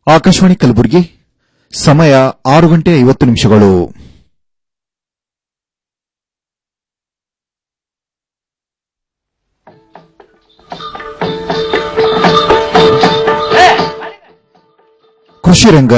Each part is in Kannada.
ಆಕಾಶವಾಣಿ ಕಲಬುರಗಿ ಸಮಯ ಆರು ಗಂಟೆ ಐವತ್ತು ನಿಮಿಷಗಳು ಕೃಷಿ ರಂಗ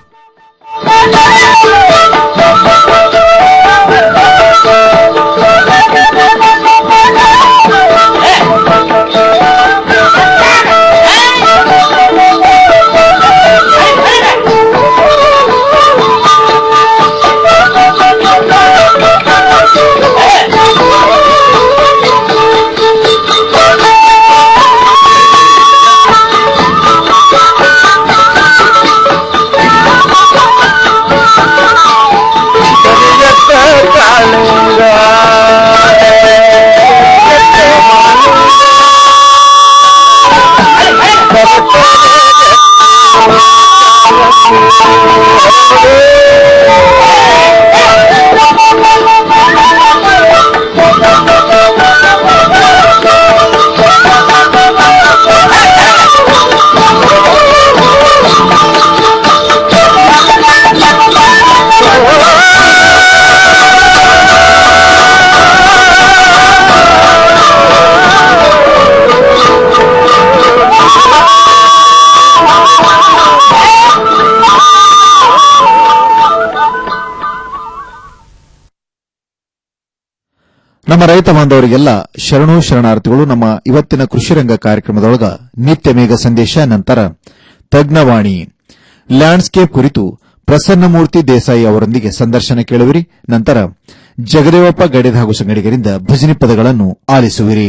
ನಮ್ಮ ರೈತ ಬಾಂಧವರಿಗೆಲ್ಲ ಶರಣು ಶರಣಾರ್ಥಿಗಳು ನಮ್ಮ ಇವತ್ತಿನ ಕೃಷಿ ರಂಗ ಕಾರ್ಯಕ್ರಮದೊಳಗ ನಿತ್ಯ ಮೇಘ ಸಂದೇಶ ನಂತರ ತಜ್ಞವಾಣಿ ಲ್ಯಾಂಡ್ಸ್ಕೇಪ್ ಕುರಿತು ಪ್ರಸನ್ನಮೂರ್ತಿ ದೇಸಾಯಿ ಅವರೊಂದಿಗೆ ಸಂದರ್ಶನ ಕೇಳುವಿರಿ ನಂತರ ಜಗದೇವಪ್ಪ ಗಡಿದ ಹಾಗೂ ಸಂಗಡಿಗರಿಂದ ಭಜನಿ ಪದಗಳನ್ನು ಆಲಿಸುವಿರಿ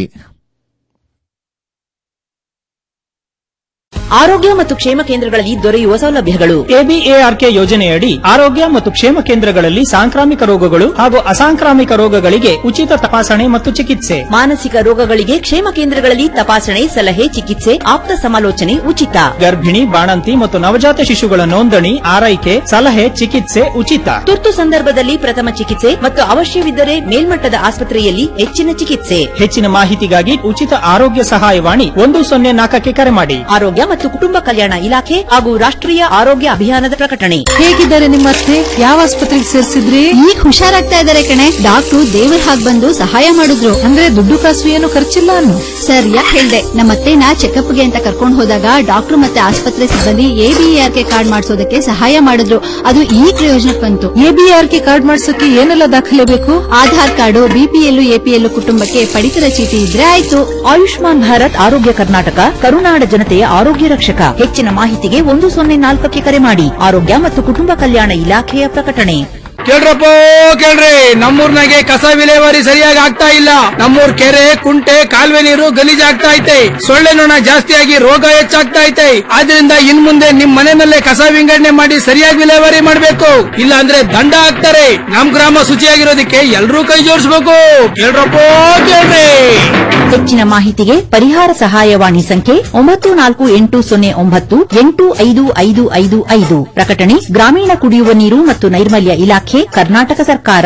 ಆರೋಗ್ಯ ಮತ್ತು ಕ್ಷೇಮ ಕೇಂದ್ರಗಳಲ್ಲಿ ದೊರೆಯುವ ಸೌಲಭ್ಯಗಳು ಎಬಿಎಆರ್ಕೆ ಯೋಜನೆಯಡಿ ಆರೋಗ್ಯ ಮತ್ತು ಕ್ಷೇಮ ಕೇಂದ್ರಗಳಲ್ಲಿ ಸಾಂಕ್ರಾಮಿಕ ರೋಗಗಳು ಹಾಗೂ ಅಸಾಂಕ್ರಾಮಿಕ ರೋಗಗಳಿಗೆ ಉಚಿತ ತಪಾಸಣೆ ಮತ್ತು ಚಿಕಿತ್ಸೆ ಮಾನಸಿಕ ರೋಗಗಳಿಗೆ ಕ್ಷೇಮ ಕೇಂದ್ರಗಳಲ್ಲಿ ತಪಾಸಣೆ ಸಲಹೆ ಚಿಕಿತ್ಸೆ ಆಪ್ತ ಸಮಾಲೋಚನೆ ಉಚಿತ ಗರ್ಭಿಣಿ ಬಾಣಂತಿ ಮತ್ತು ನವಜಾತ ಶಿಶುಗಳ ನೋಂದಣಿ ಆರೈಕೆ ಸಲಹೆ ಚಿಕಿತ್ಸೆ ಉಚಿತ ತುರ್ತು ಸಂದರ್ಭದಲ್ಲಿ ಪ್ರಥಮ ಚಿಕಿತ್ಸೆ ಮತ್ತು ಅವಶ್ಯವಿದ್ದರೆ ಮೇಲ್ಮಟ್ಟದ ಆಸ್ಪತ್ರೆಯಲ್ಲಿ ಹೆಚ್ಚಿನ ಚಿಕಿತ್ಸೆ ಹೆಚ್ಚಿನ ಮಾಹಿತಿಗಾಗಿ ಉಚಿತ ಆರೋಗ್ಯ ಸಹಾಯವಾಣಿ ಒಂದು ಸೊನ್ನೆ ನಾಲ್ಕಕ್ಕೆ ಕರೆ ಮಾಡಿ ಆರೋಗ್ಯ ಮತ್ತು ಕುಟುಂಬ ಕಲ್ಯಾಣ ಇಲಾಖೆ ಹಾಗೂ ರಾಷ್ಟ್ರೀಯ ಆರೋಗ್ಯ ಅಭಿಯಾನದ ಪ್ರಕಟಣೆ ಹೇಗಿದ್ದಾರೆ ನಿಮ್ಮ ಅತ್ತೆ ಯಾವ ಆಸ್ಪತ್ರೆಗೆ ಸೇರಿಸಿದ್ರಿ ಈಗ ಹುಷಾರಾಗ್ತಾ ಇದಾರೆ ಕಣೆ ಡಾಕ್ಟ್ರು ದೇವ್ರ ಹಾಗ್ ಬಂದು ಸಹಾಯ ಮಾಡಿದ್ರು ಅಂದ್ರೆ ದುಡ್ಡು ಕಾಸು ಏನು ಖರ್ಚಿಲ್ಲ ಅನ್ನು ಸರ್ ಯಾಕೆ ಹೇಳ್ದೆ ನಮ್ಮತ್ತೆನ ಚೆಕಪ್ಗೆ ಅಂತ ಕರ್ಕೊಂಡು ಹೋದಾಗ ಡಾಕ್ಟ್ರು ಮತ್ತೆ ಆಸ್ಪತ್ರೆ ಸಿಬ್ಬಂದಿ ಎಬಿಆರ್ಕೆ ಕಾರ್ಡ್ ಮಾಡಿಸೋದಕ್ಕೆ ಸಹಾಯ ಮಾಡಿದ್ರು ಅದು ಈ ಪ್ರಯೋಜನಕ್ಕೆ ಬಂತು ಎಬಿಆರ್ಕೆ ಕಾರ್ಡ್ ಮಾಡ್ಸೋಕೆ ಏನೆಲ್ಲ ದಾಖಲೆ ಬೇಕು ಆಧಾರ್ ಕಾರ್ಡು ಬಿಪಿಎಲ್ ಎಪಿಎಲ್ ಕುಟುಂಬಕ್ಕೆ ಪಡಿತರ ಚೀಟಿ ಇದ್ರೆ ಆಯ್ತು ಆಯುಷ್ಮಾನ್ ಭಾರತ್ ಆರೋಗ್ಯ ಕರ್ನಾಟಕ ಕರುನಾಡ ಜನತೆಯ ಆರೋಗ್ಯ ರಕ್ಷಕ ಹೆಚ್ಚಿನ ಮಾಹಿತಿಗೆ ಒಂದು ಸೊನ್ನೆ ನಾಲ್ಕಕ್ಕೆ ಕರೆ ಮಾಡಿ ಆರೋಗ್ಯ ಮತ್ತು ಕುಟುಂಬ ಕಲ್ಯಾಣ ಇಲಾಖೆಯ ಪ್ರಕಟಣೆ ಕೇಳ್ರಪ್ಪ ಕೇಳ್ರಿ ನಮ್ಮೂರ್ನಾಗೆ ಕಸ ವಿಲೇವಾರಿ ಸರಿಯಾಗಿ ಆಗ್ತಾ ಇಲ್ಲ ನಮ್ಮೂರ್ ಕೆರೆ ಕುಂಟೆ ಕಾಲುವೆ ನೀರು ಗಲೀಜಾಗ್ತಾ ಐತೆ ಸೊಳ್ಳೆ ನೊಣ ಜಾಸ್ತಿಯಾಗಿ ರೋಗ ಹೆಚ್ಚಾಗ್ತಾ ಐತೆ ಆದ್ರಿಂದ ಇನ್ ಮುಂದೆ ನಿಮ್ ಮನೆಯಲ್ಲೇ ಕಸ ವಿಂಗಡಣೆ ಮಾಡಿ ಸರಿಯಾಗಿ ವಿಲೇವಾರಿ ಮಾಡ್ಬೇಕು ಇಲ್ಲ ಅಂದ್ರೆ ದಂಡ ಹಾಕ್ತಾರೆ ನಮ್ ಗ್ರಾಮ ಶುಚಿಯಾಗಿರೋದಕ್ಕೆ ಎಲ್ರೂ ಕೈ ಜೋಡಿಸ್ಬೇಕು ಕೇಳ್ರಪ್ಪ ಕೇಳ್ರಿ ಹೆಚ್ಚಿನ ಮಾಹಿತಿಗೆ ಪರಿಹಾರ ಸಹಾಯವಾಣಿ ಸಂಖ್ಯೆ ಒಂಬತ್ತು ನಾಲ್ಕು ಎಂಟು ಸೊನ್ನೆ ಒಂಬತ್ತು ಎಂಟು ಐದು ಐದು ಐದು ಐದು ಪ್ರಕಟಣೆ ಗ್ರಾಮೀಣ ಕುಡಿಯುವ ನೀರು ಮತ್ತು ನೈರ್ಮಲ್ಯ ಇಲಾಖೆ ಕರ್ನಾಟಕ ಸರ್ಕಾರ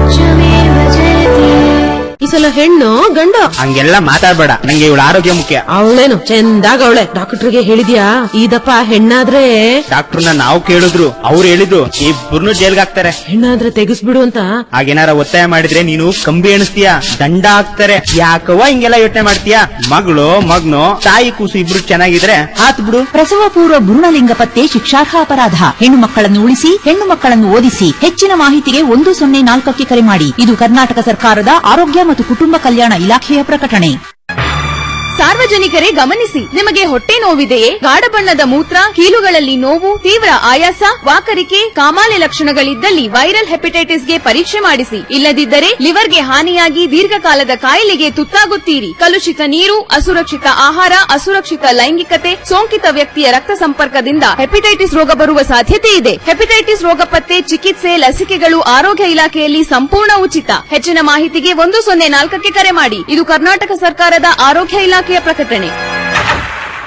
ಈ ಸಲ ಹೆಣ್ಣು ಗಂಡು ಹಂಗೆಲ್ಲ ಮಾತಾಡ್ಬೇಡ ನಂಗೆ ಇವಳ ಆರೋಗ್ಯ ಮುಖ್ಯ ಅವಳೇನು ಚಂದಾಗ ಅವಳೆ ಡಾಕ್ಟರ್ಗೆ ಹೇಳಿದ್ಯಾ ಇದಪ್ಪ ಹೆಣ್ಣಾದ್ರೆ ಡಾಕ್ಟರ್ನ ನಾವು ಕೇಳಿದ್ರು ಅವ್ರು ಹೇಳಿದ್ರು ಇಬ್ಬರನ್ನು ಜೈಲ್ಗೆ ಹಾಕ್ತಾರೆ ಹೆಣ್ಣಾದ್ರೆ ತೆಗಿಸ್ಬಿಡು ಅಂತ ಹಾಗೇನಾರ ಒತ್ತಾಯ ಮಾಡಿದ್ರೆ ನೀನು ಕಂಬಿ ಎಣಿಸ್ತೀಯ ದಂಡ ಹಾಕ್ತಾರೆ ಯಾಕವ್ವ ಹಿಂಗೆಲ್ಲ ಯೋಚನೆ ಮಾಡ್ತೀಯ ಮಗಳು ಮಗ್ನು ತಾಯಿ ಕೂಸು ಇಬ್ರು ಚೆನ್ನಾಗಿದ್ರೆ ಆತ್ ಬಿಡು ಪ್ರಸವ ಪೂರ್ವ ಭ್ರೂಣಲಿಂಗ ಪತ್ತೆ ಶಿಕ್ಷಾರ್ಹ ಅಪರಾಧ ಹೆಣ್ಣು ಮಕ್ಕಳನ್ನು ಉಳಿಸಿ ಹೆಣ್ಣು ಮಕ್ಕಳನ್ನು ಓದಿಸಿ ಹೆಚ್ಚಿನ ಮಾಹಿತಿಗೆ ಒಂದು ಸೊನ್ನೆ ನಾಲ್ಕಕ್ಕೆ ಕರೆ ಮಾಡಿ ಇದು ಕರ್ನಾಟಕ ಸರ್ಕಾರದ ಆರೋಗ್ಯ ಮತ್ತು ಕುಟುಂಬ ಕಲ್ಯಾಣ ಇಲಾಖೆಯ ಪ್ರಕಟಣೆ ಸಾರ್ವಜನಿಕರೇ ಗಮನಿಸಿ ನಿಮಗೆ ಹೊಟ್ಟೆ ನೋವಿದೆಯೇ ಗಾಢ ಬಣ್ಣದ ಮೂತ್ರ ಕೀಲುಗಳಲ್ಲಿ ನೋವು ತೀವ್ರ ಆಯಾಸ ವಾಕರಿಕೆ ಕಾಮಾಲೆ ಲಕ್ಷಣಗಳಿದ್ದಲ್ಲಿ ವೈರಲ್ ಹೆಪಟೈಟಿಸ್ಗೆ ಪರೀಕ್ಷೆ ಮಾಡಿಸಿ ಇಲ್ಲದಿದ್ದರೆ ಲಿವರ್ಗೆ ಹಾನಿಯಾಗಿ ದೀರ್ಘಕಾಲದ ಕಾಯಿಲೆಗೆ ತುತ್ತಾಗುತ್ತೀರಿ ಕಲುಷಿತ ನೀರು ಅಸುರಕ್ಷಿತ ಆಹಾರ ಅಸುರಕ್ಷಿತ ಲೈಂಗಿಕತೆ ಸೋಂಕಿತ ವ್ಯಕ್ತಿಯ ರಕ್ತ ಸಂಪರ್ಕದಿಂದ ಹೆಪಟೈಟಿಸ್ ರೋಗ ಬರುವ ಸಾಧ್ಯತೆ ಇದೆ ಹೆಪಟೈಟಿಸ್ ರೋಗ ಪತ್ತೆ ಚಿಕಿತ್ಸೆ ಲಸಿಕೆಗಳು ಆರೋಗ್ಯ ಇಲಾಖೆಯಲ್ಲಿ ಸಂಪೂರ್ಣ ಉಚಿತ ಹೆಚ್ಚಿನ ಮಾಹಿತಿಗೆ ಒಂದು ಸೊನ್ನೆ ನಾಲ್ಕಕ್ಕೆ ಕರೆ ಮಾಡಿ ಇದು ಕರ್ನಾಟಕ ಸರ್ಕಾರದ ಆರೋಗ್ಯ ಇಲಾಖೆಯ ಪ್ರಕಟಣೆ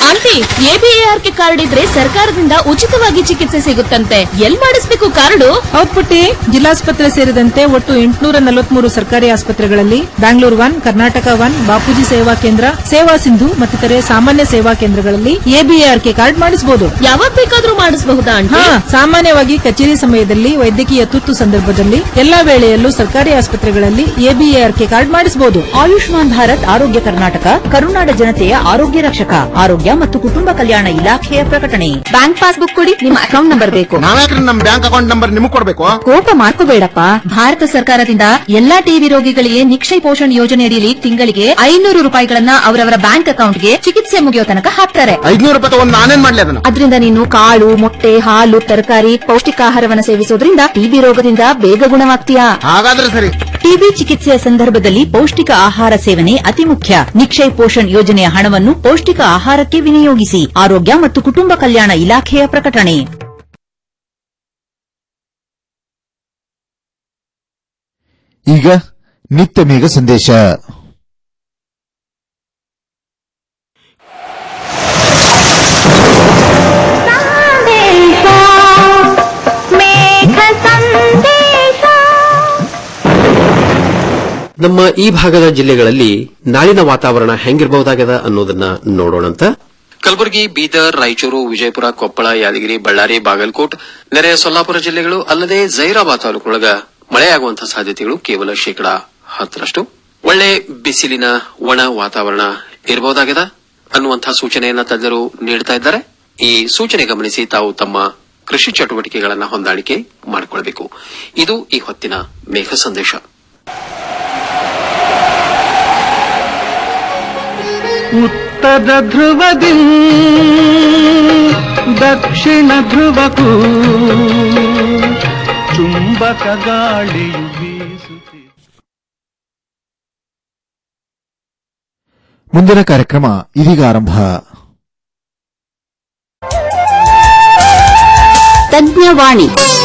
ಆಂಟಿ ಎಬಿಎಆರ್ಕೆ ಕಾರ್ಡ್ ಇದ್ರೆ ಸರ್ಕಾರದಿಂದ ಉಚಿತವಾಗಿ ಚಿಕಿತ್ಸೆ ಸಿಗುತ್ತಂತೆ ಎಲ್ ಮಾಡಿಸ್ಬೇಕು ಕಾರ್ಡು ಹೌದ್ ಪುಟ್ಟಿ ಜಿಲ್ಲಾಸ್ಪತ್ರೆ ಸೇರಿದಂತೆ ಒಟ್ಟು ಎಂಟುನೂರ ನಲವತ್ಮೂರು ಸರ್ಕಾರಿ ಆಸ್ಪತ್ರೆಗಳಲ್ಲಿ ಬ್ಯಾಂಗ್ಳೂರ್ ಒನ್ ಕರ್ನಾಟಕ ಒನ್ ಬಾಪೂಜಿ ಸೇವಾ ಕೇಂದ್ರ ಸೇವಾ ಸಿಂಧು ಮತ್ತಿತರೆ ಸಾಮಾನ್ಯ ಸೇವಾ ಕೇಂದ್ರಗಳಲ್ಲಿ ಎಬಿಎಆರ್ಕೆ ಕಾರ್ಡ್ ಮಾಡಿಸಬಹುದು ಯಾವಾಗ ಬೇಕಾದ್ರೂ ಮಾಡಿಸಬಹುದಾ ಆಂಟಿ ಹಾ ಸಾಮಾನ್ಯವಾಗಿ ಕಚೇರಿ ಸಮಯದಲ್ಲಿ ವೈದ್ಯಕೀಯ ತುರ್ತು ಸಂದರ್ಭದಲ್ಲಿ ಎಲ್ಲಾ ವೇಳೆಯಲ್ಲೂ ಸರ್ಕಾರಿ ಆಸ್ಪತ್ರೆಗಳಲ್ಲಿ ಎಬಿಎಆರ್ಕೆ ಕಾರ್ಡ್ ಮಾಡಿಸಬಹುದು ಆಯುಷ್ಮಾನ್ ಭಾರತ್ ಆರೋಗ್ಯ ಕರ್ನಾಟಕ ಕರುನಾಡ ಜನತೆಯ ಆರೋಗ್ಯ ರಕ್ಷಕ ಆರೋಗ್ಯ ಮತ್ತು ಕುಟುಂಬ ಕಲ್ಯಾಣ ಇಲಾಖೆಯ ಪ್ರಕಟಣೆ ಬ್ಯಾಂಕ್ ಪಾಸ್ಬುಕ್ ಕೊಡಿ ನಿಮ್ಮ ಅಕೌಂಟ್ ನಂಬರ್ ಬೇಕು ನಾವ್ಯಾಕ್ರಿ ನಮ್ ಬ್ಯಾಂಕ್ ಅಕೌಂಟ್ ನಂಬರ್ ನಿಮಗ್ ಕೊಡ್ಬೇಕು ಕೋಪ ಮಾಡ್ಕೋಬೇಡಪ್ಪ ಭಾರತ ಸರ್ಕಾರದಿಂದ ಎಲ್ಲಾ ಟಿವಿ ರೋಗಿಗಳಿಗೆ ನಿಕ್ಷಯ ಪೋಷಣ್ ಯೋಜನೆ ಅಡಿಯಲ್ಲಿ ತಿಂಗಳಿಗೆ ಐನೂರು ರೂಪಾಯಿಗಳನ್ನ ಅವರವರ ಬ್ಯಾಂಕ್ ಅಕೌಂಟ್ಗೆ ಚಿಕಿತ್ಸೆ ಮುಗಿಯೋ ತನಕ ಹಾಕ್ತಾರೆ ಐದ್ನೂರು ರೂಪಾಯಿ ತಗೊಂಡ್ ನಾನೇನ್ ಮಾಡ್ಲಿ ಅದನ್ನ ಅದರಿಂದ ನೀನು ಕಾಳು ಮೊಟ್ಟೆ ಹಾಲು ತರಕಾರಿ ಪೌಷ್ಟಿಕಾಹಾರವನ್ನು ಸೇವಿಸೋದ್ರಿಂದ ಟಿಬಿ ರೋಗದಿಂದ ಬೇಗ ಗುಣವಾಗ್ತೀಯಾ ಹಾಗಾದ್ರೆ ಸರಿ ಟಿಬಿ ಚಿಕಿತ್ಸೆಯ ಸಂದರ್ಭದಲ್ಲಿ ಪೌಷ್ಟಿಕ ಆಹಾರ ಸೇವನೆ ಅತಿ ಮುಖ್ಯ ನಿಕ್ಷಯ್ ಪೋಷಣ್ ಯೋಜನೆಯ ಹಣವನ್ನು ಪೌಷ್ಟಿಕ ಆಹಾರಕ್ಕೆ ವಿನಿಯೋಗಿಸಿ ಆರೋಗ್ಯ ಮತ್ತು ಕುಟುಂಬ ಕಲ್ಯಾಣ ಇಲಾಖೆಯ ಪ್ರಕಟಣೆ ಈಗ ನಿತ್ಯ ಮೇಘ ಸಂದೇಶ ನಮ್ಮ ಈ ಭಾಗದ ಜಿಲ್ಲೆಗಳಲ್ಲಿ ನಾಳಿನ ವಾತಾವರಣ ಹೆಂಗಿರಬಹುದಾಗದ ಅನ್ನೋದನ್ನ ನೋಡೋಣಂತ ಕಲಬುರಗಿ ಬೀದರ್ ರಾಯಚೂರು ವಿಜಯಪುರ ಕೊಪ್ಪಳ ಯಾದಗಿರಿ ಬಳ್ಳಾರಿ ಬಾಗಲಕೋಟ್ ನೆರೆಯ ಸೊಲ್ಲಾಪುರ ಜಿಲ್ಲೆಗಳು ಅಲ್ಲದೆ ಜೈರಾಬಾದ್ ತಾಲೂಕೊಳಗ ಮಳೆಯಾಗುವಂತಹ ಸಾಧ್ಯತೆಗಳು ಕೇವಲ ಶೇಕಡಾ ಹತ್ತರಷ್ಟು ಒಳ್ಳೆ ಬಿಸಿಲಿನ ಒಣ ವಾತಾವರಣ ಇರಬಹುದಾಗದ ಅನ್ನುವಂತಹ ಸೂಚನೆಯನ್ನ ತಜ್ಞರು ನೀಡುತ್ತಾ ಇದ್ದಾರೆ ಈ ಸೂಚನೆ ಗಮನಿಸಿ ತಾವು ತಮ್ಮ ಕೃಷಿ ಚಟುವಟಿಕೆಗಳನ್ನ ಹೊಂದಾಣಿಕೆ ಮಾಡಿಕೊಳ್ಳಬೇಕು ಇದು ಈ ಹೊತ್ತಿನ ಮೇಘ ಸಂದೇಶ ಉತ್ತರ ಧ್ರುವದಿ ದಕ್ಷಿಣ ಧ್ರುವಕ್ಕೂ ಚುಂಬಕ ಗಾಳಿಯು ಬೀಸುತ್ತಿದೆ ಮುಂದಿನ ಕಾರ್ಯಕ್ರಮ ಇದೀಗ ಆರಂಭ ತಜ್ಞವಾಣಿ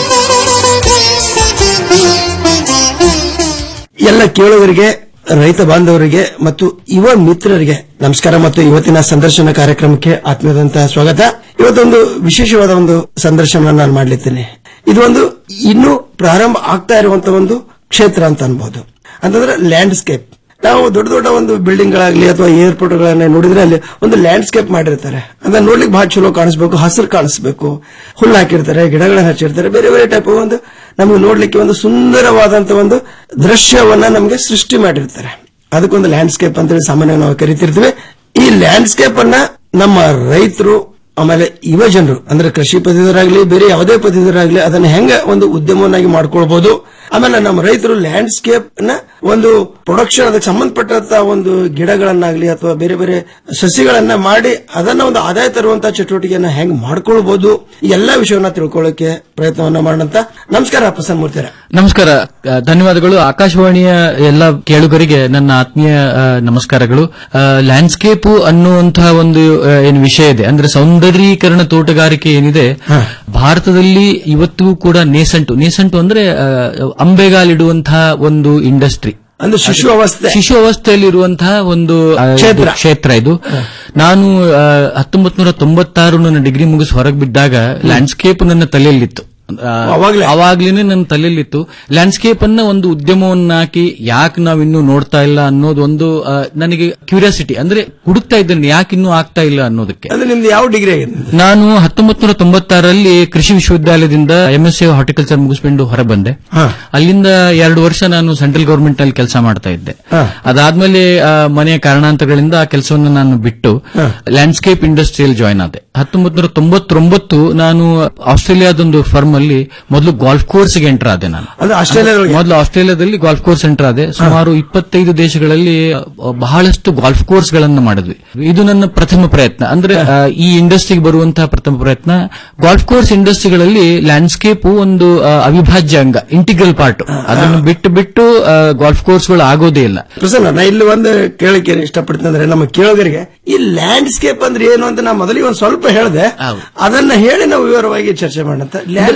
ಎಲ್ಲ ಕೇಳುಗರಿಗೆ ರೈತ ಬಾಂಧವರಿಗೆ ಮತ್ತು ಯುವ ಮಿತ್ರರಿಗೆ ನಮಸ್ಕಾರ ಮತ್ತು ಇವತ್ತಿನ ಸಂದರ್ಶನ ಕಾರ್ಯಕ್ರಮಕ್ಕೆ ಆತ್ಮೀಯದಂತಹ ಸ್ವಾಗತ ಇವತ್ತೊಂದು ವಿಶೇಷವಾದ ಒಂದು ಸಂದರ್ಶನ ನಾನು ಮಾಡಲಿದ್ದೇನೆ ಇದು ಒಂದು ಇನ್ನೂ ಪ್ರಾರಂಭ ಆಗ್ತಾ ಇರುವಂತಹ ಒಂದು ಕ್ಷೇತ್ರ ಅಂತ ಅನ್ಬಹುದು ಅಂತಂದ್ರೆ ಲ್ಯಾಂಡ್ಸ್ಕೇಪ್ ನಾವು ದೊಡ್ಡ ದೊಡ್ಡ ಒಂದು ಬಿಲ್ಡಿಂಗ್ ಗಳಾಗ್ಲಿ ಅಥವಾ ಏರ್ಪೋರ್ಟ್ ಗಳನ್ನ ನೋಡಿದ್ರೆ ಅಲ್ಲಿ ಒಂದು ಲ್ಯಾಂಡ್ಸ್ಕೇಪ್ ಮಾಡಿರ್ತಾರೆ ಅದನ್ನ ನೋಡ್ಲಿಕ್ಕೆ ಬಹಳ ಚಲೋ ಕಾಣಿಸ್ಬೇಕು ಹಸಿರು ಕಾಣಿಸ್ಬೇಕು ಹುಲ್ಲು ಹಾಕಿರ್ತಾರೆ ಗಿಡಗಳನ್ನ ಹಚ್ಚಿರ್ತಾರೆ ಬೇರೆ ಬೇರೆ ಟೈಪ್ ಒಂದು ನಮಗೆ ನೋಡ್ಲಿಕ್ಕೆ ಒಂದು ಸುಂದರವಾದಂತ ಒಂದು ದೃಶ್ಯವನ್ನ ನಮಗೆ ಸೃಷ್ಟಿ ಮಾಡಿರ್ತಾರೆ ಅದಕ್ಕೊಂದು ಲ್ಯಾಂಡ್ಸ್ಕೇಪ್ ಅಂತೇಳಿ ಸಾಮಾನ್ಯವಾಗಿ ನಾವು ಕರಿತಿರ್ತೀವಿ ಈ ಲ್ಯಾಂಡ್ಸ್ಕೇಪ್ ಅನ್ನ ನಮ್ಮ ರೈತರು ಆಮೇಲೆ ಯುವ ಜನರು ಅಂದ್ರೆ ಕೃಷಿ ಪದವೀಧರಾಗ್ಲಿ ಬೇರೆ ಯಾವುದೇ ಪದವೀಧರಾಗ್ಲಿ ಅದನ್ನ ಹೆಂಗ ಒಂದು ಉದ್ಯಮವನ್ನಾಗಿ ಮಾಡ್ಕೊಳ್ಬಹುದು ಆಮೇಲೆ ನಮ್ಮ ರೈತರು ಲ್ಯಾಂಡ್ಸ್ಕೇಪ್ ನ ಒಂದು ಪ್ರೊಡಕ್ಷನ್ ಅದಕ್ಕೆ ಸಂಬಂಧಪಟ್ಟಂತ ಒಂದು ಗಿಡಗಳನ್ನಾಗ್ಲಿ ಅಥವಾ ಬೇರೆ ಬೇರೆ ಸಸಿಗಳನ್ನ ಮಾಡಿ ಅದನ್ನ ಒಂದು ಆದಾಯ ತರುವಂತ ಚಟುವಟಿಕೆಯನ್ನ ಹೆಂಗ್ ಮಾಡ್ಕೊಳ್ಬಹುದು ಈ ಎಲ್ಲಾ ವಿಷಯವನ್ನ ತಿಳ್ಕೊಳ್ಳೋಕೆ ಪ್ರಯತ್ನವನ್ನ ಮಾಡೋಣ ನಮಸ್ಕಾರ ಪ್ರಸನ್ನ ಮೂರ್ತಿರ ನಮಸ್ಕಾರ ಆ, ಧನ್ಯವಾದಗಳು ಆಕಾಶವಾಣಿಯ ಎಲ್ಲ ಕೇಳುಗರಿಗೆ ನನ್ನ ಆತ್ಮೀಯ ಆ, ನಮಸ್ಕಾರಗಳು ಲ್ಯಾಂಡ್ಸ್ಕೇಪ್ ಅನ್ನುವಂತಹ ಒಂದು ಆ, ಏನು ವಿಷಯ ಇದೆ ಅಂದ್ರೆ ಸೌಂದರ್ಯೀಕರಣ ತೋಟಗಾರಿಕೆ ಏನಿದೆ ಭಾರತದಲ್ಲಿ ಇವತ್ತಿಗೂ ಕೂಡ ನೇಸಂಟು ನೇಸಂಟು ಅಂದ್ರೆ ಆ, ಅಂಬೆಗಾಲಿಡುವಂತಹ ಒಂದು ಇಂಡಸ್ಟ್ರಿ ಅಂದ್ರೆ ಶಿಶು ಅವಸ್ಥೆ ಶಿಶು ಅವಸ್ಥೆಯಲ್ಲಿರುವಂತಹ ಒಂದು ಆ, ಕ್ಷೇತ್ರ. ಇದು ಕ್ಷೇತ್ರ ಇದು ನಾನು ಹತ್ತೊಂಬತ್ ನೂರ ತೊಂಬತ್ತಾರು ನನ್ನ ಡಿಗ್ರಿ ಮುಗಿಸಿ ಹೊರಗೆ ಬಿದ್ದಾಗ ಲ್ಯಾಂಡ್ಸ್ಕೇಪ್ ನನ್ನ ತಲೆಯಲ್ಲಿತ್ತು ಆ, ಅವಾಗ್ಲೇ? ಅವಾಗ್ಲೇನೆ ನನ್ನ ತಲೆಯಲ್ಲಿತ್ತು ಲ್ಯಾಂಡ್ಸ್ಕೇಪ್ ಅನ್ನ ಒಂದು ಉದ್ಯಮವನ್ನಾಕಿ ಯಾಕೆ ನಾವು ಇನ್ನೂ ನೋಡ್ತಾ ಇಲ್ಲ ಅನ್ನೋದು ಒಂದು ಆ, ನನಗೆ ಕ್ಯೂರಿಯಾಸಿಟಿ ಅಂದ್ರೆ ಹುಡುಕ್ತಾ ಇದ್ದೇನೆ ಯಾಕೆ ಇನ್ನೂ ಆಗ್ತಾ ಇಲ್ಲ ಅನ್ನೋದಕ್ಕೆ ಅಂದ್ರೆ ನಿಮ್ದು ಯಾವ ಡಿಗ್ರಿ ಆಗಿದೆ ನಾನು ಹತ್ತೊಂಬತ್ ನೂರ ತೊಂಬತ್ತಾರಲ್ಲಿ ಕೃಷಿ ವಿಶ್ವವಿದ್ಯಾಲಯದಿಂದ ಎಂಎಸ್ ಸಿ ಹಾರ್ಟಿಕಲ್ಚರ್ ಮುಗಿಸ್ಕೊಂಡು ಹೊರ ಬಂದೆ ಅಲ್ಲಿಂದ ಎರಡು ವರ್ಷ ನಾನು ಸೆಂಟ್ರಲ್ ಗವರ್ಮೆಂಟ್ ಅಲ್ಲಿ ಕೆಲಸ ಮಾಡ್ತಾ ಇದ್ದೆ ಅದಾದ್ಮೇಲೆ ಆ, ಮನೆಯ ಕಾರಣಾಂತರಗಳಿಂದ ಆ ಕೆಲಸವನ್ನು ನಾನು ಬಿಟ್ಟು ಲ್ಯಾಂಡ್ಸ್ಕೇಪ್ ಇಂಡಸ್ಟ್ರಿಯಲ್ಲಿ ಜಾಯ್ನ್ ಆದೆ ಹತ್ತೊಂಬತ್ ನೂರ ತೊಂಬತ್ತೊಂಬತ್ತು ನಾನು ಆಸ್ಟ್ರೇಲಿಯಾದೊಂದು ಫರ್ಮ್ ಅಲ್ಲಿ ಮೊದಲು ಗಾಲ್ಫ್ ಕೋರ್ಸ್ಗೆ ಎಂಟರ್ ಆದೆ ನಾನು ಅಂದ್ರೆ ಆಸ್ಟ್ರೇಲಿಯಾದೊಳಗೆ? ಮೊದಲು ಆಸ್ಟ್ರೇಲಿಯಾದಲ್ಲಿ ಗಾಲ್ಫ್ ಕೋರ್ಸ್ ಎಂಟರ್ ಆದೆ ಸುಮಾರು ಇಪ್ಪತ್ತೈದು ದೇಶಗಳಲ್ಲಿ ಅ, ಬಹಳಷ್ಟು ಗಾಲ್ಫ್ ಕೋರ್ಸ್ ಗಳನ್ನ ಮಾಡಿದ್ವಿ ಇದು ನನ್ನ ಪ್ರಥಮ ಪ್ರಯತ್ನ ಅಂದ್ರೆ ಆ, ಈ ಇಂಡಸ್ಟ್ರಿಗೆ ಬರುವಂತಹ ಪ್ರಥಮ ಪ್ರಯತ್ನ ಗಾಲ್ಫ್ ಕೋರ್ಸ್ ಇಂಡಸ್ಟ್ರಿಗಳಲ್ಲಿ ಲ್ಯಾಂಡ್ಸ್ಕೇಪ್ ಒಂದು ಆ, ಅವಿಭಾಜ್ಯ ಅಂಗ ಇಂಟಿಗ್ರಲ್ ಪಾರ್ಟ್ ಅದನ್ನು ಬಿಟ್ಟು ಬಿಟ್ಟು ಗಾಲ್ಫ್ ಕೋರ್ಸ್ಗಳು ಆಗೋದೇ ಇಲ್ಲ ಪ್ರಸನ್ನ ನಾ ಇಲ್ಲಿ ಒಂದು ಕೇಳಕ್ಕೆ ಇಷ್ಟಪಡ್ತೀನಿ ಅಂದ್ರೆ ನಮ್ಮ ಕೇಳೋಗರಿಗೆ ಈ ಲ್ಯಾಂಡ್ಸ್ಕೇಪ್ ಅಂದ್ರೆ ಏನು ಅಂತ ನಾ ಮೊದಲಿಗೆ ಒಂದ್ ಸ್ವಲ್ಪ ಹೇಳಿದೆ ಅದನ್ನ ಹೇಳಿ ನಾವು ವಿವರವಾಗಿ ಚರ್ಚೆ ಮಾಡೋಣ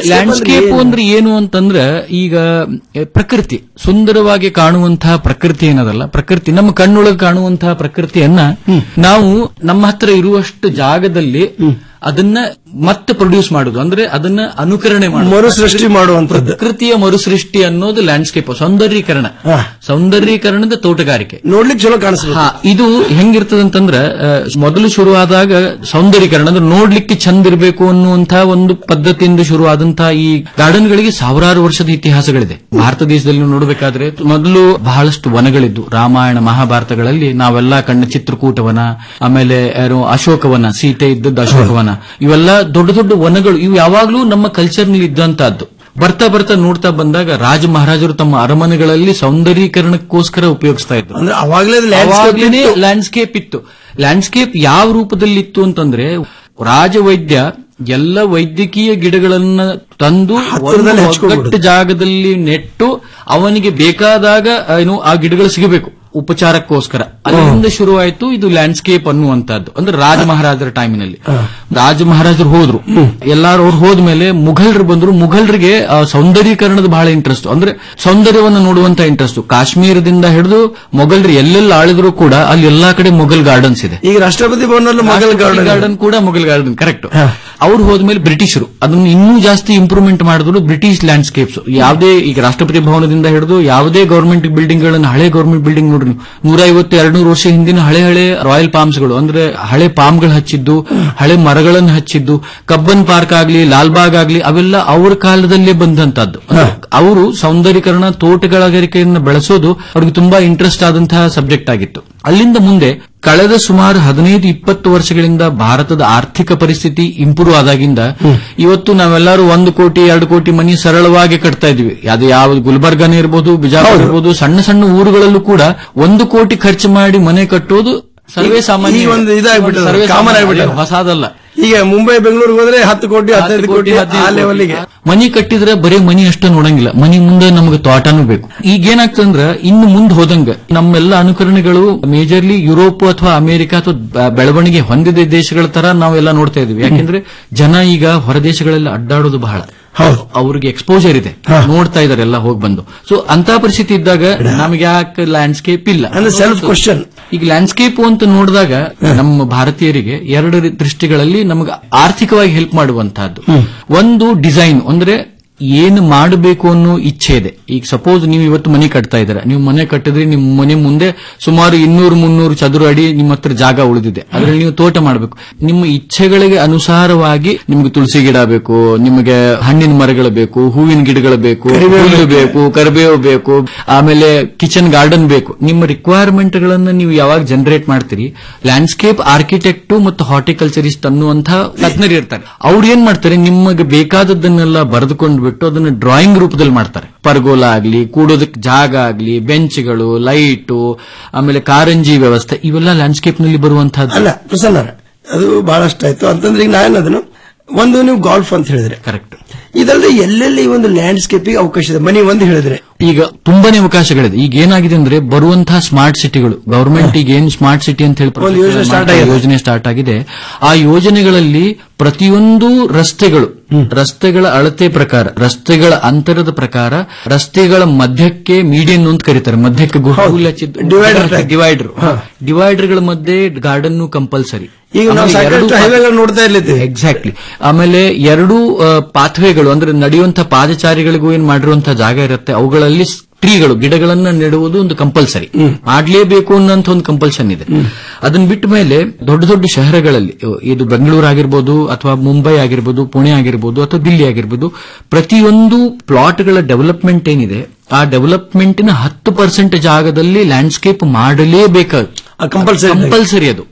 ಲ್ಯಾಂಡ್ಸ್ಕೇಪ್ ಅಂದ್ರೆ ಏನು ಅಂತಂದ್ರೆ ಈಗ ಎ, ಪ್ರಕೃತಿ ಸುಂದರವಾಗಿ ಕಾಣುವಂತಹ ಪ್ರಕೃತಿ ಏನದಲ್ಲ ಪ್ರಕೃತಿ ನಮ್ಮ ಕಣ್ಣೊಳಗೆ ಕಾಣುವಂತಹ ಪ್ರಕೃತಿಯನ್ನ ನಾವು ನಮ್ಮ ಹತ್ರ ಇರುವಷ್ಟು ಜಾಗದಲ್ಲಿ ಅದನ್ನ ಮತ್ತೆ ಪ್ರೊಡ್ಯೂಸ್ ಮಾಡುದು ಅಂದ್ರೆ ಅದನ್ನ ಅನುಕರಣೆ ಮಾಡುದು ಮರುಸೃಷ್ಟಿ ಮಾಡುವಂತದ್ದು ಪ್ರಕೃತಿಯ ಮರುಸೃಷ್ಟಿ ಅನ್ನೋದು ಲ್ಯಾಂಡ್ಸ್ಕೇಪ್ ಸೌಂದರ್ಯೀಕರಣ ಸೌಂದರ್ಯೀಕರಣದ ತೋಟಗಾರಿಕೆ ನೋಡ್ಲಿಕ್ಕೆ ಚಲೋ ಕಾಣಿಸ್ಬೇಕು ಹಾ ಇದು ಹೆಂಗಿರ್ತದಂತಂದ್ರ ಆ, ಮೊದಲು ಶುರುವಾದಾಗ ಸೌಂದರ್ಯೀಕರಣ ಅಂದ್ರೆ ನೋಡ್ಲಿಕ್ಕೆ ಚಂದ ಇರಬೇಕು ಅನ್ನುವಂತಹ ಒಂದು ಪದ್ಧತಿಯಿಂದ ಶುರುವಾದಂತಹ ಈ ಗಾರ್ಡನ್ ಗಳಿಗೆ ಸಾವಿರಾರು ವರ್ಷದ ಇತಿಹಾಸಗಳಿದೆ ಭಾರತ ದೇಶದಲ್ಲಿ ನೀವು ನೋಡಬೇಕಾದ್ರೆ ಮೊದಲು ಬಹಳಷ್ಟು ವನಗಳಿದ್ದು ರಾಮಾಯಣ ಮಹಾಭಾರತಗಳಲ್ಲಿ ನಾವೆಲ್ಲ ಕಂಡ ಚಿತ್ರಕೂಟವನ ಆಮೇಲೆ ಏನು ಅಶೋಕವನ ಸೀತೆ ಇದ್ದದ್ದು ಅಶೋಕವನ ಇವೆಲ್ಲ ದೊಡ್ಡ ದೊಡ್ಡ ವನಗಳು ಇವು ಯಾವಾಗ್ಲೂ ನಮ್ಮ ಕಲ್ಚರ್ ನಲ್ಲಿ ಇದ್ದಂತಹದ್ದು ಬರ್ತಾ ಬರ್ತಾ ನೋಡ್ತಾ ಬಂದಾಗ ರಾಜ ಮಹಾರಾಜರು ತಮ್ಮ ಅರಮನೆಗಳಲ್ಲಿ ಸೌಂದರ್ಯೀಕರಣಕ್ಕೋಸ್ಕರ ಉಪಯೋಗಿಸ್ತಾ ಇದ್ರು ಅಂದ್ರೆ ಅವಾಗ್ಲೇ ಅದು landscape ಅವಾಗ್ಲೇನೆ ಇತ್ತು. ಲ್ಯಾಂಡ್ಸ್ಕೇಪ್ ಇತ್ತು ಲ್ಯಾಂಡ್ಸ್ಕೇಪ್ ಯಾವ ರೂಪದಲ್ಲಿ ಇತ್ತು ಅಂತಂದ್ರೆ ರಾಜವೈದ್ಯ ಎಲ್ಲ ವೈದ್ಯಕೀಯ ಗಿಡಗಳನ್ನ ತಂದು ಹತ್ತಿರದಲ್ಲಿ ಒಂದು ಹಚ್ಕೊಂಡ್ಬಿಡು. ಒಗ್ಗಟ್ಟು ಜಾಗದಲ್ಲಿ ನೆಟ್ಟು ಅವನಿಗೆ ಬೇಕಾದಾಗ ಏನು ಆ ಗಿಡಗಳು ಸಿಗಬೇಕು ಉಪಚಾರಕ್ಕೋಸ್ಕರ ಅಲ್ಲಿಂದ ಶುರುವಾಯಿತು ಇದು ಲ್ಯಾಂಡ್ಸ್ಕೇಪ್ ಅನ್ನುವಂತಹದ್ದು ಅಂದ್ರೆ ರಾಜ ಮಹಾರಾಜರ ಟೈಮಿನಲ್ಲಿ ರಾಜ ಮಹಾರಾಜರು ಹೋದ್ರು ಎಲ್ಲಾರು ಅವ್ರು ಹೋದ್ಮೇಲೆ ಮುಘಲರು ಬಂದ್ರು ಮುಘಲರಿಗೆ ಆ, ಸೌಂದರ್ಯೀಕರಣದ ಬಹಳ ಇಂಟ್ರೆಸ್ಟ್ ಅಂದ್ರೆ ಸೌಂದರ್ಯವನ್ನು ನೋಡುವಂತ ಇಂಟ್ರೆಸ್ಟ್ ಕಾಶ್ಮೀರದಿಂದ ಹಿಡಿದು ಮೊಘಲರು ಎಲ್ಲೆಲ್ಲ ಆಳಿದ್ರು ಕೂಡ ಅಲ್ಲಿ ಎಲ್ಲಾ ಕಡೆ ಮೊಘಲ್ ಗಾರ್ಡನ್ಸ್ ಇದೆ ಈಗ ರಾಷ್ಟ್ರಪತಿ ಭವನಲ್ಲೂ ಮೊಘಲ್ ಗಾರ್ಡನ್ ಗಾರ್ಡನ್ ಕೂಡ ಮೊಘಲ್ ಗಾರ್ಡನ್ ಕರೆಕ್ಟ್ ಅವ್ರು ಹೋದ್ಮೇಲೆ ಬ್ರಿಟಿಷರು ಅದನ್ನು ಇನ್ನೂ ಜಾಸ್ತಿ ಇಂಪ್ರೂವ್ಮೆಂಟ್ ಮಾಡಿದ್ರು ಬ್ರಿಟಿಷ್ ಲ್ಯಾಂಡ್ಸ್ಕೇಪ್ಸ್ ಯಾವುದೇ ಈಗ ರಾಷ್ಟ್ರಪತಿ ಭವನದಿಂದ ಹಿಡಿದು ಯಾವುದೇ ಗವರ್ಮೆಂಟ್ ಬಿಲ್ಡಿಂಗ್ ಗಳನ್ನ ಹಳೆ ಗವರ್ಮೆಂಟ್ ಬಿಲ್ಡಿಂಗ್ ನೋಡ್ರಿ ನೀವು ನೂರ ಐವತ್ತು ಎರಡ್ನೂರು ವರ್ಷ ಹಿಂದಿನ ಹಳೆ ಹಳೆ ರಾಯಲ್ ಪಾಮ್ಸ್ಗಳು ಅಂದ್ರೆ ಹಳೆ ಪಾಮ್ಗಳು ಹಚ್ಚಿದ್ದು ಹಳೆ ಮರಗಳನ್ನು ಹಚ್ಚಿದ್ದು ಕಬ್ಬನ್ ಪಾರ್ಕ್ ಆಗ್ಲಿ ಲಾಲ್ಬಾಗ್ ಆಗ್ಲಿ ಅವೆಲ್ಲ ಅವ್ರ ಕಾಲದಲ್ಲೇ ಬಂದಂತದ್ದು ಅವರು ಸೌಂದರ್ಯೀಕರಣ ತೋಟಗಾರಿಕೆಯನ್ನು ಬೆಳೆಸೋದು ಅವ್ರಿಗೆ ತುಂಬಾ ಇಂಟ್ರೆಸ್ಟ್ ಆದಂತಹ ಸಬ್ಜೆಕ್ಟ್ ಆಗಿತ್ತು ಅಲ್ಲಿಂದ ಮುಂದೆ ಕಳೆದ ಸುಮಾರು ಹದಿನೈದು ಇಪ್ಪತ್ತು ವರ್ಷಗಳಿಂದ ಭಾರತದ ಆರ್ಥಿಕ ಪರಿಸ್ಥಿತಿ ಇಂಪ್ರೂವ್ ಆದಾಗಿಂದ ಇವತ್ತು ನಾವೆಲ್ಲರೂ ಒಂದು ಕೋಟಿ ಎರಡು ಕೋಟಿ ಮನಿ ಸರಳವಾಗಿ ಕಟ್ತಾ ಇದೀವಿ ಅದು ಯಾವ ಗುಲ್ಬರ್ಗಾನೇ ಇರ್ಬೋದು ಬಿಜಾಪುರ ಇರ್ಬೋದು ಸಣ್ಣ ಸಣ್ಣ ಊರುಗಳಲ್ಲೂ ಕೂಡ ಒಂದು ಕೋಟಿ ಖರ್ಚು ಮಾಡಿ ಮನೆ ಕಟ್ಟೋದು ಸರ್ವೇ ಸಾಮಾನ್ಯ ಈ ಒಂದು ಇದಾಗ್ಬಿಟ್ಟದೆ, ಸರ್ವೇ common ಸಾಮಾನ್ಯ, ಆಗ್ಬಿಟ್ಟದೆ. ಹೊಸದಲ್ಲ ಈಗ ಮುಂಬೈ ಬೆಂಗಳೂರಿಗೆ ಹೋದ್ರೆ ಹತ್ತು ಕೋಟಿ ಹದಿನೈದು ಕೋಟಿ ಆ ಲೆವೆಲ್ಗೆ ಮನಿ ಕಟ್ಟಿದ್ರೆ ಬರೀ ಮನಿ ಅಷ್ಟೇ ನೋಡಂಗಿಲ್ಲ ಮನಿ ಮುಂದೆ ನಮಗೆ ತೋಟನೂ ಬೇಕು ಈಗ ಏನಾಗ್ತಂದ್ರ ಇನ್ನು ಮುಂದೆ ಹೋದಂಗ ನಮ್ಮೆಲ್ಲ ಅನುಕರಣೆಗಳು ಮೇಜರ್ಲಿ ಯುರೋಪ್ ಅಥವಾ ಅಮೆರಿಕ ಅಥವಾ ಬ- ಬೆಳವಣಿಗೆ ಹೊಂದಿದ ದೇಶಗಳ ತರ ನಾವೆಲ್ಲ ನೋಡ್ತಾ ಇದೀವಿ ಯಾಕೆಂದ್ರೆ ಜನ ಈಗ ಹೊರ ದೇಶಗಳೆಲ್ಲ ಅಡ್ಡಾಡೋದು ಬಹಳ ಅವ್ರಿಗೆ ಎಕ್ಸ್ಪೋಜರ್ ಇದೆ ನೋಡ್ತಾ ಇದಾರೆ ಎಲ್ಲ ಹೋಗಿ ಬಂದು ಸೊ ಅಂತ ಪರಿಸ್ಥಿತಿ ಇದ್ದಾಗ ನಮಗೆ ಯಾಕೆ ಲ್ಯಾಂಡ್ಸ್ಕೇಪ್ ಇಲ್ಲ ಅಂದ್ರೆ self question. ಈಗ ಲ್ಯಾಂಡ್ಸ್ಕೇಪ್ ಅಂತ ನೋಡಿದಾಗ ನಮ್ಮ ಭಾರತೀಯರಿಗೆ ಎರಡು ರಿ- ದೃಷ್ಟಿಗಳಲ್ಲಿ ನಮಗೆ ಆರ್ಥಿಕವಾಗಿ ಹೆಲ್ಪ್ ಮಾಡುವಂತಹದ್ದು ಒಂದು ಡಿಸೈನ್ ಅಂದ್ರೆ ಏನು ಮಾಡಬೇಕು ಅನ್ನೋ ಇಚ್ಛೆ ಇದೆ ಈಗ ಸಪೋಸ್ ನೀವು ಇವತ್ತು ಮನೆ ಕಟ್ತಾ ಇದ್ದೀರಾ ನೀವು ಮನೆ ಕಟ್ಟಿದ್ರೆ ನಿಮ್ಮ ಮನೆ ಮುಂದೆ ಸುಮಾರು ಇನ್ನೂರು ಮುನ್ನೂರು ಚದುರ ಅಡಿ ನಿಮ್ಮ ಹತ್ರ ಜಾಗ ಉಳಿದಿದೆ ಅದ್ರಲ್ಲಿ ನೀವು ತೋಟ ಮಾಡಬೇಕು ನಿಮ್ಮ ಇಚ್ಛೆಗಳಿಗೆ ಅನುಸಾರವಾಗಿ ನಿಮ್ಗೆ ತುಳಸಿ ಗಿಡ ಬೇಕು ನಿಮಗೆ ಹಣ್ಣಿನ ಮರಗಳು ಬೇಕು ಹೂವಿನ ಗಿಡಗಳು ಬೇಕು ಹುಲ್ಲು ಬೇಕು ಕರಿಬೇವು ಬೇಕು ಆಮೇಲೆ ಕಿಚನ್ ಗಾರ್ಡನ್ ಬೇಕು ನಿಮ್ಮ ರಿಕ್ವೈರ್ಮೆಂಟ್ ಗಳನ್ನ ನೀವು ಯಾವಾಗ ಜನರೇಟ್ ಮಾಡ್ತೀರಿ ಲ್ಯಾಂಡ್ಸ್ಕೇಪ್ ಆರ್ಕಿಟೆಕ್ಟ್ ಮತ್ತು ಹಾರ್ಟಿಕಲ್ಚರಿಸ್ಟ್ ಅನ್ನುವಂತಹ ತಜ್ಞರು ಇರ್ತಾರೆ ಅವ್ರು ಏನ್ ಮಾಡ್ತಾರೆ ನಿಮಗೆ ಬೇಕಾದದ್ದನ್ನೆಲ್ಲ ಬರೆದುಕೊಂಡು ಬಿಟ್ಟು ಅದನ್ನ ಡ್ರಾಯಿಂಗ್ ರೂಪದಲ್ಲಿ ಮಾಡ್ತಾರೆ ಪರ್ಗೋಲ ಆಗ್ಲಿ ಕೂಡೋದಕ್ಕೆ ಜಾಗ ಆಗ್ಲಿ ಬೆಂಚ್ಗಳು ಲೈಟು ಆಮೇಲೆ ಕಾರಂಜಿ ವ್ಯವಸ್ಥೆ ಇವೆಲ್ಲ ಲ್ಯಾಂಡ್ಸ್ಕೇಪ್ ನಲ್ಲಿ ಬರುವಂತಹದ್ದು ಅಲ್ಲ ಪ್ರಸನ್ನ ಅದು ಬಹಳಷ್ಟು ಆಯ್ತು ಅಂತಂದ್ರೆ ಈಗ ನಾನು ಅದನ್ನು ಒಂದು ನೀವು ಗಾಲ್ಫ್ ಅಂತ ಹೇಳಿದ್ರೆ ಕರೆಕ್ಟ್ ಇದಲ್ಲದೆ ಎಲ್ಲೆಲ್ಲಿ ಈ ಒಂದು ಲ್ಯಾಂಡ್ಸ್ಕೇಪಿಗೆ ಅವಕಾಶ ಇದೆ ಮನೆ ಒಂದು ಹೇಳಿದ್ರೆ ಈಗ ತುಂಬಾನೇ ಅವಕಾಶಗಳಿದೆ ಈಗ ಏನಾಗಿದೆ ಅಂದ್ರೆ ಬರುವಂತಹ ಸ್ಮಾರ್ಟ್ ಸಿಟಿಗಳು ಗವರ್ಮೆಂಟ್ ಈಗ ಏನು ಸ್ಮಾರ್ಟ್ ಸಿಟಿ ಅಂತ ಹೇಳಿ ಒಂದು ಯೋಜನೆ start ಆಗಿದೆ. ಯೋಜನೆ ಸ್ಟಾರ್ಟ್ ಆಗಿದೆ ಆ ಯೋಜನೆಗಳಲ್ಲಿ ಪ್ರತಿಯೊಂದು ರಸ್ತೆಗಳು ರಸ್ತೆಗಳ ಅಳತೆ ಪ್ರಕಾರ ರಸ್ತೆಗಳ ಅಂತರದ ಪ್ರಕಾರ ರಸ್ತೆಗಳ ಮಧ್ಯಕ್ಕೆ ಮೀಡಿಯನ್ ಅಂತ ಕರೀತಾರೆ ಮಧ್ಯಕ್ಕೆ Divider type. ಡಿವೈಡರ್ ಡಿವೈಡರ್ಗಳ ಮಧ್ಯೆ ಗಾರ್ಡನ್ ಕಂಪಲ್ಸರಿ ಈಗ ನಾವು ಸಾಕಷ್ಟು highwayಗಳು ನೋಡ್ತಾ ಇರ್ಲಿದ್ದೀವಿ ಎಕ್ಸಾಕ್ಟ್ಲಿ ಆಮೇಲೆ ಎರಡು ಪಾಥ್ವೇಗಳು ಅಂದ್ರೆ ನಡೆಯುವಂತಹ ಪಾದಚಾರಿಗಳಿಗೂ ಏನ್ ಮಾಡಿರುವಂತಹ ಜಾಗ ಇರುತ್ತೆ ಅವುಗಳಲ್ಲಿ ಟ್ರೀಗಳು ಗಿಡಗಳನ್ನ ನೆಡುವುದು ಒಂದು ಕಂಪಲ್ಸರಿ ಮಾಡ್ಲೇಬೇಕು ಅನ್ನೋಂಥ ಒಂದು ಕಂಪಲ್ಷನ್ ಇದೆ ಅದನ್ನ ಬಿಟ್ಟ ಮೇಲೆ ದೊಡ್ಡ ದೊಡ್ಡ ಶಹರಗಳಲ್ಲಿ ಇದು ಬೆಂಗಳೂರು ಆಗಿರ್ಬೋದು ಅಥವಾ ಮುಂಬೈ ಆಗಿರ್ಬೋದು ಪುಣೆ ಆಗಿರ್ಬೋದು ಅಥವಾ ದಿಲ್ಲಿ ಆಗಿರ್ಬೋದು ಪ್ರತಿಯೊಂದು ಪ್ಲಾಟ್ಗಳ ಡೆವಲಪ್ಮೆಂಟ್ ಏನಿದೆ ಆ ಡೆವಲಪ್ಮೆಂಟಿನ ಹತ್ತು ಪರ್ಸೆಂಟ್ ಜಾಗದಲ್ಲಿ ಲ್ಯಾಂಡ್ಸ್ಕೇಪ್ ಮಾಡಲೇಬೇಕಾಗುತ್ತೆ ಕಂಪಲ್ಸರಿ ಕಂಪಲ್ಸರಿ ಅದು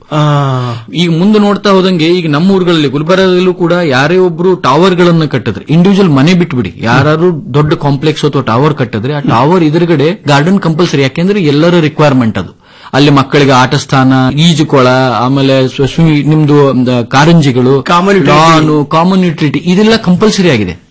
ಈಗ ಮುಂದೆ ನೋಡ್ತಾ ಹೋದಂಗೆ ಈಗ ನಮ್ಮ ಊರುಗಳಲ್ಲಿ ಗುಲ್ಬರ್ಗದಲ್ಲೂ ಕೂಡ ಯಾರೇ ಒಬ್ರು ಟವರ್ ಗಳನ್ನ ಕಟ್ಟಿದ್ರೆ ಇಂಡಿವಿಜುವಲ್ ಮನೆ ಬಿಟ್ಬಿಡಿ ಯಾರು ದೊಡ್ಡ ಕಾಂಪ್ಲೆಕ್ಸ್ ಅಥವಾ ಟವರ್ ಕಟ್ಟಿದ್ರೆ ಆ ಟವರ್ ಎದುರುಗಡೆ ಗಾರ್ಡನ್ ಕಂಪಲ್ಸರಿ ಯಾಕೆಂದ್ರೆ ಎಲ್ಲರ ರಿಕ್ವೈರ್ಮೆಂಟ್ ಅದು ಅಲ್ಲಿ ಮಕ್ಕಳಿಗೆ ಆಟ ಸ್ಥಾನ ಈಜುಕೊಳ ಆಮೇಲೆ ಸ್ವ- ಸ್ವಿ- ನಿಮ್ದು ಒಂದು ಕಾರಂಜಿಗಳು Common utility. Lawn common utility ಇದೆಲ್ಲ ಕಂಪಲ್ಸರಿ ಆಗಿದೆ ಈಗ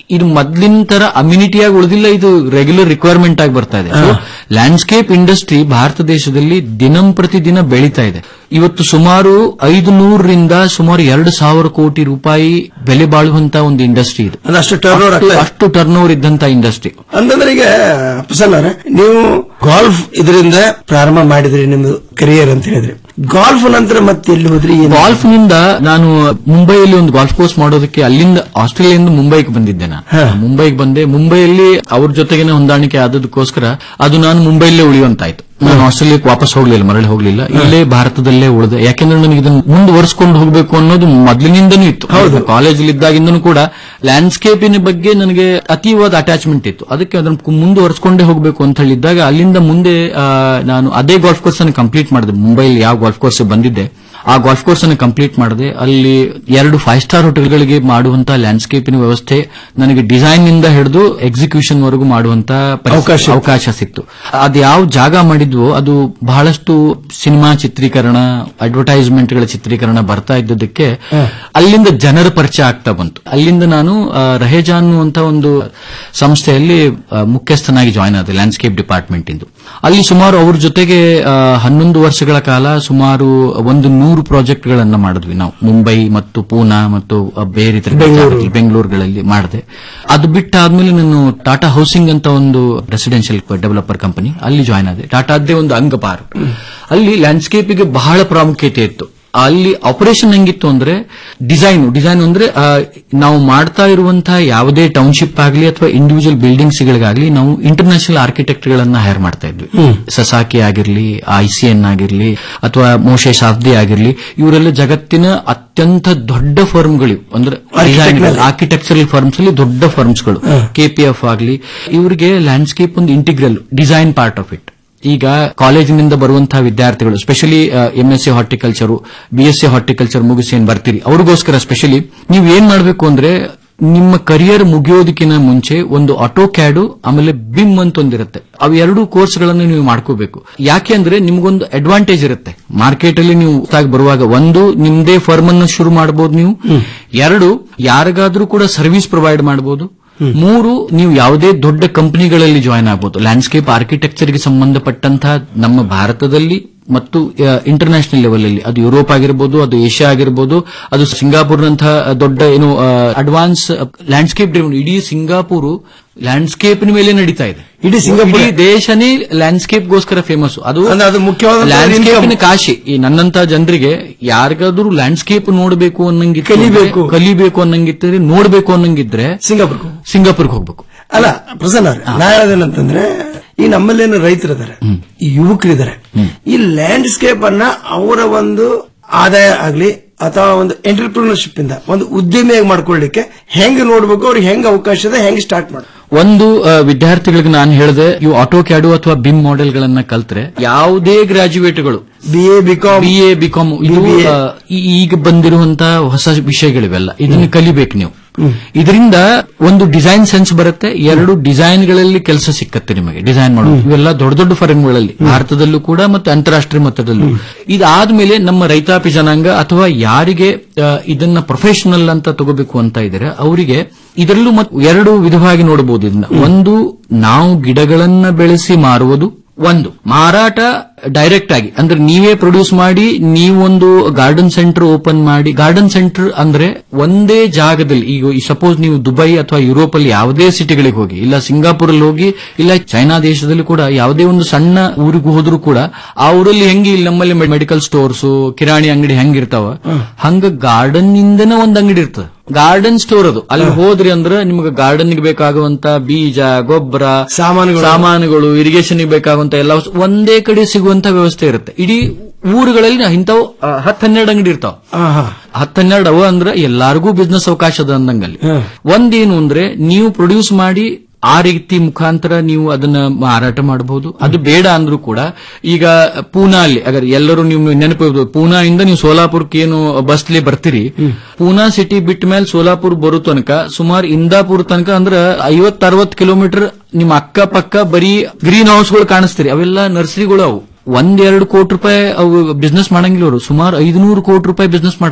ಇದು ಮೊದ್ಲಿನ ತರ ಅಮ್ಯುನಿಟಿಯಾಗಿ ಉಳಿದಿಲ್ಲ ಇದು ರೆಗ್ಯುಲರ್ ರಿಕ್ವೈರ್ಮೆಂಟ್ ಆಗಿ ಬರ್ತಾ ಇದೆ ಲ್ಯಾಂಡ್ಸ್ಕೇಪ್ ಇಂಡಸ್ಟ್ರಿ ಭಾರತ ದೇಶದಲ್ಲಿ ದಿನಂಪ್ರತಿ ದಿನ ಬೆಳೀತಾ ಇದೆ ಇವತ್ತು ಸುಮಾರು ಐದು ನೂರರಿಂದ ಸುಮಾರು ಎರಡು ಸಾವಿರ ಕೋಟಿ ರೂಪಾಯಿ ಬೆಲೆ ಬಾಳುವಂತ ಒಂದು ಇಂಡಸ್ಟ್ರಿ ಇದು ಅದಷ್ಟು turnover ಆಗ್ತಾ ಇದೆ. ಅಷ್ಟು ಟರ್ನ್ ಓವರ್ ಇದ್ದಂತ ಇಂಡಸ್ಟ್ರಿ ಅಂತಂದ್ರೆ ಈಗ ಪ್ರಸನ್ನ ಅವರೇ, ನೀವು ಗಾಲ್ಫ್ ಇದರಿಂದ ಪ್ರಾರಂಭ ಮಾಡಿದ್ರಿ ನಿಮ್ದು ಕರಿಯರ್ ಅಂತ ಹೇಳಿದ್ರಿ ಗಾಲ್ಫ್ ನಂತರ ಮತ್ತೆ ಎಲ್ಲಿ ಹೋದ್ರಿ ಏನು? ಗಾಲ್ಫ್ ನಿಂದ ನಾನು ಮುಂಬೈಯಲ್ಲಿ ಒಂದು ಗಾಲ್ಫ್ ಕೋರ್ಸ್ ಮಾಡೋದಕ್ಕೆ ಅಲ್ಲಿಂದ ಆಸ್ಟ್ರೇಲಿಯಾದಿಂದ ಮುಂಬೈಗೆ ಬಂದಿದ್ದೆ ನಾನು ಮುಂಬೈಗೆ ಬಂದೆ ಮುಂಬೈಯಲ್ಲಿ ಅವ್ರ ಜೊತೆಗೇನೆ ಹೊಂದಾಣಿಕೆ ಆದದಕ್ಕೋಸ್ಕರ ಅದು ನಾನು ಮುಂಬೈಲೇ ಉಳಿಯುವಂತಾಯ್ತು ನಾನು ಆಸ್ಟ್ರೇಲಿಯಾಕ್ಕೆ ವಾಪಸ್ ಹೋಗ್ಲಿಲ್ಲ ಮರಳಿ ಹೋಗ್ಲಿಲ್ಲ ಇಲ್ಲೇ ಭಾರತದಲ್ಲೇ ಉಳಿದೆ ಯಾಕೆಂದ್ರೆ ನನಗೆ ಇದನ್ನು ಮುಂದುವರಿಸಿಕೊಂಡು ಹೋಗಬೇಕು ಅನ್ನೋದು ಮೊದಲಿನಿಂದನೂ ಇತ್ತು ಹೌದು ಕಾಲೇಜಲ್ಲಿ ಇದ್ದಾಗಿಂದನೂ ಕೂಡ ಲ್ಯಾಂಡ್ಸ್ಕೇಪಿನ ಬಗ್ಗೆ ನನಗೆ ಅತೀವಾದ ಅಟ್ಯಾಚ್ಮೆಂಟ್ ಇತ್ತು ಅದಕ್ಕೆ ಅದನ್ನು ಕು- ಮುಂದುವರಿಸಿಕೊಂಡೇ ಹೋಗಬೇಕು ಅಂತ ಹೇಳಿದ್ದಾಗ ಅಲ್ಲಿಂದ ಮುಂದೆ ಆ, ನಾನು ಅದೇ ಗಾಲ್ಫ್ ಕೋರ್ಸ್ ಅನ್ನು ಕಂಪ್ಲೀಟ್ ಮಾಡಿದೆ ಮುಂಬೈಲಿ ಯಾವ ಗಾಲ್ಫ್ ಕೋರ್ಸ್ ಬಂದಿದ್ದೆ ಆ ಗಾಲ್ಫ್ ಕೋರ್ಸ್ ಅನ್ನು ಕಂಪ್ಲೀಟ್ ಮಾಡಿದೆ ಅಲ್ಲಿ ಎರಡು ಫೈವ್ ಸ್ಟಾರ್ ಹೋಟೆಲ್ಗಳಿಗೆ ಮಾಡುವಂತಹ ಲ್ಯಾಂಡ್ಸ್ಕೇಪಿನ ವ್ಯವಸ್ಥೆ ನನಗೆ ಡಿಸೈನ್ ನಿಂದ ಹಿಡಿದು ಎಕ್ಸಿಕ್ಯೂಷನ್ ವರೆಗೂ ಮಾಡುವಂತ ಅವಕಾಶ ಅವಕಾಶ ಸಿಕ್ತು ಅದು ಯಾವ ಜಾಗ ಮಾಡಿದ್ವೋ ಅದು ಬಹಳಷ್ಟು ಸಿನಿಮಾ ಚಿತ್ರೀಕರಣ ಅಡ್ವರ್ಟೈಸ್ಮೆಂಟ್ ಗಳ ಚಿತ್ರೀಕರಣ ಬರ್ತಾ ಇದ್ದದಕ್ಕೆ ಅಲ್ಲಿಂದ ಜನರ ಪರಿಚಯ ಆಗ್ತಾ ಬಂತು ಅಲ್ಲಿಂದ ನಾನು ಆ, ರಹೇಜಾ ಅನ್ನುವಂತ ಒಂದು ಸಂಸ್ಥೆಯಲ್ಲಿ ಆ, ಮುಖ್ಯಸ್ಥನಾಗಿ ಜಾಯ್ನ್ ಆದೆ ಲ್ಯಾಂಡ್ಸ್ಕೇಪ್ ಡಿಪಾರ್ಟ್ಮೆಂಟ್ ಇಂದು ಅಲ್ಲಿ ಸುಮಾರು ಅವ್ರ ಜೊತೆಗೆ ಆ, ಹನ್ನೊಂದು ವರ್ಷಗಳ ಕಾಲ ಸುಮಾರು ಒಂದು ನೂರು ಪ್ರಾಜೆಕ್ಟ್ ಗಳನ್ನ ಮಾಡಿದ್ವಿ ನಾವು ಮುಂಬೈ ಮತ್ತು ಪೂನಾ ಮತ್ತು ಆ, ಬೇರೆ ಇತರ ಜಾಗದಲ್ಲಿ, ಬೆಂಗಳೂರುಗಳಲ್ಲಿ ಮಾಡಿದೆ ಅದು ಬಿಟ್ಟಾದ್ಮೇಲೆ ನಾನು ಟಾಟಾ ಹೌಸಿಂಗ್ ಅಂತ ಒಂದು ರೆಸಿಡೆನ್ಷಿಯಲ್ ಡೆವಲಪರ್ ಕಂಪನಿ ಅಲ್ಲಿ ಜಾಯ್ನ್ ಆದೆ ಟಾಟಾದ್ದೇ ಒಂದು ಅಂಗಪಾರ ಅಲ್ಲಿ ಲ್ಯಾಂಡ್ಸ್ಕೇಪಿಗೆ ಬಹಳ ಪ್ರಾಮುಖ್ಯತೆ ಇತ್ತು ಅಲ್ಲಿ ಆಪರೇಷನ್ ಹೆಂಗಿತ್ತು ಅಂದ್ರೆ ಡಿಸೈನ್ ಡಿಸೈನ್ ಅಂದ್ರೆ ಆ, ನಾವು ಮಾಡ್ತಾ ಇರುವಂತಹ ಯಾವುದೇ ಟೌನ್ಶಿಪ್ ಆಗಲಿ ಅಥವಾ ಇಂಡಿವಿಜುವಲ್ ಬಿಲ್ಡಿಂಗ್ಸ್ ಗಳಿಗಾಗ್ಲಿ ನಾವು ಇಂಟರ್ನ್ಯಾಷನಲ್ ಆರ್ಕಿಟೆಕ್ಟ್ ಗಳನ್ನ ಹೈರ್ ಮಾಡ್ತಾ ಇದ್ವಿ ಸಸಾಕಿ ಆಗಿರ್ಲಿ ಐಸಿಎನ್ ಆಗಿರ್ಲಿ ಅಥವಾ ಮೋಶೆ ಶಾಸ್ದಿ ಆಗಿರ್ಲಿ ಇವರೆಲ್ಲ ಜಗತ್ತಿನ ಅತ್ಯಂತ ದೊಡ್ಡ ಫರ್ಮ್ಗಳು ಅಂದ್ರೆ ಆರ್ಕಿಟೆಕ್ಚರಲ್ ಫರ್ಮ್ಸ್ ಅಲ್ಲಿ ದೊಡ್ಡ ಫರ್ಮ್ಸ್ಗಳು ಕೆಪಿಎಫ್ ಆಗಲಿ ಇವರಿಗೆ ಲ್ಯಾಂಡ್ಸ್ಕೇಪ್ ಒಂದು integral design part of it ಈಗ ಕಾಲೇಜಿನಿಂದ ಬರುವಂತಹ ವಿದ್ಯಾರ್ಥಿಗಳು specially M S C horticulture B S C horticulture ಮುಗಿಸಿ ಏನ್ ಬರ್ತೀರಿ ಅವ್ರಿಗೋಸ್ಕರ ಸ್ಪೆಷಲಿ ನೀವು ಏನ್ ಮಾಡಬೇಕು ಅಂದ್ರೆ ನಿಮ್ಮ ಕರಿಯರ್ ಮುಗಿಯೋದಕ್ಕಿಂತ ಮುಂಚೆ ಒಂದು ಆಟೋ ಕ್ಯಾಡು ಆಮೇಲೆ ಬಿಮ್ ಅಂತ ಒಂದಿರುತ್ತೆ ಅವು ಎರಡು ಕೋರ್ಸ್ಗಳನ್ನು ನೀವು ಮಾಡ್ಕೋಬೇಕು ಯಾಕೆ ಅಂದ್ರೆ ನಿಮ್ಗೊಂದು ಅಡ್ವಾಂಟೇಜ್ ಇರುತ್ತೆ ಮಾರ್ಕೆಟ್ ಅಲ್ಲಿ ನೀವು ಹೊಸ್ದಾಗಿ ಬರುವಾಗ ಒಂದು ನಿಮ್ದೇ ಫರ್ಮ್ ಅನ್ನು ಶುರು ಮಾಡಬಹುದು ನೀವು ಎರಡು ಯಾರಿಗಾದ್ರೂ ಕೂಡ ಸರ್ವಿಸ್ ಪ್ರೊವೈಡ್ ಮಾಡಬಹುದು ಮೂರು ನೀವು ಯಾವುದೇ ದೊಡ್ಡ ಕಂಪನಿಗಳಲ್ಲಿ ಜಾಯ್ನ್ ಆಗಬಹುದು ಲ್ಯಾಂಡ್ಸ್ಕೇಪ್ ಆರ್ಕಿಟೆಕ್ಚರ್ಗೆ ಸಂಬಂಧಪಟ್ಟಂತಹ ನಮ್ಮ ಭಾರತದಲ್ಲಿ ಮತ್ತು ಇಂಟರ್ನ್ಯಾಷನಲ್ ಲೆವೆಲ್ ಅಲ್ಲಿ ಅದು ಯುರೋಪ್ ಆಗಿರ್ಬೋದು ಅದು ಏಷ್ಯಾ ಆಗಿರ್ಬೋದು ಅದು ಸಿಂಗಾಪುರ್ನಂತಹ ದೊಡ್ಡ ಏನು ಅಡ್ವಾನ್ಸ್ ಲ್ಯಾಂಡ್ಸ್ಕೇಪ್ ಇಡೀ ಸಿಂಗಾಪುರ್ ಲ್ಯಾಂಡ್ಸ್ಕೇಪ್ ಮೇಲೆ ನಡೀತಾ ಇದೆ ಇಡೀ ಸಿಂಗಾಪುರ- ಇಡೀ ದೇಶನೇ ಲ್ಯಾಂಡ್ಸ್ಕೇಪ್ಗೋಸ್ಕರ ಫೇಮಸ್ ಅದು ಅಂದ್ರೆ ಅದು ಮುಖ್ಯವಾದ ಲ್ಯಾಂಡ್ಸ್ಕೇಪಿನ ಕಾಶಿ ಈ ನನ್ನಂತ ಜನರಿಗೆ ಯಾರಿಗಾದ್ರೂ ಲ್ಯಾಂಡ್ಸ್ಕೇಪ್ ನೋಡಬೇಕು ಅನ್ನಂಗಿತ್ತು ಕಲಿಬೇಕು. ಕಲಿಬೇಕು ಅನ್ನಂಗಿದ್ರೆ ನೋಡಬೇಕು ಅನ್ನಂಗಿದ್ರೆ ಸಿಂಗಾಪುರ್ ಸಿಂಗಾಪುರ್ಗೆ ಹೋಗ್ಬೇಕು ಅಲ್ಲ ಪ್ರಸನ್ನ ಅವ್ರೆ, ನಾ ಹೇಳೋದೇನಂತಂದ್ರೆ ಈ ನಮ್ಮಲ್ಲೇನು ರೈತರಿದ್ದಾರೆ ಈ ಯುವಕರಿದ್ದಾರೆ ಈ ಲ್ಯಾಂಡ್ಸ್ಕೇಪ್ ಅನ್ನ ಅವರ ಒಂದು ಆದಾಯ ಆಗ್ಲಿ ಅಥವಾ ಒಂದು ಎಂಟರ್ಪ್ರಿನರ್ಶಿಪ್ ಇಂದ ಒಂದು ಉದ್ಯಮಿಯಾಗಿ ಮಾಡ್ಕೊಳ್ಳಿಕ್ಕೆ ಹೆಂಗ್ ನೋಡ್ಬೇಕು ಅವ್ರಿಗೆ ಹೆಂಗ್ ಅವಕಾಶ ಇದೆ ಹೆಂಗ್ ಸ್ಟಾರ್ಟ್ ಮಾಡಿ ಒಂದು ಆ, ವಿದ್ಯಾರ್ಥಿಗಳಿಗೆ ನಾನು ಹೇಳಿದೆ ಇವು ಆಟೋ ಕ್ಯಾಡು ಅಥವಾ ಬಿಮ್ ಮಾಡೆಲ್ ಗಳನ್ನ ಕಲ್ತ್ರೆ ಯಾವುದೇ ಗ್ರಾಜುಯೇಟ್ಗಳು B A BCom B A BCom ಇದು BBA. ಆ, ಈ- ಈಗ ಬಂದಿರುವಂತಹ ಹೊಸ ವಿಷಯಗಳಿವೆಲ್ಲ ಇದನ್ನ ಕಲಿಬೇಕು ನೀವು ಇದರಿಂದ ಒಂದು ಡಿಸೈನ್ ಸೆನ್ಸ್ ಬರುತ್ತೆ ಎರಡು ಡಿಸೈನ್ ಗಳಲ್ಲಿ ಕೆಲಸ ಸಿಕ್ಕತ್ತೆ ನಿಮಗೆ ಡಿಸೈನ್ ಮಾಡೋದು ಇವೆಲ್ಲ ದೊಡ್ಡ ದೊಡ್ಡ ಫರ್ಮ್ಗಳಲ್ಲಿ ಭಾರತದಲ್ಲೂ ಕೂಡ ಮತ್ತು ಅಂತಾರಾಷ್ಟ್ರೀಯ ಮಟ್ಟದಲ್ಲೂ ಇದಾದ್ಮೇಲೆ ನಮ್ಮ ರೈತಾಪಿ ಜನಾಂಗ ಅಥವಾ ಯಾರಿಗೆ ಆ, ಇದನ್ನ ಪ್ರೊಫೆಷನಲ್ ಅಂತ ತಗೋಬೇಕು ಅಂತ ಇದ್ದಾರೆ ಅವರಿಗೆ ಇದರಲ್ಲೂ ಮತ್ತು ಎರಡು ವಿಧವಾಗಿ ನೋಡಬಹುದು ಇದನ್ನ ಒಂದು ನಾವು ಗಿಡಗಳನ್ನ ಬೆಳೆಸಿ ಮಾರುವುದು ಒಂದು ಮಾರಾಟ ಡೈರೆಕ್ಟ್ ಆಗಿ ಅಂದ್ರೆ ನೀವೇ ಪ್ರೊಡ್ಯೂಸ್ ಮಾಡಿ ನೀವೊಂದು ಗಾರ್ಡನ್ ಸೆಂಟರ್ ಓಪನ್ ಮಾಡಿ ಗಾರ್ಡನ್ ಸೆಂಟರ್ ಅಂದ್ರೆ ಒಂದೇ ಜಾಗದಲ್ಲಿ ಈಗ ಸಪೋಸ್ ನೀವು ದುಬೈ ಅಥವಾ ಯುರೋಪ್ ಅಲ್ಲಿ ಯಾವುದೇ ಸಿಟಿಗಳಿಗೆ ಹೋಗಿ ಇಲ್ಲ ಸಿಂಗಾಪುರ್ ಅಲ್ಲಿ ಹೋಗಿ ಇಲ್ಲ ಚೈನಾ ದೇಶದಲ್ಲಿ ಕೂಡ ಯಾವುದೇ ಒಂದು ಸಣ್ಣ ಊರಿಗೆ ಹೋದ್ರೂ ಕೂಡ ಆ ಊರಲ್ಲಿ ಹೆಂಗೆ ಇಲ್ಲಿ ನಮ್ಮಲ್ಲಿ ಮೆಡಿಕಲ್ ಸ್ಟೋರ್ಸ್ ಕಿರಾಣಿ ಅಂಗಡಿ ಹೆಂಗಿರ್ತಾವ ಹಂಗ ಗಾರ್ಡನ್ ನಿಂದನೇ ಒಂದ್ ಅಂಗಡಿ ಇರ್ತದೆ ಗಾರ್ಡನ್ ಸ್ಟೋರ್ ಅದು ಅಲ್ಲಿ ಹೋದ್ರಿ ಅಂದ್ರೆ ನಿಮ್ಗೆ ಗಾರ್ಡನ್ ಬೇಕಾಗುವಂತ ಬೀಜ ಗೊಬ್ಬರ ಸಾಮಾನುಗಳು. ಸಾಮಾನುಗಳು ಇರಿಗೇಷನ್ ಬೇಕಾಗುವಂತ ಎಲ್ಲ ವಸ್ತು ಒಂದೇ ಕಡೆ ಸಿಗುವಂತ ವ್ಯವಸ್ಥೆ ಇರುತ್ತೆ ಇಡೀ ಊರುಗಳಲ್ಲಿ ಇಂಥವು ಹತ್ತು ಹನ್ನೆರಡು ಅಂಗಡಿ ಇರ್ತಾವ ಹತ್ತು ಹನ್ನೆರಡು ಅವ ಅಂದ್ರೆ ಎಲ್ಲಾರ್ಗೂ ಬಿಸ್ನೆಸ್ ಅವಕಾಶ ಅದ ಅಂದಂಗಲ್ಲಿ ಒಂದೇನು ಅಂದ್ರೆ ನೀವು ಪ್ರೊಡ್ಯೂಸ್ ಮಾಡಿ ಆ ರೀತಿ ಮುಖಾಂತರ ನೀವು ಅದನ್ನ ಮಾರಾಟ ಮಾಡಬಹುದು ಅದು ಬೇಡ ಅಂದ್ರೂ ಕೂಡ ಈಗ ಪೂನಾ ಅಲ್ಲಿ ಅಗರ್ ಎಲ್ಲರೂ ನೀವು ನೆನಪು ಪೂನಾ ಇಂದ ನೀವು ಸೋಲಾಪುರಕ್ಕೆ ಏನು ಬಸ್ಲಿ ಬರ್ತೀರಿ ಪೂನಾ ಸಿಟಿ ಬಿಟ್ಟ ಮೇಲೆ ಸೋಲಾಪುರ್ ಬರೋ ತನಕ ಸುಮಾರು ಇಂದಾಪುರ್ ತನಕ ಅಂದ್ರೆ ಐವತ್ ಅರವತ್ ಕಿಲೋಮೀಟರ್ ನಿಮ್ಮ ಅಕ್ಕ ಪಕ್ಕ ಬರೀ ಗ್ರೀನ್ ಹೌಸ್ಗಳು ಕಾಣಿಸ್ತೀರಿ ಅವೆಲ್ಲ ನರ್ಸರಿಗಳು ಅವು ಒಂದೆರಡು ಕೋಟಿ ರೂಪಾಯಿ ಅವು ಬಿಸ್ನೆಸ್ ಮಾಡಂಗಿಲ್ಲ ಅವರು ಸುಮಾರು ಐದುನೂರು ಕೋಟಿ ರೂಪಾಯಿ ಬಿಸ್ನೆಸ್ ಮಾಡ್ತಾರ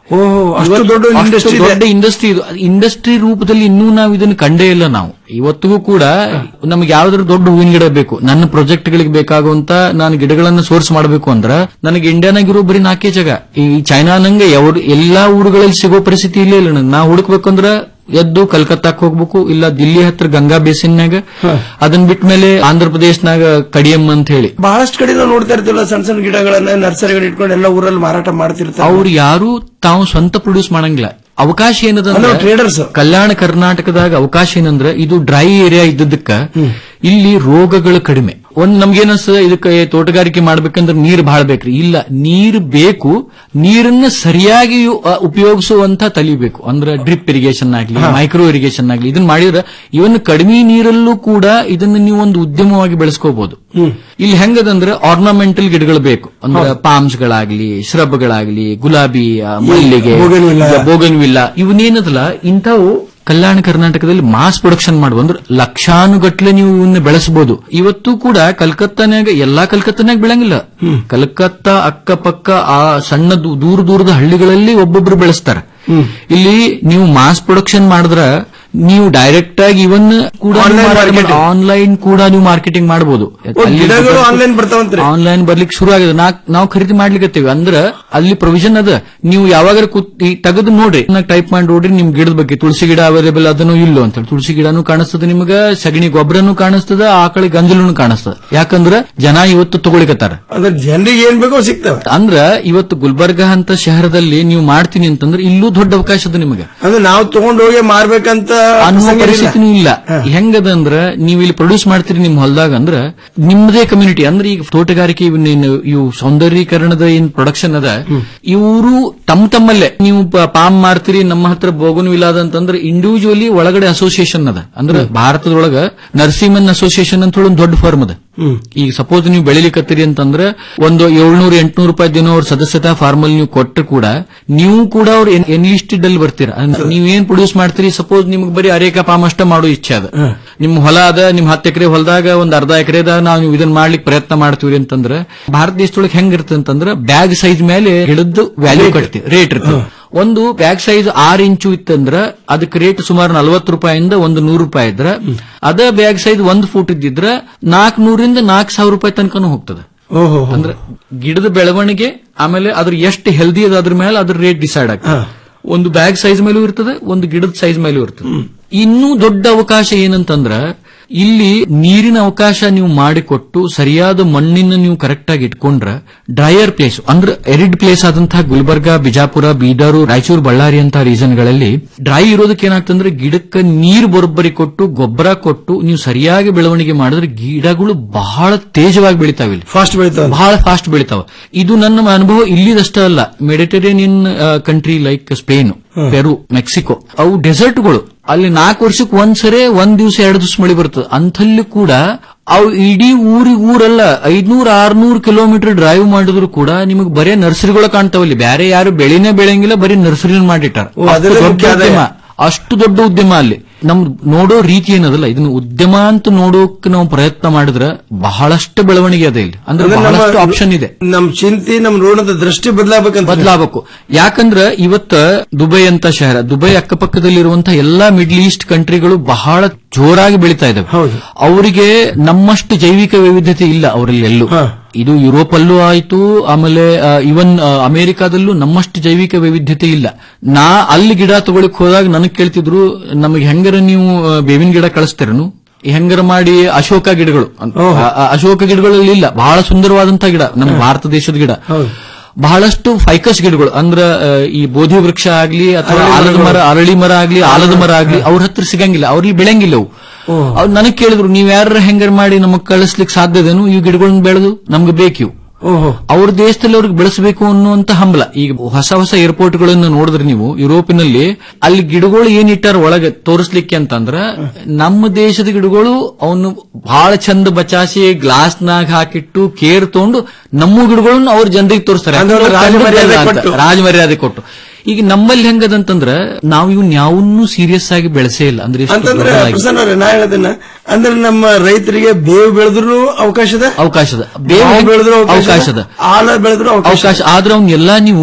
ಓಹೋ ಅಷ್ಟು ಇವತ್ತು ದೊಡ್ಡ ಅಷ್ಟು ಇಂಡಸ್ಟ್ರಿ ದೊಡ್ಡ ಇಂಡಸ್ಟ್ರಿ ಇದು ಇಂಡಸ್ಟ್ರಿ ರೂಪದಲ್ಲಿ ಇನ್ನೂ ನಾವು ಇದನ್ನು ಕಂಡೇ ಇಲ್ಲ ನಾವು ಇವತ್ತಿಗೂ ಕೂಡ ನಮ್ಗೆ ಯಾವ್ದಾದ್ರು ದೊಡ್ಡ ಹೂವಿನ ಗಿಡ ಬೇಕು ನನ್ನ ಪ್ರಾಜೆಕ್ಟ್ ಗಳಿಗೆ ಬೇಕಾಗುವಂತ ನಾನು ಗಿಡಗಳನ್ನ ಸೋರ್ಸ್ ಮಾಡಬೇಕು ಅಂದ್ರ ನನಗೆ ಇಂಡಿಯಾನಾಗಿರೋ ಬರೀ ನಾಲ್ಕೇ ಜಾಗ ಈ ಚೈನಾ ನಂಗೆ ಯಾವ ಎಲ್ಲಾ ಊರುಗಳಲ್ಲಿ ಸಿಗೋ ಪರಿಸ್ಥಿತಿ ಇಲ್ಲೇ ಇಲ್ಲ ನನಗೆ ನಾ ಹುಡುಕ್ಬೇಕಂದ್ರ ಎದ್ದು ಕಲ್ಕತ್ತಾಕ್ ಹೋಗ್ಬೇಕು ಇಲ್ಲ ದಿಲ್ಲಿ ಹತ್ರ ಗಂಗಾ ಬೇಸಿನ್ಯಾಗ ಅದನ್ನ ಬಿಟ್ಮೇಲೆ ಆಂಧ್ರ ಪ್ರದೇಶನಾಗ ಕಡಿಯಂ ಅಂತ ಹೇಳಿ ಬಹಳಷ್ಟು ಕಡೆ ನಾವು ನೋಡ್ತಾ ಇರ್ತೀವಲ್ಲ ಸಣ್ಣ ಸಣ್ಣ ಗಿಡಗಳನ್ನ ನರ್ಸರಿಗಳು ಇಟ್ಕೊಂಡು ಎಲ್ಲ ಊರಲ್ಲಿ ಮಾರಾಟ ಮಾಡ್ತಿರ್ತಾರೆ ಅವ್ರು ಯಾರು ತಾವು ಸ್ವಂತ ಪ್ರೊಡ್ಯೂಸ್ ಮಾಡಂಗಿಲ್ಲ ಅವಕಾಶ ಏನದಂದ್ರೆ ಅಂದ್ರೆ traders. ಕಲ್ಯಾಣ ಕರ್ನಾಟಕದಾಗ ಅವಕಾಶ ಏನಂದ್ರೆ ಇದು ಡ್ರೈ ಏರಿಯಾ ಇದ್ದದಕ್ಕ ಇಲ್ಲಿ ರೋಗಗಳು ಕಡಿಮೆ ಒಂದ್ ನಮ್ಗೇನನ್ಸ್ತದ ಇದಕ್ಕೆ ತೋಟಗಾರಿಕೆ ಮಾಡ್ಬೇಕಂದ್ರೆ ನೀರ್ ಬಹಳ ಬೇಕ್ರಿ ಇಲ್ಲ ನೀರ್ ಬೇಕು ನೀರನ್ನ ಸರಿಯಾಗಿ ಯು- ಅ, ಉಪಯೋಗಿಸುವಂತ ತಲಿಬೇಕು ಅಂದ್ರೆ ಡ್ರಿಪ್ ಇರಿಗೇಷನ್ ಆಗ್ಲಿ ಮೈಕ್ರೋ ಇರಿಗೇಷನ್ ಆಗ್ಲಿ ಇದನ್ನ ಮಾಡಿದ್ರೆ ಇವನ್ ಕಡಿಮೆ ನೀರಲ್ಲೂ ಕೂಡ ಇದನ್ನ ನೀವು ಒಂದು ಉದ್ಯಮವಾಗಿ ಬೆಳೆಸ್ಕೋಬಹುದು ಇಲ್ಲಿ ಹೆಂಗದಂದ್ರೆ ಆರ್ನಮೆಂಟಲ್ ಗಿಡಗಳು ಬೇಕು ಅಂದ್ರೆ ಪಾಮ್ಸ್ ಗಳಾಗ್ಲಿ ಶ್ರಬ್ಗಳಾಗ್ಲಿ ಗುಲಾಬಿ ಆ, ಮಲ್ಲಿಗೆ ಬೋಗನ್ವಿಲ್ಲ. ಬೋಗನ್ವಿಲ್ಲ ಇವನ್ನೇನದಲ್ಲ ಇಂಥವು ಕಲ್ಯಾಣ ಕರ್ನಾಟಕದಲ್ಲಿ ಮಾಸ್ ಪ್ರೊಡಕ್ಷನ್ ಮಾಡುವ ಅಂದ್ರೆ ಲಕ್ಷಾನುಗಟ್ಲೆ ನೀವು ಇವನ್ನ ಬೆಳೆಸಬಹುದು ಇವತ್ತು ಕೂಡ ಕಲ್ಕತ್ತಾನ್ಯಾಗ ಎಲ್ಲಾ ಕಲ್ಕತ್ತಾನ್ಯಾಗ ಬೆಳಂಗಿಲ್ಲ ಕಲ್ಕತ್ತಾ ಅಕ್ಕಪಕ್ಕ ಆ ಸಣ್ಣ ದೂ- ದೂರ ದೂರದ ಹಳ್ಳಿಗಳಲ್ಲಿ ಒಬ್ಬೊಬ್ರು ಬೆಳೆಸ್ತಾರೆ ಇಲ್ಲಿ ನೀವು ಮಾಸ್ ಪ್ರೊಡಕ್ಷನ್ ಮಾಡಿದ್ರ ನೀವು ಡೈರೆಕ್ಟ್ ಆಗಿ ಇವನ್ ಕೂಡ Online marketing. ಆನ್ಲೈನ್ ಕೂಡ ನೀವು ಮಾರ್ಕೆಟಿಂಗ್ ಮಾಡಬಹುದು ಗಿಡಗಳು ಆನ್ಲೈನ್ ಬರ್ತಾವಂತ್ರಿ ಆನ್ಲೈನ್ ಬರ್ಲಿಕ್ಕೆ ಶುರು ಆಗಿದೆ ನಾವು ಖರೀದಿ ಮಾಡ್ಲಿಕ್ಕೆ ಅಂದ್ರ ಅಲ್ಲಿ ಪ್ರೊವಿಷನ್ ಅದ ನೀವು ಯಾವಾಗ ತೆಗೆದು ನೋಡ್ರಿ ಟೈಪ್ ಮಾಡಿ ನೋಡ್ರಿ ನಿಮ್ ಗಿಡದ ಬಗ್ಗೆ ತುಳಸಿ ಗಿಡ ಅವೈಲೇಬಲ್ ಅದನ್ನು ಇಲ್ಲೋ ಅಂತ ಹೇಳಿ ತುಳಸಿ ಗಿಡನೂ ಕಾಣಿಸ್ತದ ನಿಮಗ ಸಗಣಿ ಗೊಬ್ಬರನು ಕಾಣಿಸ್ತದ ಆಕಳಿ ಗಂಜಲನು ಕಾಣಿಸ್ತದ ಯಾಕಂದ್ರ ಜನ ಇವತ್ತು ತಗೊಳಿಕತ್ತಾರ ಅಂದ್ರೆ ಜನರಿಗೆ ಏನ್ ಬೇಕೋ ಸಿಗ್ತವೆ ಅಂದ್ರ ಇವತ್ತು ಗುಲ್ಬರ್ಗ ಅಂತ ಶಹರದಲ್ಲಿ ನೀವು ಮಾಡ್ತೀನಿ ಅಂತಂದ್ರೆ ಇಲ್ಲೂ ದೊಡ್ಡ ಅವಕಾಶ ಅದ ನಿಮಗೆ ಅಂದ್ರೆ ನಾವು ತಗೊಂಡ್ ಹೋಗಿ ಮಾರ್ಬೇಕಂತ ಅನ್ನೋ ಪ್ರಸಂಗ ಇಲ್ಲ. ಪರಿಸ್ಥಿತಿನೂ ಇಲ್ಲ ಹೆಂಗದಂದ್ರ ನೀವು ಇಲ್ಲಿ ಪ್ರೊಡ್ಯೂಸ್ ಮಾಡ್ತೀರಿ ನಿಮ್ ಹೊಲದಾಗ ಅಂದ್ರ ನಿಮ್ಮದೇ ಕಮ್ಯುನಿಟಿ ಅಂದ್ರೆ ಈಗ ತೋಟಗಾರಿಕೆ ಇವನ್ ಏನ್ ಇವು ಸೌಂದರ್ಯೀಕರಣದ ಏನ್ ಪ್ರೊಡಕ್ಷನ್ ಅದ ಇವರು ತಮ್ಮ ತಮ್ಮಲ್ಲೇ ನೀವು ಪ- ಪಾಮ್ ಮಾರ್ತೀರಿ ನಮ್ಮ ಹತ್ರ ಬೋಗನು ಇಲ್ಲ ಅಂತಂದ್ರೆ ಇಂಡಿವಿಜುವಲಿ ಒಳಗಡೆ ಅಸೋಸಿಯೇಷನ್ ಅದ ಅಂದ್ರೆ ಭಾರತದೊಳಗ ನರ್ಸಿಮನ್ ಅಸೋಸಿಯೇಷನ್ ಅಂತ ಹೇಳಿ ಒಂದು ದೊಡ್ಡ ಫರ್ಮ್ ಅದ ಈಗ ಸಪೋಸ್ ನೀವು ಬೆಳಿಲಿಕ್ಕತ್ತೀರಿ ಅಂತಂದ್ರೆ ಒಂದು ಏಳ್ನೂರ ಎಂಟ್ನೂರು ರೂಪಾಯಿ ದಿನ ಅವ್ರ ಸದಸ್ಯತಾ ಫಾರ್ಮಲ್ ನೀವು ಕೊಟ್ಟರು ಕೂಡ ನೀವು ಕೂಡ ಅವ್ರ ಎನ್ಲಿಸ್ಟೆಡ್ ಅಲ್ಲಿ ಬರ್ತೀರಾ ಅಂದ್ರೆ ನೀವು ಏನ್ ಪ್ರೊಡ್ಯೂಸ್ ಮಾಡ್ತೀರಿ ಸಪೋಸ್ ನಿಮ್ಗೆ ಬರೀ ಅರೇಕ ಪಾಮ್ ಅಷ್ಟ ಮಾಡೋ ಇಚ್ಛೆ ಅದ ನಿಮ್ ಹೊಲ ಅದ ನಿಮ್ ಹತ್ತು ಎಕರೆ ಹೊಲದಾಗ ಒಂದ್ ಅರ್ಧ ಎಕರೆದಾಗ ನಾವು ನೀವು ಇದನ್ನ ಮಾಡ್ಲಿಕ್ಕೆ ಪ್ರಯತ್ನ ಮಾಡ್ತೀವಿ ಅಂತಂದ್ರೆ ಭಾರತ ದೇಶದೊಳಗೆ ಹೆಂಗಿರುತ್ತೆ ಅಂತಂದ್ರೆ ಬ್ಯಾಗ್ ಸೈಜ್ ಮೇಲೆ ಹಿಡಿದು ವ್ಯಾಲ್ಯೂ ಕಟ್ತೀವಿ ರೇಟ್ ಇರ್ತದೆ ಒಂದು ಬ್ಯಾಗ್ ಸೈಜ್ ಆರು ಇಂಚು ಇತ್ತಂದ್ರ ಅದಕ್ಕೆ ರೇಟ್ ಸುಮಾರು ನಲವತ್ತು ರೂಪಾಯಿಂದ ಒಂದು ನೂರು ರೂಪಾಯಿ ಇದ್ರ ಅದೇ ಬ್ಯಾಗ್ ಸೈಜ್ ಒಂದು ಫೂಟ್ ಇದ್ದಿದ್ರ ನಾಲ್ಕು ನೂರಿಂದ ನಾಲ್ಕು ಸಾವಿರ ರೂಪಾಯಿ ತನಕನೂ ಹೋಗ್ತದೆ ಓಹೋ ಅಂದ್ರೆ ಗಿಡದ ಬೆಳವಣಿಗೆ ಆಮೇಲೆ ಅದ್ರ ಎಷ್ಟು ಹೆಲ್ದಿ ಅದ ಅದ್ರ ಮೇಲೆ ಅದ್ರ ರೇಟ್ ಡಿಸೈಡ್ ಆಗ್ತದೆ ಒಂದು ಬ್ಯಾಗ್ ಸೈಜ್ ಮೇಲೂ ಇರ್ತದೆ ಒಂದು ಗಿಡದ ಸೈಜ್ ಮೇಲೂ ಇರ್ತದೆ ಇನ್ನೂ ದೊಡ್ಡ ಅವಕಾಶ ಏನಂತಂದ್ರ ಇಲ್ಲಿ ನೀರಿನ ಅವಕಾಶ ನೀವು ಮಾಡಿಕೊಟ್ಟು ಸರಿಯಾದ ಮಣ್ಣಿನ ನೀವು ಕರೆಕ್ಟ್ ಆಗಿ ಇಟ್ಕೊಂಡ್ರ ಡ್ರೈಯರ್ ಪ್ಲೇಸ್ ಅಂದ್ರೆ ಎರಿಡ್ ಪ್ಲೇಸ್ ಆದಂತಹ ಗುಲ್ಬರ್ಗ ಬಿಜಾಪುರ ಬೀದರು ರಾಯಚೂರು ಬಳ್ಳಾರಿ ಅಂತ ರೀಸನ್ಗಳಲ್ಲಿ ಡ್ರೈ ಇರೋದಕ್ಕೆ ಏನಾಗ್ತಂದ್ರೆ ಗಿಡಕ್ಕೆ ನೀರು ಬರೋಬ್ಬರಿ ಕೊಟ್ಟು ಗೊಬ್ಬರ ಕೊಟ್ಟು ನೀವು ಸರಿಯಾಗಿ ಬೆಳವಣಿಗೆ ಮಾಡಿದ್ರೆ ಗಿಡಗಳು ಬಹಳ ತೇಜವಾಗಿ ಬೆಳಿತಾವೆ ಇಲ್ಲಿ ಫಾಸ್ಟ್ ಬೆಳಿತಾವ ಬಹಳ ಫಾಸ್ಟ್ ಬೆಳಿತಾವ ಇದು ನನ್ನ ಅನುಭವ ಇಲ್ಲಿದಷ್ಟೇ ಅಲ್ಲ Mediterranean country like Spain Peru Mexico ಅವು ಡೆಸರ್ಟ್ಗಳು ಅಲ್ಲಿ ನಾಲ್ಕು ವರ್ಷಕ್ಕೆ ಒಂದ್ಸರಿ ಒಂದ್ ದಿವಸ ಎರಡು ದಿವಸ ಮಳಿ ಬರ್ತದೆ ಅಂಥಲ್ಲಿ ಕೂಡ ಅವು ಇಡೀ ಊರಿಗೆ ಊರಲ್ಲ ಐದ್ನೂರ್ ಆರ್ನೂರ್ ಕಿಲೋಮೀಟರ್ ಡ್ರೈವ್ ಮಾಡಿದ್ರು ಕೂಡ ನಿಮಗೆ ಬರೇ ನರ್ಸರಿಗಳು ಕಾಣ್ತಾವಲ್ಲಿ ಬೇರೆ ಯಾರು ಬೆಳೆನೇ ಬೆಳೆಯಂಗಿಲ್ಲ ಬರೀ ನರ್ಸರಿ ಮಾಡಿಟ್ಟಾರ ಓ, ಅದೆಲ್ಲ ಅಷ್ಟು ದೊಡ್ಡ ಮುಖ್ಯ ಆದಾಯ. ಉದ್ಯಮ ಅಷ್ಟು ದೊಡ್ಡ ಉದ್ಯಮ ಅಲ್ಲಿ ನಮ್ ನೋಡೋ ರೀತಿ ಏನದಲ್ಲ ಇದನ್ನ ಉದ್ಯಮ ಅಂತ ನೋಡೋಕೆ ನಾವು ಪ್ರಯತ್ನ ಮಾಡಿದ್ರೆ ಬಹಳಷ್ಟು ಬೆಳವಣಿಗೆ ಅದ ಇಲ್ಲಿ ಅಂದ್ರೆ ಅಂದ್ರೆ ನಮ್ಮ- ಬಹಳಷ್ಟು ಆಪ್ಷನ್ ಇದೆ ನಮ್ ಚಿಂತೆ ನಮ್ ನೋಡೋದ ದೃಷ್ಟಿ ಬದಲಾಗಬೇಕಂತ ಬದಲಾಗಬೇಕು ಯಾಕಂದ್ರ ಇವತ್ತ ದುಬೈ ಅಂತ ಶಹರ ದುಬೈ ಅಕ್ಕಪಕ್ಕದಲ್ಲಿರುವಂತಹ ಎಲ್ಲಾ ಮಿಡ್ಲ್ ಈಸ್ಟ್ ಕಂಟ್ರಿಗಳು ಬಹಳ ಜೋರಾಗಿ ಬೆಳೀತಾ ಇದಾವೆ ಅವರಿಗೆ ನಮ್ಮಷ್ಟು ಜೈವಿಕ ವೈವಿಧ್ಯತೆ ಇಲ್ಲ ಅವರಲ್ಲಿ ಎಲ್ಲೂ ಇದು ಯುರೋಪ್ ಅಲ್ಲೂ ಆಯ್ತು ಆಮೇಲೆ ಇವನ್ ಅಮೆರಿಕಾದಲ್ಲೂ ನಮ್ಮಷ್ಟು ಜೈವಿಕ ವೈವಿಧ್ಯತೆ ಇಲ್ಲ ನಾ ಅಲ್ಲಿ ಗಿಡ ತಗೊಳಿಕ್ ಹೋದಾಗ ನನಗ್ ಕೇಳ್ತಿದ್ರು ನಮಗೆ ಹೆಂಗರ ನೀವು ಆ, ಬೇವಿನ ಗಿಡ ಕಳಿಸ್ತೀರನು ಹೆಂಗರ ಮಾಡಿ ಅಶೋಕ ಗಿಡಗಳು ಆ- ಆ ಅಶೋಕ ಗಿಡಗಳಲ್ಲಿ ಇಲ್ಲ ಬಹಳ ಸುಂದರವಾದಂತಹ ಗಿಡ ನಮ್ಮ ಭಾರತ ದೇಶದ ಗಿಡ ಬಹಳಷ್ಟು ಫೈಕಸ್ ಗಿಡಗಳು ಅಂದ್ರ ಆ, ಈ ಬೋಧಿ ವೃಕ್ಷ ಆಗ್ಲಿ ಅಥವಾ ಆಲದ ಮರ ಅರಳಿ ಮರ ಆಗ್ಲಿ ಆಲದ ಮರ ಆಗ್ಲಿ ಅವ್ರ ಹತ್ರ ಸಿಗಂಗಿಲ್ಲ ಅವ್ರಲ್ಲಿ ಬೆಳಂಗಿಲ್ಲ ಅವು ಅವ್ರು ನನಗ್ ಕೇಳಿದ್ರು ನೀವ್ ಯಾರ ಹೆಂಗರ್ ಮಾಡಿ ನಮಗ್ ಕಳಿಸ್ಲಿಕ್ಕೆ ಸಾಧ್ಯದೇನು ಈ ಗಿಡಗಳನ್ನ ಬೆಳೆದು ನಮ್ಗೆ ಬೇಕಿವು ಅವ್ರ ದೇಶದಲ್ಲಿ ಅವ್ರಿಗೆ ಬೆಳೆಸಬೇಕು ಅನ್ನುವಂತ ಹಂಬಲ ಈಗ ಹೊಸ ಹೊಸ ಏರ್ಪೋರ್ಟ್ಗಳನ್ನು ನೋಡಿದ್ರೆ ನೀವು ಯುರೋಪಿನಲ್ಲಿ ಅಲ್ಲಿ ಗಿಡಗಳು ಏನ್ ಇಟ್ಟಾರ ಒಳಗೆ ತೋರಿಸ್ಲಿಕ್ಕೆ ಅಂತಂದ್ರ ನಮ್ಮ ದೇಶದ ಗಿಡಗಳು ಅವನು ಬಹಳ ಚಂದ ಬಚಾಸಿ ಗ್ಲಾಸ್ನಾಗ ಹಾಕಿಟ್ಟು ಕೇರ್ ತಗೊಂಡು ನಮ್ಮ ಗಿಡಗಳನ್ನ ಅವ್ರ ಜನರಿಗೆ ತೋರಿಸ್ತಾರೆ ಅಂದ್ರೆ ಅವ್ರು ರಾಜಮರ್ಯಾದೆ ಅಂತ. ಕೊಟ್ಟು. ರಾಜಮರ್ಯಾದೆ ಕೊಟ್ಟು ಈಗ ನಮ್ಮಲ್ಲಿ ಹೆಂಗದಂತಂದ್ರ ನಾವು ಇವ್ನ ಯಾವನ್ನೂ ಸೀರಿಯಸ್ ಆಗಿ ಬೆಳೆಸೇ ಇಲ್ಲ ಅಂದ್ರೆ ಇಷ್ಟು ಅಂತಂದ್ರೆ ದೊಡ್ಡದಾಗಿ. ಪ್ರಸನ್ನ ಅವ್ರೆ, ನಾ ಹೇಳದನ್ನ ಅಂದ್ರೆ ನಮ್ಮ ರೈತರಿಗೆ ಬೇವು ಬೆಳೆದ್ರು ಅವಕಾಶದ ಅವಕಾಶದ ಬೇವು ಬೆಳೆದ್ರು ಅವಕಾಶದ ಅವಕಾಶದ ಆಲ ಬೆಳೆದ್ರು ಅವಕಾಶ ಅವಕಾಶ ಆದ್ರೆ ಅವ್ನೆಲ್ಲಾ ನೀವು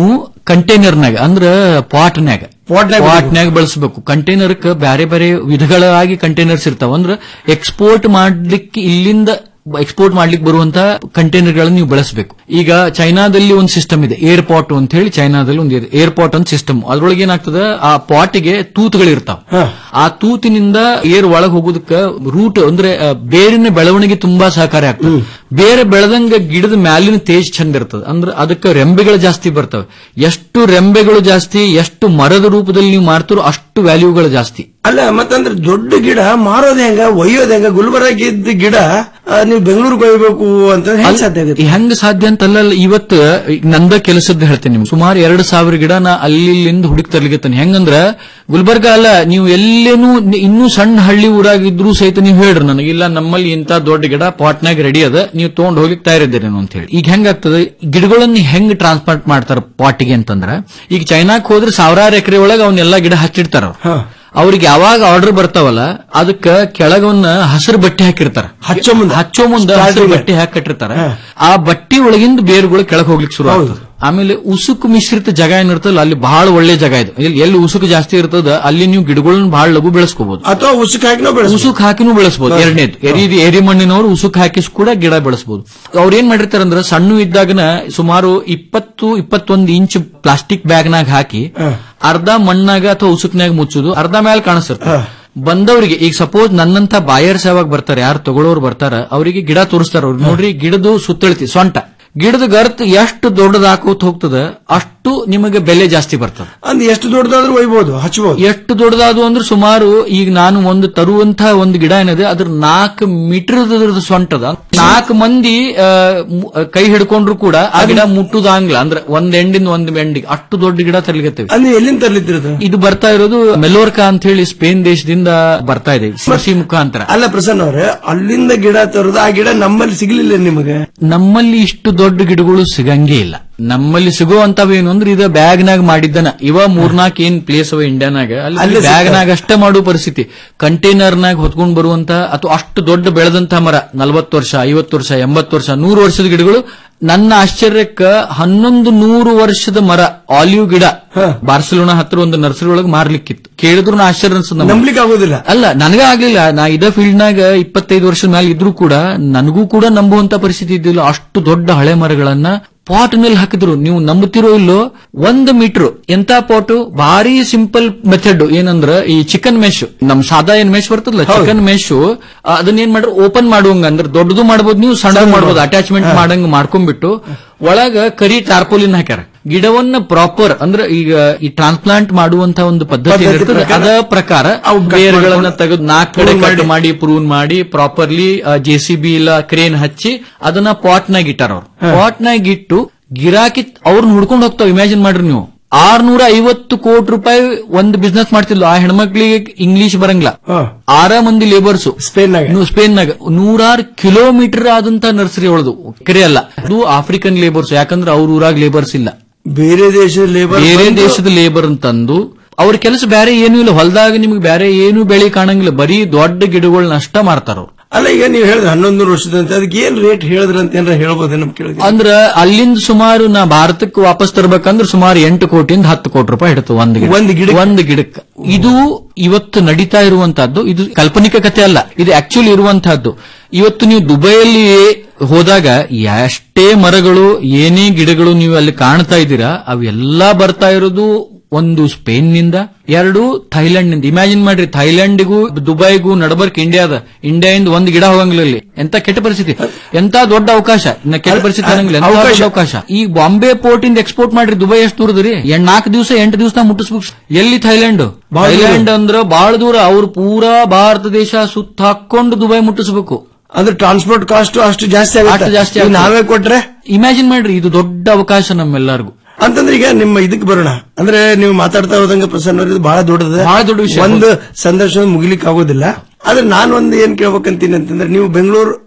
ಕಂಟೈನರ್ನಾಗ ಅಂದ್ರ ಪಾಟ್ನ್ಯಾಗ ಪಾಟ್ನ್ಯಾಗ ಪಾಟ್ನ್ಯಾಗ ಬಳಸಬೇಕು ಕಂಟೈನರ್ ಬ್ಯಾರೆ ಬೇರೆ ವಿಧಗಳಾಗಿ ಕಂಟೈನರ್ಸ್ ಇರ್ತಾವ ಅಂದ್ರ ಎಕ್ಸ್ಪೋರ್ಟ್ ಮಾಡ್ಲಿಕ್ಕೆ ಇಲ್ಲಿಂದ ಎಕ್ಸ್ಪೋರ್ಟ್ ಮಾಡ್ಲಿಕ್ಕೆ ಬರುವಂತ ಕಂಟೈನರ್ ಗಳನ್ನ ನೀವು ಬಳಸಬೇಕು ಈಗ ಚೈನಾದಲ್ಲಿ ಒಂದು ಸಿಸ್ಟಮ್ ಇದೆ ಏರ್ಪಾಟ್ ಅಂತ ಹೇಳಿ ಚೈನಾದಲ್ಲಿ ಒಂದು ಏರ್ಪಾಟ್ ಅಂತ ಸಿಸ್ಟಮ್ ಅದ್ರೊಳಗೆ ಏನಾಗ್ತದ ಆ ಪಾಟ್ಗೆ ತೂತುಗಳಿರ್ತಾವ ಆ ತೂತಿನಿಂದ ಏರ್ ಒಳಗ್ ಹೋಗೋದಕ್ಕ ರೂಟ್ ಅಂದ್ರೆ ಆ, ಬೇರಿನ ಬೆಳವಣಿಗೆ ತುಂಬಾ ಸಹಕಾರಿ ಆಗ್ತದೆ ಬೇರೆ ಬೆಳೆದಂಗ ಗಿಡದ ಮ್ಯಾಲಿನ ತೇಜ್ ಚಂದ ಇರ್ತದೆ ಅಂದ್ರೆ ಅದಕ್ಕೆ ರೆಂಬೆಗಳು ಜಾಸ್ತಿ ಬರ್ತವೆ ಎಷ್ಟು ರೆಂಬೆಗಳು ಜಾಸ್ತಿ ಎಷ್ಟು ಮರದ ರೂಪದಲ್ಲಿ ನೀವು ಮಾಡ್ತಾರೋ ಅಷ್ಟು ವ್ಯಾಲ್ಯೂಗಳು ಜಾಸ್ತಿ ಅಲ್ಲ ಮತ್ತಂದ್ರೆ ದೊಡ್ಡ ಗಿಡ ಮಾರೋದ್ ಹೆಂಗ ಒಯ್ಯೋದ್ ಹೆಂಗ ಗುಲ್ಬರ್ಗ ಇದ್ದ ಗಿಡ ಆ, ನೀವು ಬೆಂಗಳೂರಿಗೆ ಒಯ್ಬೇಕು ಅಂತ ಹೆಂಗ್ ಸಾಧ್ಯ ಆಗುತ್ತೆ ಹೆಂಗ್ ಸಾಧ್ಯ ಅಂತಲ್ಲ ಇವತ್ತು ಈಗ ನಂದ ಕೆಲಸದ ಹೇಳ್ತೇನೆ ನಿಮ್ಗೆ ಸುಮಾರು ಎರಡು ಸಾವಿರ ಗಿಡ ನಾ ಅಲ್ಲಿ ಇಲ್ಲಿಂದ ಹುಡುಕ್ ತರ್ಲಿಕತ್ತಾನೆ ಹೆಂಗಂದ್ರ ಗುಲ್ಬರ್ಗ ಅಲ್ಲ ನೀವು ಎಲ್ಲೇನು ನಿ- ಇನ್ನೂ ಸಣ್ಣ ಹಳ್ಳಿ ಊರಾಗಿದ್ರು ಸಹಿತ ನೀವು ಹೇಳ್ರಿ ನನಗೆ ಇಲ್ಲ ನಮ್ಮಲ್ಲಿ ಇಂತ ದೊಡ್ಡ ಗಿಡ ಪಾಟ್ನಾಗ ರೆಡಿ ಅದ ನೀವು ತಗೊಂಡ್ ಹೋಗ್ಲಿಕ್ಕೆ ತಯಾರಿದ್ದೀರೇನು ಅಂತ ಹೇಳಿ ಈಗ ಹೆಂಗಾಗ್ತದೆ ಗಿಡಗಳನ್ನ ಹೆಂಗ್ ಟ್ರಾನ್ಸ್ಪ್ಲಾಂಟ್ ಮಾಡ್ತಾರ ಪಾಟಿಗೆ ಅಂತಂದ್ರ ಈಗ ಚೈನಾಕ್ ಹೋದ್ರೆ ಸಾವಿರಾರು ಎಕರೆ ಒಳಗೆ ಅವನ್ನೆಲ್ಲ ಗಿಡ ಹಚ್ಚಿಡ್ತಾರ ಅವ್ರು. ಅವ್ರಿಗೆ ಯಾವಾಗ ಆರ್ಡರ್ ಬರ್ತಾವಲ್ಲ ಅದಕ್ಕ ಕೆಳಗವನ್ನ ಹಸಿರು ಬಟ್ಟೆ ಹಾಕಿರ್ತಾರ ಹಚ್ಚೋ ಮುಂದೆ ಹಚ್ಚೋ ಮುಂದೆ ಹಸಿರು ಬಟ್ಟೆ ಹಾಕಿಟ್ಟಿರ್ತಾರ ಆ ಬಟ್ಟಿ ಒಳಗಿಂದ ಬೇರುಗಳು ಕೆಳಗೆ ಹೋಗ್ಲಿಕ್ಕೆ ಶುರು ಆಗ್ತದೆ ಆಮೇಲೆ ಉಸುಕು ಮಿಶ್ರಿತ ಜಾಗ ಏನಿರ್ತಲ್ಲ ಅಲ್ಲಿ ಬಹಳ ಒಳ್ಳೆ ಜಾಗ ಇದು ಎಲ್ಲಿ- ಎಲ್ಲಿ ಉಸುಕು ಜಾಸ್ತಿ ಇರ್ತದ ಅಲ್ಲಿ ನೀವು ಗಿಡಗಳನ್ನ ಬಹಳ ಲಘು ಬೆಳೆಸ್ಕೋಬಹುದು ಅಥವಾ ಉಸುಕ್ ಹಾಕಿನೋ ಉಸುಕ್ ಹಾಕಿನೂ ಬೆಳೆಸಬಹುದು ಎರಡನೇದು ಎರಿ ಎರಿ ಮಣ್ಣಿನವರು ಉಸುಕ್ ಹಾಕಿಸ್ ಕೂಡ ಗಿಡ ಬೆಳೆಸಬಹುದು ಅವ್ರು ಏನ್ ಮಾಡಿರ್ತಾರೆ ಅಂದ್ರೆ ಸಣ್ಣ ಇದ್ದಾಗನ ಸುಮಾರು ಇಪ್ಪತ್ತು ಇಪ್ಪತ್ತೊಂದು ಇಂಚ್ ಪ್ಲಾಸ್ಟಿಕ್ ಬ್ಯಾಗ್ನಾಗ ಹಾಕಿ ಅರ್ಧ ಮಣ್ಣಾಗ ಅಥವಾ ಉಸುಕ್ನಾಗ ಮುಚ್ಚುದು ಅರ್ಧ ಮೇಲೆ ಕಾಣಿಸ್ತಿರ್ತದೆ ಬಂದವರಿಗೆ ಈಗ ಸಪೋಸ್ ನನ್ನಂತ ಬಾಯರ್ಸ್ ಯಾವಾಗ ಬರ್ತಾರೆ ಯಾರು ತಗೊಳ್ಳೋರು ಬರ್ತಾರ ಅವರಿಗೆ ಗಿಡ ತೋರಿಸ್ತಾರ ಅವ್ರು ನೋಡ್ರಿ ಗಿಡದು ಸುತ್ತಳತಿ ಸೊಂಟ ಗಿಡದ ಗರ್ತ್ ಎಷ್ಟು ದೊಡ್ಡದ ಹಾಕೋತ್ ಹೋಗ್ತದ ಅಷ್ಟು ನಿಮಗೆ ಬೆಲೆ ಜಾಸ್ತಿ ಬರ್ತದೆ ಅಂದ್ರೆ ಎಷ್ಟು ದೊಡ್ಡದಾದ್ರೂ ಒಯ್ಬಹುದು ಹಚ್ಚಬಹುದು ಎಷ್ಟು ದೊಡ್ಡದಾದು ಅಂದ್ರೆ ಸುಮಾರು ಈಗ ನಾನು ಒಂದು ತರುವಂತ ಒಂದು ಗಿಡ ಏನಿದೆ ಅದ್ರ ನಾಲ್ಕು ಮೀಟರ್ ಸೊಂಟದ ನಾಲ್ಕು ಮಂದಿ ಆ, ಮು- ಕೈ ಹಿಡ್ಕೊಂಡ್ರು ಕೂಡ ಆ ಗಿಡ ಮುಟ್ಟುದಾಂಗ್ಲ ಅಂದ್ರೆ ಒಂದ್ ಎಂಡಿಂದ ಒಂದ್ ಎಂಡಿಗೆ ಅಷ್ಟು ದೊಡ್ಡ ಗಿಡ ತರ್ಲಿಕತ್ತೇವೆ ಅಂದ್ರೆ ಎಲ್ಲಿಂದ ತರ್ಲಿತ್ತಿರೋದು ಇದು ಬರ್ತಾ ಇರೋದು ಮೆಲೋರ್ಕಾ ಅಂತ ಹೇಳಿ ಸ್ಪೇನ್ ದೇಶದಿಂದ ಬರ್ತಾ ಇದೆ ಕೃಷಿ ಮುಖಾಂತರ ಅಲ್ಲ ಪ್ರಸನ್ನ ಅವ್ರೆ ಅಲ್ಲಿಂದ ಗಿಡ ತರೋದು ಆ ಗಿಡ ನಮ್ಮಲ್ಲಿ ಸಿಗ್ಲಿಲ್ಲ ನಿಮಗೆ ನಮ್ಮಲ್ಲಿ ಇಷ್ಟು ದೊಡ್ಡ ಗಿಡಗಳು ಸಿಗಂಗೇ ಇಲ್ಲ ನಮ್ಮಲ್ಲಿ ಸಿಗುವಂತವೇನು ಅಂದ್ರೆ ಇದು ಬ್ಯಾಗ್ನಾಗ ಮಾಡಿದ್ದನ ಇವ ಮೂರ್ನಾಕ್ ಏನ್ ಪ್ಲೇಸ್ ಅವ ಇಂಡಿಯಾನಾಗ ಅಲ್ಲಿ ಅಲ್ಲೇ ಬ್ಯಾಗ್ನಾಗ ಅಷ್ಟೇ ಮಾಡುವ ಪರಿಸ್ಥಿತಿ ಕಂಟೈನರ್ನಾಗ ಹೊತ್ಕೊಂಡ್ ಬರುವಂತ ಅಥವಾ ಅಷ್ಟು ದೊಡ್ಡ ಬೆಳೆದಂತ ಮರ ನಲವತ್ತು ವರ್ಷ ಐವತ್ತು ವರ್ಷ ಎಂಬತ್ತು ವರ್ಷ ನೂರು ವರ್ಷದ ಗಿಡಗಳು ನನ್ನ ಆಶ್ಚರ್ಯಕ್ಕ ಹನ್ನೊಂದು ನೂರು ವರ್ಷದ ಮರ ಆಲಿವ್ ಗಿಡ ಬಾರ್ಸಲೋನಾ ಹತ್ರ ಒಂದು ನರ್ಸರಿ ಒಳಗೆ ಮಾರ್ಲಿಕ್ಕಿತ್ತು ಕೇಳಿದ್ರು ನಾ ಆಶ್ಚರ್ಯ ಅನ್ಸದ್ ನಮ್ಗೆ. ನಂಬ್ಲಿಕ್ಕೆ ಆಗೋದಿಲ್ಲ ಅಲ್ಲ ನನಗ ಆಗ್ಲಿಲ್ಲ ನಾ ಇದೇ ಫೀಲ್ಡ್ ನಾಗ ಇಪ್ಪತ್ತೈದು ವರ್ಷದ ಮೇಲೆ ಇದ್ರೂ ಕೂಡ ನನಗೂ ಕೂಡ ನಂಬುವಂತ ಪರಿಸ್ಥಿತಿ ಇದ್ದಿಲ್ಲ ಅಷ್ಟು ದೊಡ್ಡ ಹಳೆ ಮರಗಳನ್ನ ಪಾಟ್ ನಲ್ಲಿ ಹಾಕಿದ್ರು ನೀವು ನಂಬುತ್ತಿರೋ ಇಲ್ಲೋ ಒಂದು ಮೀಟರ್ ಎಂತ ಪಾಟು ಭಾರಿ ಸಿಂಪಲ್ ಮೆಥಡ್ ಏನಂದ್ರ ಈ ಚಿಕನ್ ಮೆಶ್ ನಮ್ ಸಾದಾ ಏನ್ ಮೆಶ್ ಬರ್ತದಲ್ಲ ಚಿಕನ್ ಮೆಶ್ ಅದನ್ನ ಏನ್ ಮಾಡ್ರಿ ಓಪನ್ ಮಾಡುವಂಗ ಅಂದ್ರೆ ದೊಡ್ಡದು ಮಾಡ್ಬೋದು ನೀವು ಸಣ್ಣ ಮಾಡ್ಬೋದು ಅಟ್ಯಾಚ್ಮೆಂಟ್ ಮಾಡಂಗ್ ಮಾಡ್ಕೊಂಡ್ಬಿಟ್ಟು ಒಳಗ ಕರಿ ಟಾರ್ಪೋಲಿನ್ ಹಾಕ್ಯಾರ ಗಿಡವನ್ನ ಪ್ರಾಪರ್ ಅಂದ್ರೆ ಈಗ ಈ ಟ್ರಾನ್ಸ್ಪ್ಲಾಂಟ್ ಮಾಡುವಂತ ಒಂದು ಪದ್ಧತಿ ಪದ್ಧತಿ ಇರ್ತದೆ ಪ್ರಕಾರ ಅದ ಪ್ರಕಾರ ಅವು cut ಬೇರುಗಳನ್ನ ಮಾಡ್ಕೊಂಡು ತೆಗೆದು ನಾಲ್ಕು ಕಡೆ prune ಕಟ್ ಮಾಡಿ. ಮಾಡಿ ಪ್ರೂನ್ ಮಾಡಿ ಪ್ರಾಪರ್ಲಿ ಜೆ ಸಿ ಬಿ ಇಲ್ಲ ಕ್ರೇನ್ ಹಚ್ಚಿ ಅದನ್ನ ಪಾಟ್ ನಾಗ ಇಟ್ಟಾರ ಅವ್ರು ಪಾಟ್ ನಾಗ ಇಟ್ಟು ಗಿರಾಕಿ ಅವ್ರನ್ನ ಹುಡ್ಕೊಂಡು ಹೋಗ್ತಾವ ಇಮ್ಯಾಜಿನ್ ಮಾಡ್ರಿ ನೀವು ಆರ್ನೂರ ಐವತ್ತು ಕೋಟಿ ರೂಪಾಯಿ ಒಂದು ಬಿಸ್ನೆಸ್ ಮಾಡ್ತಿದ್ಲು ಆ ಹೆಣ್ಮಕ್ಳಿಗೆ ಇಂಗ್ಲಿಷ್ ಬರಂಗಿಲ್ಲ ಆರ ಮಂದಿ ಲೇಬರ್ಸ್ ಸ್ಪೇನ್ ಸ್ಪೇನ್ ನಾಗ ನೂರಾರು ಕಿಲೋಮೀಟರ್ ಆದಂತ ನರ್ಸರಿ ಒಳದು ಕೆರೆ ಅಲ್ಲ ಅದು ಆಫ್ರಿಕನ್ ಲೇಬರ್ಸ್ ಯಾಕಂದ್ರೆ ಅವ್ರ ಊರಾಗ ಲೇಬರ್ಸ್ ಇಲ್ಲ ಬೇರೆ ದೇಶದ ಲೇಬರ್ ಬೇರೆ ದೇಶದ ಲೇಬರ್ ಅಂತಂದು ಅವ್ರ ಕೆಲಸ ಬೇರೆ ಏನೂ ಇಲ್ಲ ಹೊಲದಾಗ ನಿಮ್ಗೆ ಬೇರೆ ಏನು ಬೆಳೆ ಕಾಣಂಗಿಲ್ಲ ಬರೀ ದೊಡ್ಡ ಗಿಡಗಳನ್ನ ಅಷ್ಟ ಮಾರ್ತಾರ ಅವ್ರು ಅಲ್ಲ ಈಗ ನೀವು ಹೇಳಿದ್ರೆ ಹನ್ನೊಂದು ವರ್ಷದಂತ ಅದಕ್ಕೆ ಏನ್ ರೇಟ್ ಹೇಳಿದ್ರ ಅಂತ ಏನಾರ ಹೇಳ್ಬೋದು ನಮ್ ಕೇಳಿದ್ರೆ ಅಂದ್ರ ಅಲ್ಲಿಂದ ಸುಮಾರು ನಾ ಭಾರತಕ್ಕೆ ವಾಪಸ್ ತರ್ಬೇಕಂದ್ರೆ ಸುಮಾರು ಎಂಟು ಕೋಟಿಯಿಂದ ಹತ್ತು ಕೋಟಿ ರೂಪಾಯಿ ಹಿಡಿತು ಒಂದು ಗಿಡ ಒಂದು ಗಿಡ ಒಂದು ಗಿಡಕ್ಕೆ ಇದು ಇವತ್ತು ನಡೀತಾ ಇರುವಂತಹದ್ದು ಇದು ಕಾಲ್ಪನಿಕ ಕಥೆ ಅಲ್ಲ ಇದು ಆಕ್ಚುಲಿ ಇರುವಂತಹದ್ದು ಇವತ್ತು ನೀವು ದುಬೈಯಲ್ಲಿ ಹೋದಾಗ ಎಷ್ಟೇ ಮರಗಳು ಏನೇ ಗಿಡಗಳು ನೀವು ಅಲ್ಲಿ ಕಾಣ್ತಾ ಇದ್ದೀರಾ ಅವೆಲ್ಲಾ ಬರ್ತಾ ಇರೋದು ಒಂದು ಸ್ಪೇನ್ ನಿಂದ ಎರಡು ಥೈಲ್ಯಾಂಡ್ ನಿಂದ ಇಮ್ಯಾಜಿನ್ ಮಾಡ್ರಿ ಥೈಲ್ಯಾಂಡಿಗೂ ದುಬೈಗೂ ನಡಬರ್ಕ್ ಇಂಡಿಯಾದ ಇಂಡಿಯಾದಿಂದ ಒಂದು ಗಿಡ ಹೋಗಂಗಿಲ್ಲ ಇಲ್ಲಿ ಎಂತ ಕೆಟ್ಟ ಪರಿಸ್ಥಿತಿ ಎಂತ ದೊಡ್ಡ ಅವಕಾಶ ಇನ್ನ ಕೆಟ್ಟ ಪರಿಸ್ಥಿತಿ ಅನ್ನಂಗಿಲ್ಲ ಎಂತ ಅವಕಾಶ. ದೊಡ್ಡ ಅವಕಾಶ ಈ ಬಾಂಬೆ ಪೋರ್ಟ್ ಇಂದ ಎಕ್ಸ್ಪೋರ್ಟ್ ಮಾಡ್ರಿ ದುಬೈ ಎಷ್ಟು ದೂರದ್ರಿ ಎಂಟ್ ನಾಲ್ಕು ದಿವಸ ಎಂಟು ದಿವಸ ಮುಟ್ಟಿಸ್ಬೇಕು ಎಲ್ಲಿ ಥೈಲ್ಯಾಂಡ್ ಬಾಳ ದೂರ. ಥೈಲ್ಯಾಂಡ್ ಅಂದ್ರ ಬಹಳ ದೂರ ಅವ್ರು ಪೂರಾ ಭಾರತ ದೇಶ ಸುತ್ತ ಹಾಕೊಂಡು ದುಬೈ ಮುಟ್ಟಿಸ್ಬೇಕು ಅಂದ್ರೆ ಟ್ರಾನ್ಸ್ಪೋರ್ಟ್ ಕಾಸ್ಟ್ ಅಷ್ಟು ಜಾಸ್ತಿ ಅಷ್ಟು ಆಗುತ್ತೆ ಜಾಸ್ತಿ ಈಗ ಆಗ್ತದೆ. ನಾವೇ ಕೊಟ್ರೆ ಇಮ್ಯಾಜಿನ್ ಮಾಡ್ರಿ ಇದು ದೊಡ್ಡ ಅವಕಾಶ ನಮ್ಮೆಲ್ಲರಿಗೂ ಅಂತಂದ್ರೆ ಈಗ ನಿಮ್ಮ ಇದಕ್ಕೆ ಬರೋಣ ಅಂದ್ರೆ ನೀವು ಮಾತಾಡ್ತಾ ಹೋದಂಗ ಪ್ರಸನ್ನ ಅವ್ರೆ, ಇದು ಬಹಳ ದೊಡ್ಡದ ಬಹಳ ದೊಡ್ಡ ವಿಷಯ. ಒಂದು ಸಂದರ್ಶನ ಮುಗಿಲಿಕ್ಕೆ ಆಗೋದಿಲ್ಲ ಆದ್ರೆ ನಾನು ಒಂದು ಏನ್ ಕೇಳ್ಬೇಕಂತೀನಿ ಅಂತಂದ್ರೆ ನೀವು ಬೆಂಗಳೂರು